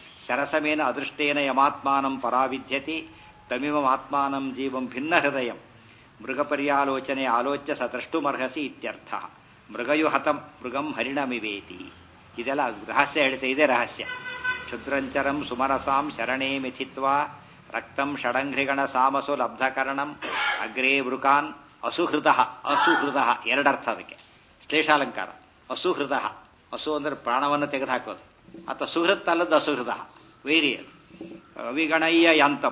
ಸರಸಮೇನ ಅದೃಷ್ಟೇನ ಯಮಾತ್ಮಾನಂ ಪರಾವಿದ್ಯತಿ ತಮಿಮಮಾತ್ಮಾನಂ ಜೀವಂ ಭಿನ್ನ ಹೃದಯಂ ಮೃಗಪರ್ಯಾಲೋಚನೆ ಆಲೋಚ್ಯ ಸದ್ರಷ್ಟುಮರ್ಹಸಿ ಇತ್ಯರ್ಥ ಮೃಗಯು ಹತಂ ಮೃಗಂ ಹರಿಣಮಿವೇತಿ ಇದೆಲ್ಲ ರಹಸ್ಯ ಹೇಳ್ತಾ ಇದೆ ರಹಸ್ಯ ಕ್ಷುದ್ರಂಚರಂ ಸುಮರಸಾಂ ಶರಣೇ ಮಿಥಿತ್ವಾ ರಕ್ತಂ ಷಡಂಘ್ರಿಗಣ ಸಾಮಸು ಲಬ್ಧಕರಣಂ ಅಗ್ರೇ ವೃಕಾನ್ ಅಸುಹೃತ ಅಸುಹೃತ ಎರಡರ್ಥ ಅದಕ್ಕೆ ಶ್ಲೇಷಾಲಂಕಾರ ಅಸುಹೃತ ಹಸು ಅಂದ್ರೆ ಪ್ರಾಣವನ್ನು ತೆಗೆದುಹಾಕೋದು ಅಥವಾ ಸುಹೃತ್ ಅಲ್ಲದ ಅಸುಹೃತ ವೈರಿ ಅದು ಅವಿಗಣಯ್ಯ ಯಾಂತಂ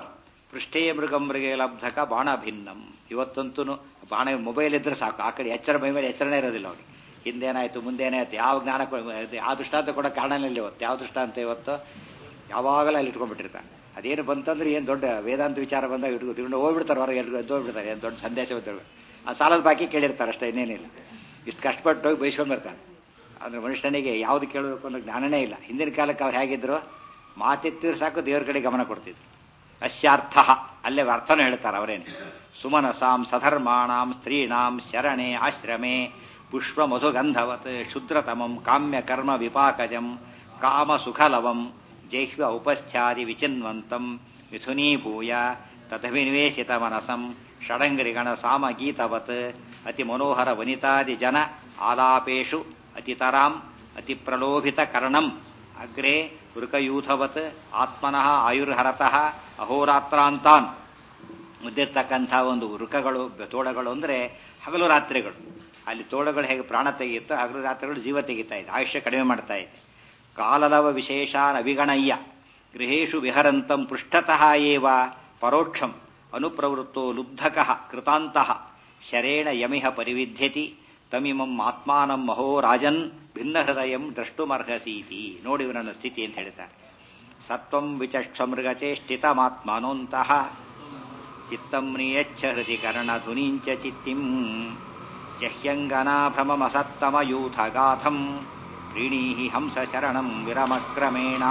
ಪೃಷ್ಠೇ ಮೃಗ ಮೃಗೆ ಲಬ್ಧಕ ಬಾಣ ಭಿನ್ನಂ ಇವತ್ತಂತೂ ಬಾಣ ಮೊಬೈಲ್ ಇದ್ರೆ ಸಾಕು ಆ ಕಡೆ ಎಚ್ಚರ ಮೈ ಮೇಲೆ ಎಚ್ಚರನೇ ಇರೋದಿಲ್ಲ ಅವ್ರಿಗೆ ಹಿಂದೇನಾಯ್ತು ಮುಂದೇನಾಯ್ತು ಯಾವ ಜ್ಞಾನ ಕೊ- ಯಾವ ದೃಷ್ಟಾಂತ ಕೂಡ ಕಾರಣನೇ ಇಲ್ಲ ಇವತ್ತು ಯಾವ ದೃಷ್ಟಾಂತ ಇವತ್ತು ಯಾವಾಗಲೂ ಅಲ್ಲಿ ಇಟ್ಕೊಂಡ್ಬಿಟ್ಟಿರ್ತಾನೆ ಅದೇನು ಬಂತಂದ್ರೆ ಏನು ದೊಡ್ಡ ವೇದಾಂತ ವಿಚಾರ ಬಂದಾಗ ಇಟ್ಕೊಂಡು ಇಟ್ಕೊಂಡು ಹೋಗ್ಬಿಡ್ತಾರೆ ಹೊರಗೆ ಎಲ್ರು ಎದ್ದು ಹೋಗ್ಬಿಡ್ತಾರೆ ಏನು ದೊಡ್ಡ ಸಂದೇಶ ಬಂದಿರ್ಬೇಕು ಆ ಸಾಲದ ಬಾಕಿ ಕೇಳಿರ್ತಾರೆ ಅಷ್ಟೇ ಇನ್ನೇನಿಲ್ಲ ಇಷ್ಟು ಕಷ್ಟಪಟ್ಟು ಹೋಗಿ ಬೈಸ್ಕೊಂಡು ಬರ್ತಾನೆ ಅಂದ್ರೆ ಮನುಷ್ಯನಿಗೆ ಯಾವ್ದು ಕೇಳಬೇಕು ಅನ್ನೋ ಜ್ಞಾನನೇ ಇಲ್ಲ ಹಿಂದಿನ ಕಾಲಕ್ಕೆ ಅವ್ರು ಹೇಗಿದ್ರು ಮಾತೆತ್ತಿದ್ರೆ ಸಾಕು ದೇವ್ರ ಕಡೆ ಗಮನ ಕೊಡ್ತಿದ್ರು ಅಸ್ಯಾರ್ಥ ಅಲ್ಲೇ ಅರ್ಥನೂ ಹೇಳ್ತಾರೆ ಅವರೇನು ಸುಮನಸಾಂ ಸಧರ್ಮಾಣಾಂ ಸ್ತ್ರೀಣಾಂ ಶರಣೆ ಆಶ್ರಮೆ ಪುಷ್ಪ ಮಧುಗಂಧವತ್ ಶುದ್ರತಮಂ ಕಾಮ್ಯ ಕರ್ಮ ವಿಪಾಕಜಂ ಕಾಮ ಸುಖಲವಂ ಜೈಹ್ವ ಉಪಸ್ಥ್ಯಾದಿ ವಿಚಿನ್ವಂತಂ ಮಿಥುನೀಭೂಯ ತಥವಿನಿವೇಶಿತ ಮನಸಂ ಷಡಂಗ್ರಿಗಣ ಸಾಮಗೀತವತ್ ಅತಿ ಮನೋಹರ ವನಿತಾದಿ ಜನ ಆಲಾಪೇಶು ಅತಿತರಾಂ ಅತಿ ಪ್ರಲೋಭಿತ ಕರ್ಣಂ ಅಗ್ರೆ ವೃಕಯೂಥವತ್ ಆತ್ಮನಃ ಆಯುರ್ಹರತಃ ಅಹೋರಾತ್ರಾಂತಾನ್ ಮುದ್ದಿರ್ತಕ್ಕಂಥ ಒಂದು ವೃಕಗಳು ತೋಳಗಳು ಅಂದರೆ ಹಗಲು ರಾತ್ರಿಗಳು ಅಲ್ಲಿ ತೋಳಗಳು ಹೇಗೆ ಪ್ರಾಣ ತೆಗೆಯುತ್ತೋ ಹಗಲು ರಾತ್ರಿಗಳು ಜೀವ ತೆಗಿತಾ ಇದೆ ಆಯುಷ್ಯ ಕಡಿಮೆ ಮಾಡ್ತಾ ಇದೆ ಕಾಲಲವ ವಿಶೇಷಾನ್ ಅವಿಗಣಯ್ಯ ಗೃಹೇಶು ವಿಹರಂತಂ ಪೃಷ್ಠತಃ ಏವ ಪರೋಕ್ಷಂ ಅನುಪ್ರವೃತ್ತೋ ಲುಬ್ಧಕಃ ಕೃತಾಂತಃ ಶರೇಣ ಯಮಿಹ ಪರಿವಿಧ್ಯತಿ ತಮಿಮಂ ಆತ್ಮಾನಂ ಮಹೋ ರಾಜನ್ ಭಿನ್ನ ಹೃದಯಂ ದ್ರಷ್ಟುಮರ್ಹಸೀತಿ ನೋಡಿ ಇವನನ್ನ ಸ್ಥಿತಿ ಅಂತ ಹೇಳ್ತಾರೆ ಸತ್ವಂ ವಿಚಕ್ಷ ಮೃಗಚೇಷ್ಟಿತಮಾತ್ಮನೋಂತಹ ಚಿತ್ತಂ ನಿಯಚ್ಛ ಹೃದಿ ಕರ್ಣಧುನೀಂಚ ಚಿತ್ತಿಂ ಜಹ್ಯಂಗನಾಭ್ರಮಸತ್ತಮಯೂಥಗಾಥಂ ಪ್ರೀಣೀಹಿ ಹಂಸ ಶರಣಂ ವಿರಮಕ್ರಮೇಣ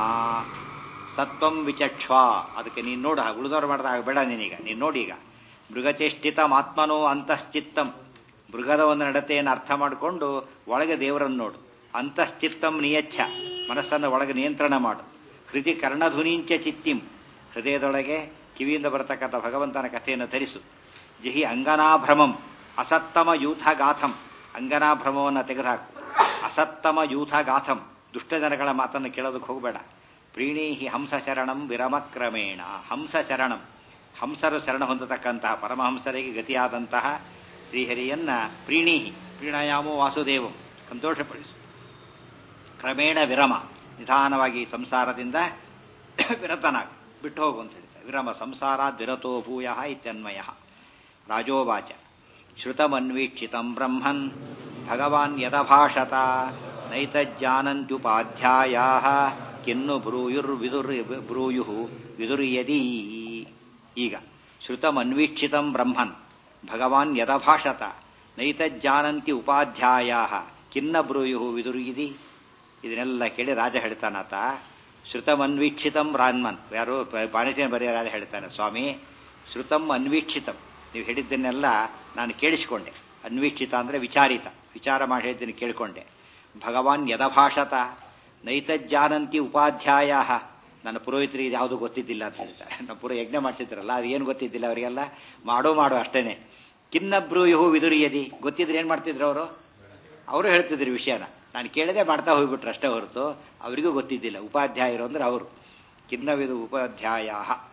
ಸತ್ವಂ ವಿಚಕ್ಷ್ವ ಅದಕ್ಕೆ ನೀನು ನೋಡ ಉಳಿದವ್ರು ಮಾಡಿದಾಗ ಬೇಡ ನೀನೀಗ ನೀನು ನೋಡಿ ಈಗ ಮೃಗಚೇಷ್ಟಿತಮಾತ್ಮನೋ ಅಂತಶ್ಚಿತ್ತಂ ಮೃಗದ ಒಂದು ನಡತೆಯನ್ನು ಅರ್ಥ ಮಾಡಿಕೊಂಡು ಒಳಗೆ ದೇವರನ್ನು ನೋಡು ಅಂತಶ್ಚಿತ್ತಂ ನಿಯಚ್ಛ ಮನಸ್ಸನ್ನು ಒಳಗೆ ನಿಯಂತ್ರಣ ಮಾಡು ಹೃದಯ ಕರ್ಣಧುನೀಂಚ ಚಿತ್ತಿಂ ಹೃದಯದೊಳಗೆ ಕಿವಿಯಿಂದ ಬರತಕ್ಕಂಥ ಭಗವಂತನ ಕಥೆಯನ್ನು ಧರಿಸು ಜಹಿ ಅಂಗನಾಭ್ರಮಂ ಅಸತ್ತಮ ಯೂಥ ಗಾಥಂ ಅಂಗನಾಭ್ರಮವನ್ನು ತೆಗೆದುಹಾಕು ಅಸತ್ತಮ ಯೂಥ ಗಾಥಂ ದುಷ್ಟ ಜನಗಳ ಮಾತನ್ನು ಕೇಳೋದಕ್ಕೆ ಹೋಗಬೇಡ ಪ್ರೀಣೀಹಿ ಹಂಸ ಶರಣಂ ವಿರಮಕ್ರಮೇಣ ಹಂಸ ಶರಣಂ ಹಂಸರು ಶರಣ ಹೊಂದತಕ್ಕಂತಹ ಪರಮಹಂಸರಿಗೆ ಗತಿಯಾದಂತಹ ಶ್ರೀಹರಿಯನ್ನ ಪ್ರೀಣೀಹಿ ಪ್ರೀಣಾಯಾಮೋ ವಾಸುದೇವಂ ಸಂತೋಷಪಡಿಸು ಕ್ರಮೇಣ ವಿರಮ ನಿಧಾನವಾಗಿ ಸಂಸಾರದಿಂದ ವಿರತನಾಗ ಬಿಟ್ಟು ಹೋಗು ಅಂತ ಹೇಳ್ತಾರೆ ವಿರಮ ಸಂಸಾರಾದ್ ವಿರತೋ ಭೂಯ ಇತ್ಯನ್ವಯ ರಾಜೋವಾಚ ಶ್ರುತಮನ್ವೀಕ್ಷಿತಂ ಬ್ರಹ್ಮನ್ ಭಗವಾನ್ ಯದಭಾಷತ ನೈತಜ್ಜಾನಂತ್ಯುಪಾಧ್ಯಾಯಾ ಕಿನ್ನು ಬ್ರೂಯುರ್ವಿದುರ್ ಬ್ರೂಯು ವಿದುರ್ಯದಿ ಈಗ ಶ್ರುತಮನ್ವೀಕ್ಷಿತಂ ಬ್ರಹ್ಮನ್ ಭಗವಾನ್ ಯದಭಾಷತ ನೈತಜ್ಜಾನಂತಿ ಉಪಾಧ್ಯಾಯಾ ಕಿನ್ನ ಬ್ರೂಯು ವಿದುರ್ಯದಿ ಇದನ್ನೆಲ್ಲ ಕೇಳಿ ರಾಜ ಹೇಳ್ತಾನಾತ ಶ್ರುತಂ ಅನ್ವೀಕ್ಷಿತಂ ರಾನ್ಮನ್ ಯಾರು ಪಾಣಿತಿನ ಬರೆಯ ರಾಜ ಹೇಳ್ತಾನೆ ಸ್ವಾಮಿ ಶ್ರುತಂ ಅನ್ವೀಕ್ಷಿತಂ ನೀವು ಹೇಳಿದ್ದನ್ನೆಲ್ಲ ನಾನು ಕೇಳಿಸಿಕೊಂಡೆ ಅನ್ವೀಕ್ಷಿತ ಅಂದರೆ ವಿಚಾರಿತ ವಿಚಾರ ಮಾಡಿ ಹೇಳಿದ್ದನ್ನು ಕೇಳಿಕೊಂಡೆ ಭಗವಾನ್ ಯದಭಾಷತ ನೈತಜ್ಜಾನಂತಿ ಉಪಾಧ್ಯಾಯ ನನ್ನ ಪುರೋಹಿತರಿಗೆ ಇದು ಯಾವುದು ಗೊತ್ತಿದ್ದಿಲ್ಲ ಅಂತ ಹೇಳ್ತಾರೆ ನಮ್ಮ ಪುರೋ ಯಜ್ಞ ಮಾಡಿಸಿದ್ರಲ್ಲ ಅದು ಏನು ಗೊತ್ತಿದ್ದಿಲ್ಲ ಅವರಿಗೆಲ್ಲ ಮಾಡೋ ಮಾಡೋ ಅಷ್ಟೇನೆ ಕಿನ್ನಬ್ರು ಇಹು ವಿದುರಿಯದಿ ಗೊತ್ತಿದ್ರೆ ಏನು ಮಾಡ್ತಿದ್ರು ಅವರು ಅವರು ಹೇಳ್ತಿದ್ರು ವಿಷಯನ ನಾನು ಕೇಳದೆ ಮಾಡ್ತಾ ಹೋಗ್ಬಿಟ್ರು ಅಷ್ಟೇ ಹೊರತು ಅವರಿಗೂ ಗೊತ್ತಿದ್ದಿಲ್ಲ ಉಪಾಧ್ಯಾಯರು ಅಂದ್ರೆ ಅವರು ಕಿನ್ನವಿದು ಉಪಾಧ್ಯಾಯ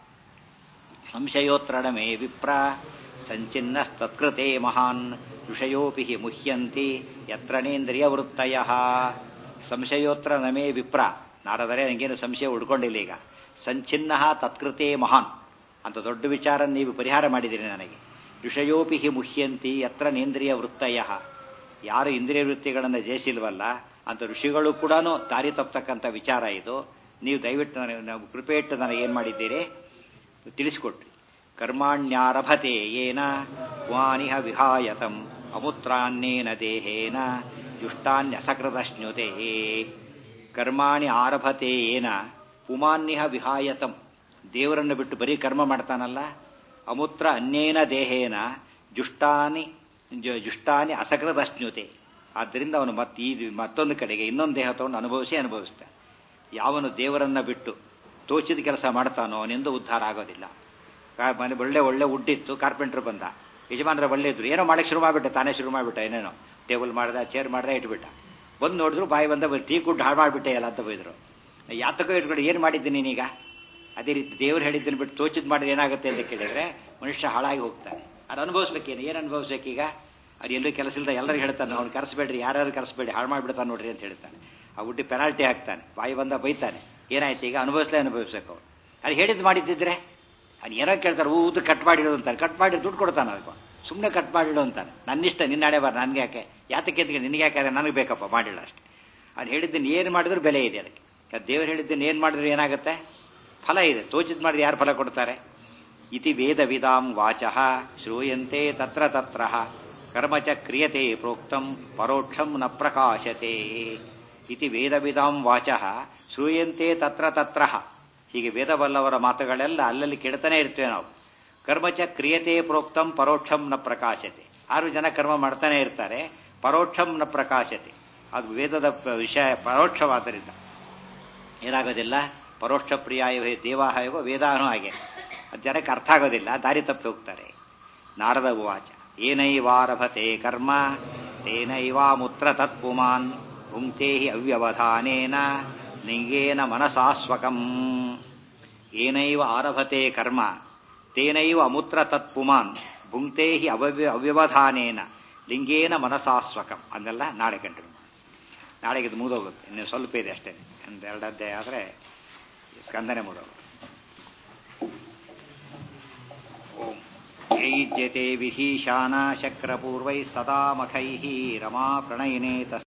ಸಂಶಯೋತ್ರಣಮೇ ವಿಪ್ರ ಸಂಚಿನ್ನಸ್ತತ್ಕೃತೆ ಮಹಾನ್ ವಿಷಯೋಪಿ ಮುಹ್ಯಂತಿ ಯತ್ರನೇಂದ್ರಿಯ ವೃತ್ತಯ ಸಂಶಯೋತ್ರ ನಮೇ ವಿಪ್ರ ನಾರದರೆ ನನಗೇನು ಸಂಶಯ ಉಡ್ಕೊಂಡಿಲ್ಲ ಈಗ ಸಂಚಿನ್ನ ತತ್ಕೃತೆ ಮಹಾನ್ ಅಂತ ದೊಡ್ಡ ವಿಚಾರ ನೀವು ಪರಿಹಾರ ಮಾಡಿದಿರಿ ನನಗೆ ವಿಷಯೋಪಿ ಮುಹ್ಯಂತಿ ಯತ್ರ ನೇಂದ್ರಿಯ ವೃತ್ತಯ ಯಾರು ಇಂದ್ರಿಯ ವೃತ್ತಿಗಳನ್ನು ಜಯಿಸಿಲ್ವಲ್ಲ ಅಂತ ಋಷಿಗಳು ಕೂಡ ದಾರಿ ತಪ್ಪತಕ್ಕಂಥ ವಿಚಾರ ಇದು ನೀವು ದಯವಿಟ್ಟು ನನಗೆ ನಾವು ಕೃಪೆ ಇಟ್ಟು ನನಗೇನು ಮಾಡಿದ್ದೀರಿ ತಿಳಿಸಿಕೊಟ್ರಿ ಕರ್ಮಾಣ್ಯಾರಭತೆ ಏನ ವಾನಿಹ ವಿಹಾಯತಂ ಅಮುತ್ರಾನ್ನೇನ ದೇಹೇನ ಯುಷ್ಟಾನ್ಯಸಕೃತಶ್ನುತೆ ಕರ್ಮಾಣಿ ಆರಭತೆ ಏನ ಪುಮಾನ್ಯಹ ವಿಹಾಯತಂ ದೇವರನ್ನು ಬಿಟ್ಟು ಬರೀ ಕರ್ಮ ಮಾಡ್ತಾನಲ್ಲ ಅಮೂತ್ರ ಅನ್ಯೇನ ದೇಹೇನ ಜುಷ್ಟಾನಿ ಜುಷ್ಟಾನಿ ಅಸಕೃತಶ್ನುತೆ ಆದ್ದರಿಂದ ಅವನು ಮತ್ತೆ ಈ ಮತ್ತೊಂದು ಕಡೆಗೆ ಇನ್ನೊಂದು ದೇಹ ತಗೊಂಡು ಅನುಭವಿಸಿ ಅನುಭವಿಸ್ತಾನೆ ಯಾವನು ದೇವರನ್ನ ಬಿಟ್ಟು ತೋಚಿದ ಕೆಲಸ ಮಾಡ್ತಾನೋ ಅವನಿಂದ ಉದ್ಧಾರ ಆಗೋದಿಲ್ಲ ಮನೆ ಒಳ್ಳೆ ಒಳ್ಳೆ ಉಡ್ಡಿತ್ತು ಕಾರ್ಪೆಂಟ್ರ್ ಬಂದ ಯಜಮಾನ್ರ ಒಳ್ಳೆ ಇದ್ರು ಏನೋ ಮಾಡಕ್ಕೆ ಶುರು ಮಾಡಿಬಿಟ್ಟೆ ತಾನೇ ಶುರು ಮಾಡಿಬಿಟ್ಟ ಏನೇನೋ ಟೇಬಲ್ ಮಾಡ್ದ ಚೇರ್ ಮಾಡ್ದ ಇಟ್ಬಿಟ್ಟ ಬಂದು ನೋಡಿದ್ರು ಬಾಯಿ ಬಂದ ಟೀ ಕುಡ್ ಹಾಳು ಮಾಡಿಬಿಟ್ಟೆ ಎಲ್ಲ ಅಂತ ಬೈದ್ರು ಯಾತಕ್ಕೋ ಇಟ್ಕೊಂಡು ಏನು ಮಾಡಿದ್ದೀನಿ ನೀನೀಗ ಅದೇ ರೀತಿ ದೇವ್ರು ಹೇಳಿದ್ದನ್ನು ಬಿಟ್ಟು ತೋಚಿದ್ ಮಾಡಿದ್ರೆ ಏನಾಗುತ್ತೆ ಅಂತ ಕೇಳಿದ್ರೆ ಮನುಷ್ಯ ಹಾಳಾಗಿ ಹೋಗ್ತಾನೆ ಅದು ಅನುಭವಿಸ್ಬೇಕೇನು ಏನು ಅನುಭವಿಸ್ಬೇಕೀಗ ಅದು ಎಲ್ಲರೂ ಕೆಲಸ ಇಲ್ಲದ ಎಲ್ಲರಿಗೂ ಹೇಳ್ತಾನೆ ಅವ್ನು ಕರೆಸ್ಬೇಡ್ರಿ ಯಾರ್ಯಾರು ಕರೆಸ್ಬೇಡಿ ಹಾಳು ಮಾಡಿಬಿಡ್ತಾನೆ ನೋಡ್ರಿ ಅಂತ ಹೇಳ್ತಾನೆ ಆ ಹುಟ್ಟಿ ಪೆನಾಲ್ಟಿ ಹಾಕ್ತಾನೆ ಬಾಯಿ ಬಂದ ಬೈತಾನೆ ಏನಾಯ್ತು ಈಗ ಅನುಭವಿಸ್ಲೇ ಅನುಭವಿಸ್ಬೇಕು ಅವ್ರು ಅದು ಹೇಳಿದ್ದು ಮಾಡಿದ್ದಿದ್ರೆ ಅದು ಏನೋ ಕೇಳ್ತಾರೆ ಊದು ಕಟ್ ಮಾಡಿಡು ಅಂತಾರೆ ಕಟ್ ಮಾಡಿ ದುಡ್ಡು ಕೊಡ್ತಾನೆ ಅದಕ್ಕೆ ಸುಮ್ಮನೆ ಕಟ್ ಮಾಡಿಡು ಅಂತಾನೆ ನನ್ನಿಷ್ಟ ನಿನ್ನ ಹಣೆ ಬಾರ ನನಗೆ ಯಾಕೆ ಯಾತಕ್ಕೆ ಎತ್ತಿಗೆ ನಿನಗೆ ಯಾಕೆ ಅದೇ ನನಗೆ ಬೇಕಪ್ಪ ಮಾಡಿಲ್ಲ ಅಷ್ಟೇ ಅದು ಹೇಳಿದ್ದನ್ನು ಏನು ಮಾಡಿದ್ರು ಬೆಲೆ ಇದೆ ಅದಕ್ಕೆ ಅದು ದೇವರು ಹೇಳಿದ್ದನ್ನು ಏನು ಮಾಡಿದ್ರು ಏನಾಗುತ್ತೆ ಫಲ ಇದೆ ತೋಚಿದ್ ಮಾಡಿದ್ರೆ ಯಾರು ಫಲ ಕೊಡ್ತಾರೆ ಇತಿ ವೇದ ವಿಧಾಂ ವಾಚ ಶ್ರೂಯಂತೆ ತತ್ರ ತತ್ರ ಕರ್ಮ ಚ ಕ್ರಿಯತೆ ಪ್ರೋಕ್ತಂ ಪರೋಕ್ಷಂ ನ ಪ್ರಕಾಶತೆ ಇತಿ ವೇದ ವಿಧಾಂ ವಾಚ ಶ್ರೂಯಂತೆ ತತ್ರ ತತ್ರ ಹೀಗೆ ವೇದವಲ್ಲವರ ಮಾತುಗಳೆಲ್ಲ ಅಲ್ಲಲ್ಲಿ ಕೇಳ್ತಾನೆ ಇರ್ತೇವೆ ನಾವು ಕರ್ಮಚ ಕ್ರಿಯತೆ ಪ್ರೋಕ್ತಂ ಪರೋಕ್ಷಂ ನ ಪ್ರಕಾಶತೆ ಆರು ಜನ ಕರ್ಮ ಮಾಡ್ತಾನೆ ಇರ್ತಾರೆ ಪರೋಕ್ಷಂ ನ ಪ್ರಕಾಶತೆ ಅದು ವೇದದ ವಿಷಯ ಪರೋಕ್ಷವಾದ್ದರಿಂದ ಏನಾಗೋದಿಲ್ಲ ಪರೋಕ್ಷ ಪ್ರಿಯಾಯವೇ ದೇವಾಹಯವೋ ವೇದಾನು ಹಾಗೆ ಅದು ಜನಕ್ಕೆ ಅರ್ಥ ಆಗೋದಿಲ್ಲ ದಾರಿ ತಪ್ಪಿ ಹೋಗ್ತಾರೆ ನಾರದ ಉವಾಚ ಏನೈವಾರಭತೆ ಕರ್ಮ ತೇನೈವಾಮುತ್ರ ತತ್ಪುಮಾನ್ ಭುಂಕ್ತೆ ಹಿ ಅವ್ಯವಧಾನೇನ ಲಿಂಗೇನ ಮನಸಾಸ್ವಕಂ ಏನೈವ ಆರಭತೆ ಕರ್ಮ ತೇನೈವ ಅಮುತ್ರ ತತ್ಪುಮಾನ್ ಭುಂಕ್ತೆ ಹಿ ಅವ್ಯವ ಅವ್ಯವಧಾನೇನ ಲಿಂಗೇನ ಮನಸಾಸ್ವಕಂ ಅದೆಲ್ಲ ನಾಳೆ ಕಂಟಿನ್ಯೂ ನಾಳೆಗೆ ಇದು ಮುಗಿದೋಗುತ್ತೆ ಇನ್ನು ಸ್ವಲ್ಪ ಇದೆ ಅಷ್ಟೇ ಒಂದು ಎರಡು ಅಧ್ಯಾಯ ಆದರೆ ಸ್ಕಂದನೆ ಮುಗಿದೋಗುತ್ತೆ ಓಂ ಯೈಜ್ಯತೆ ವಿಧೀಶಾನ ಶಕ್ರಪೂರ್ವೈ ಸದಾ ಮಖೈ ರಮಾ ಪ್ರಣಯಿನೇ ತಸ್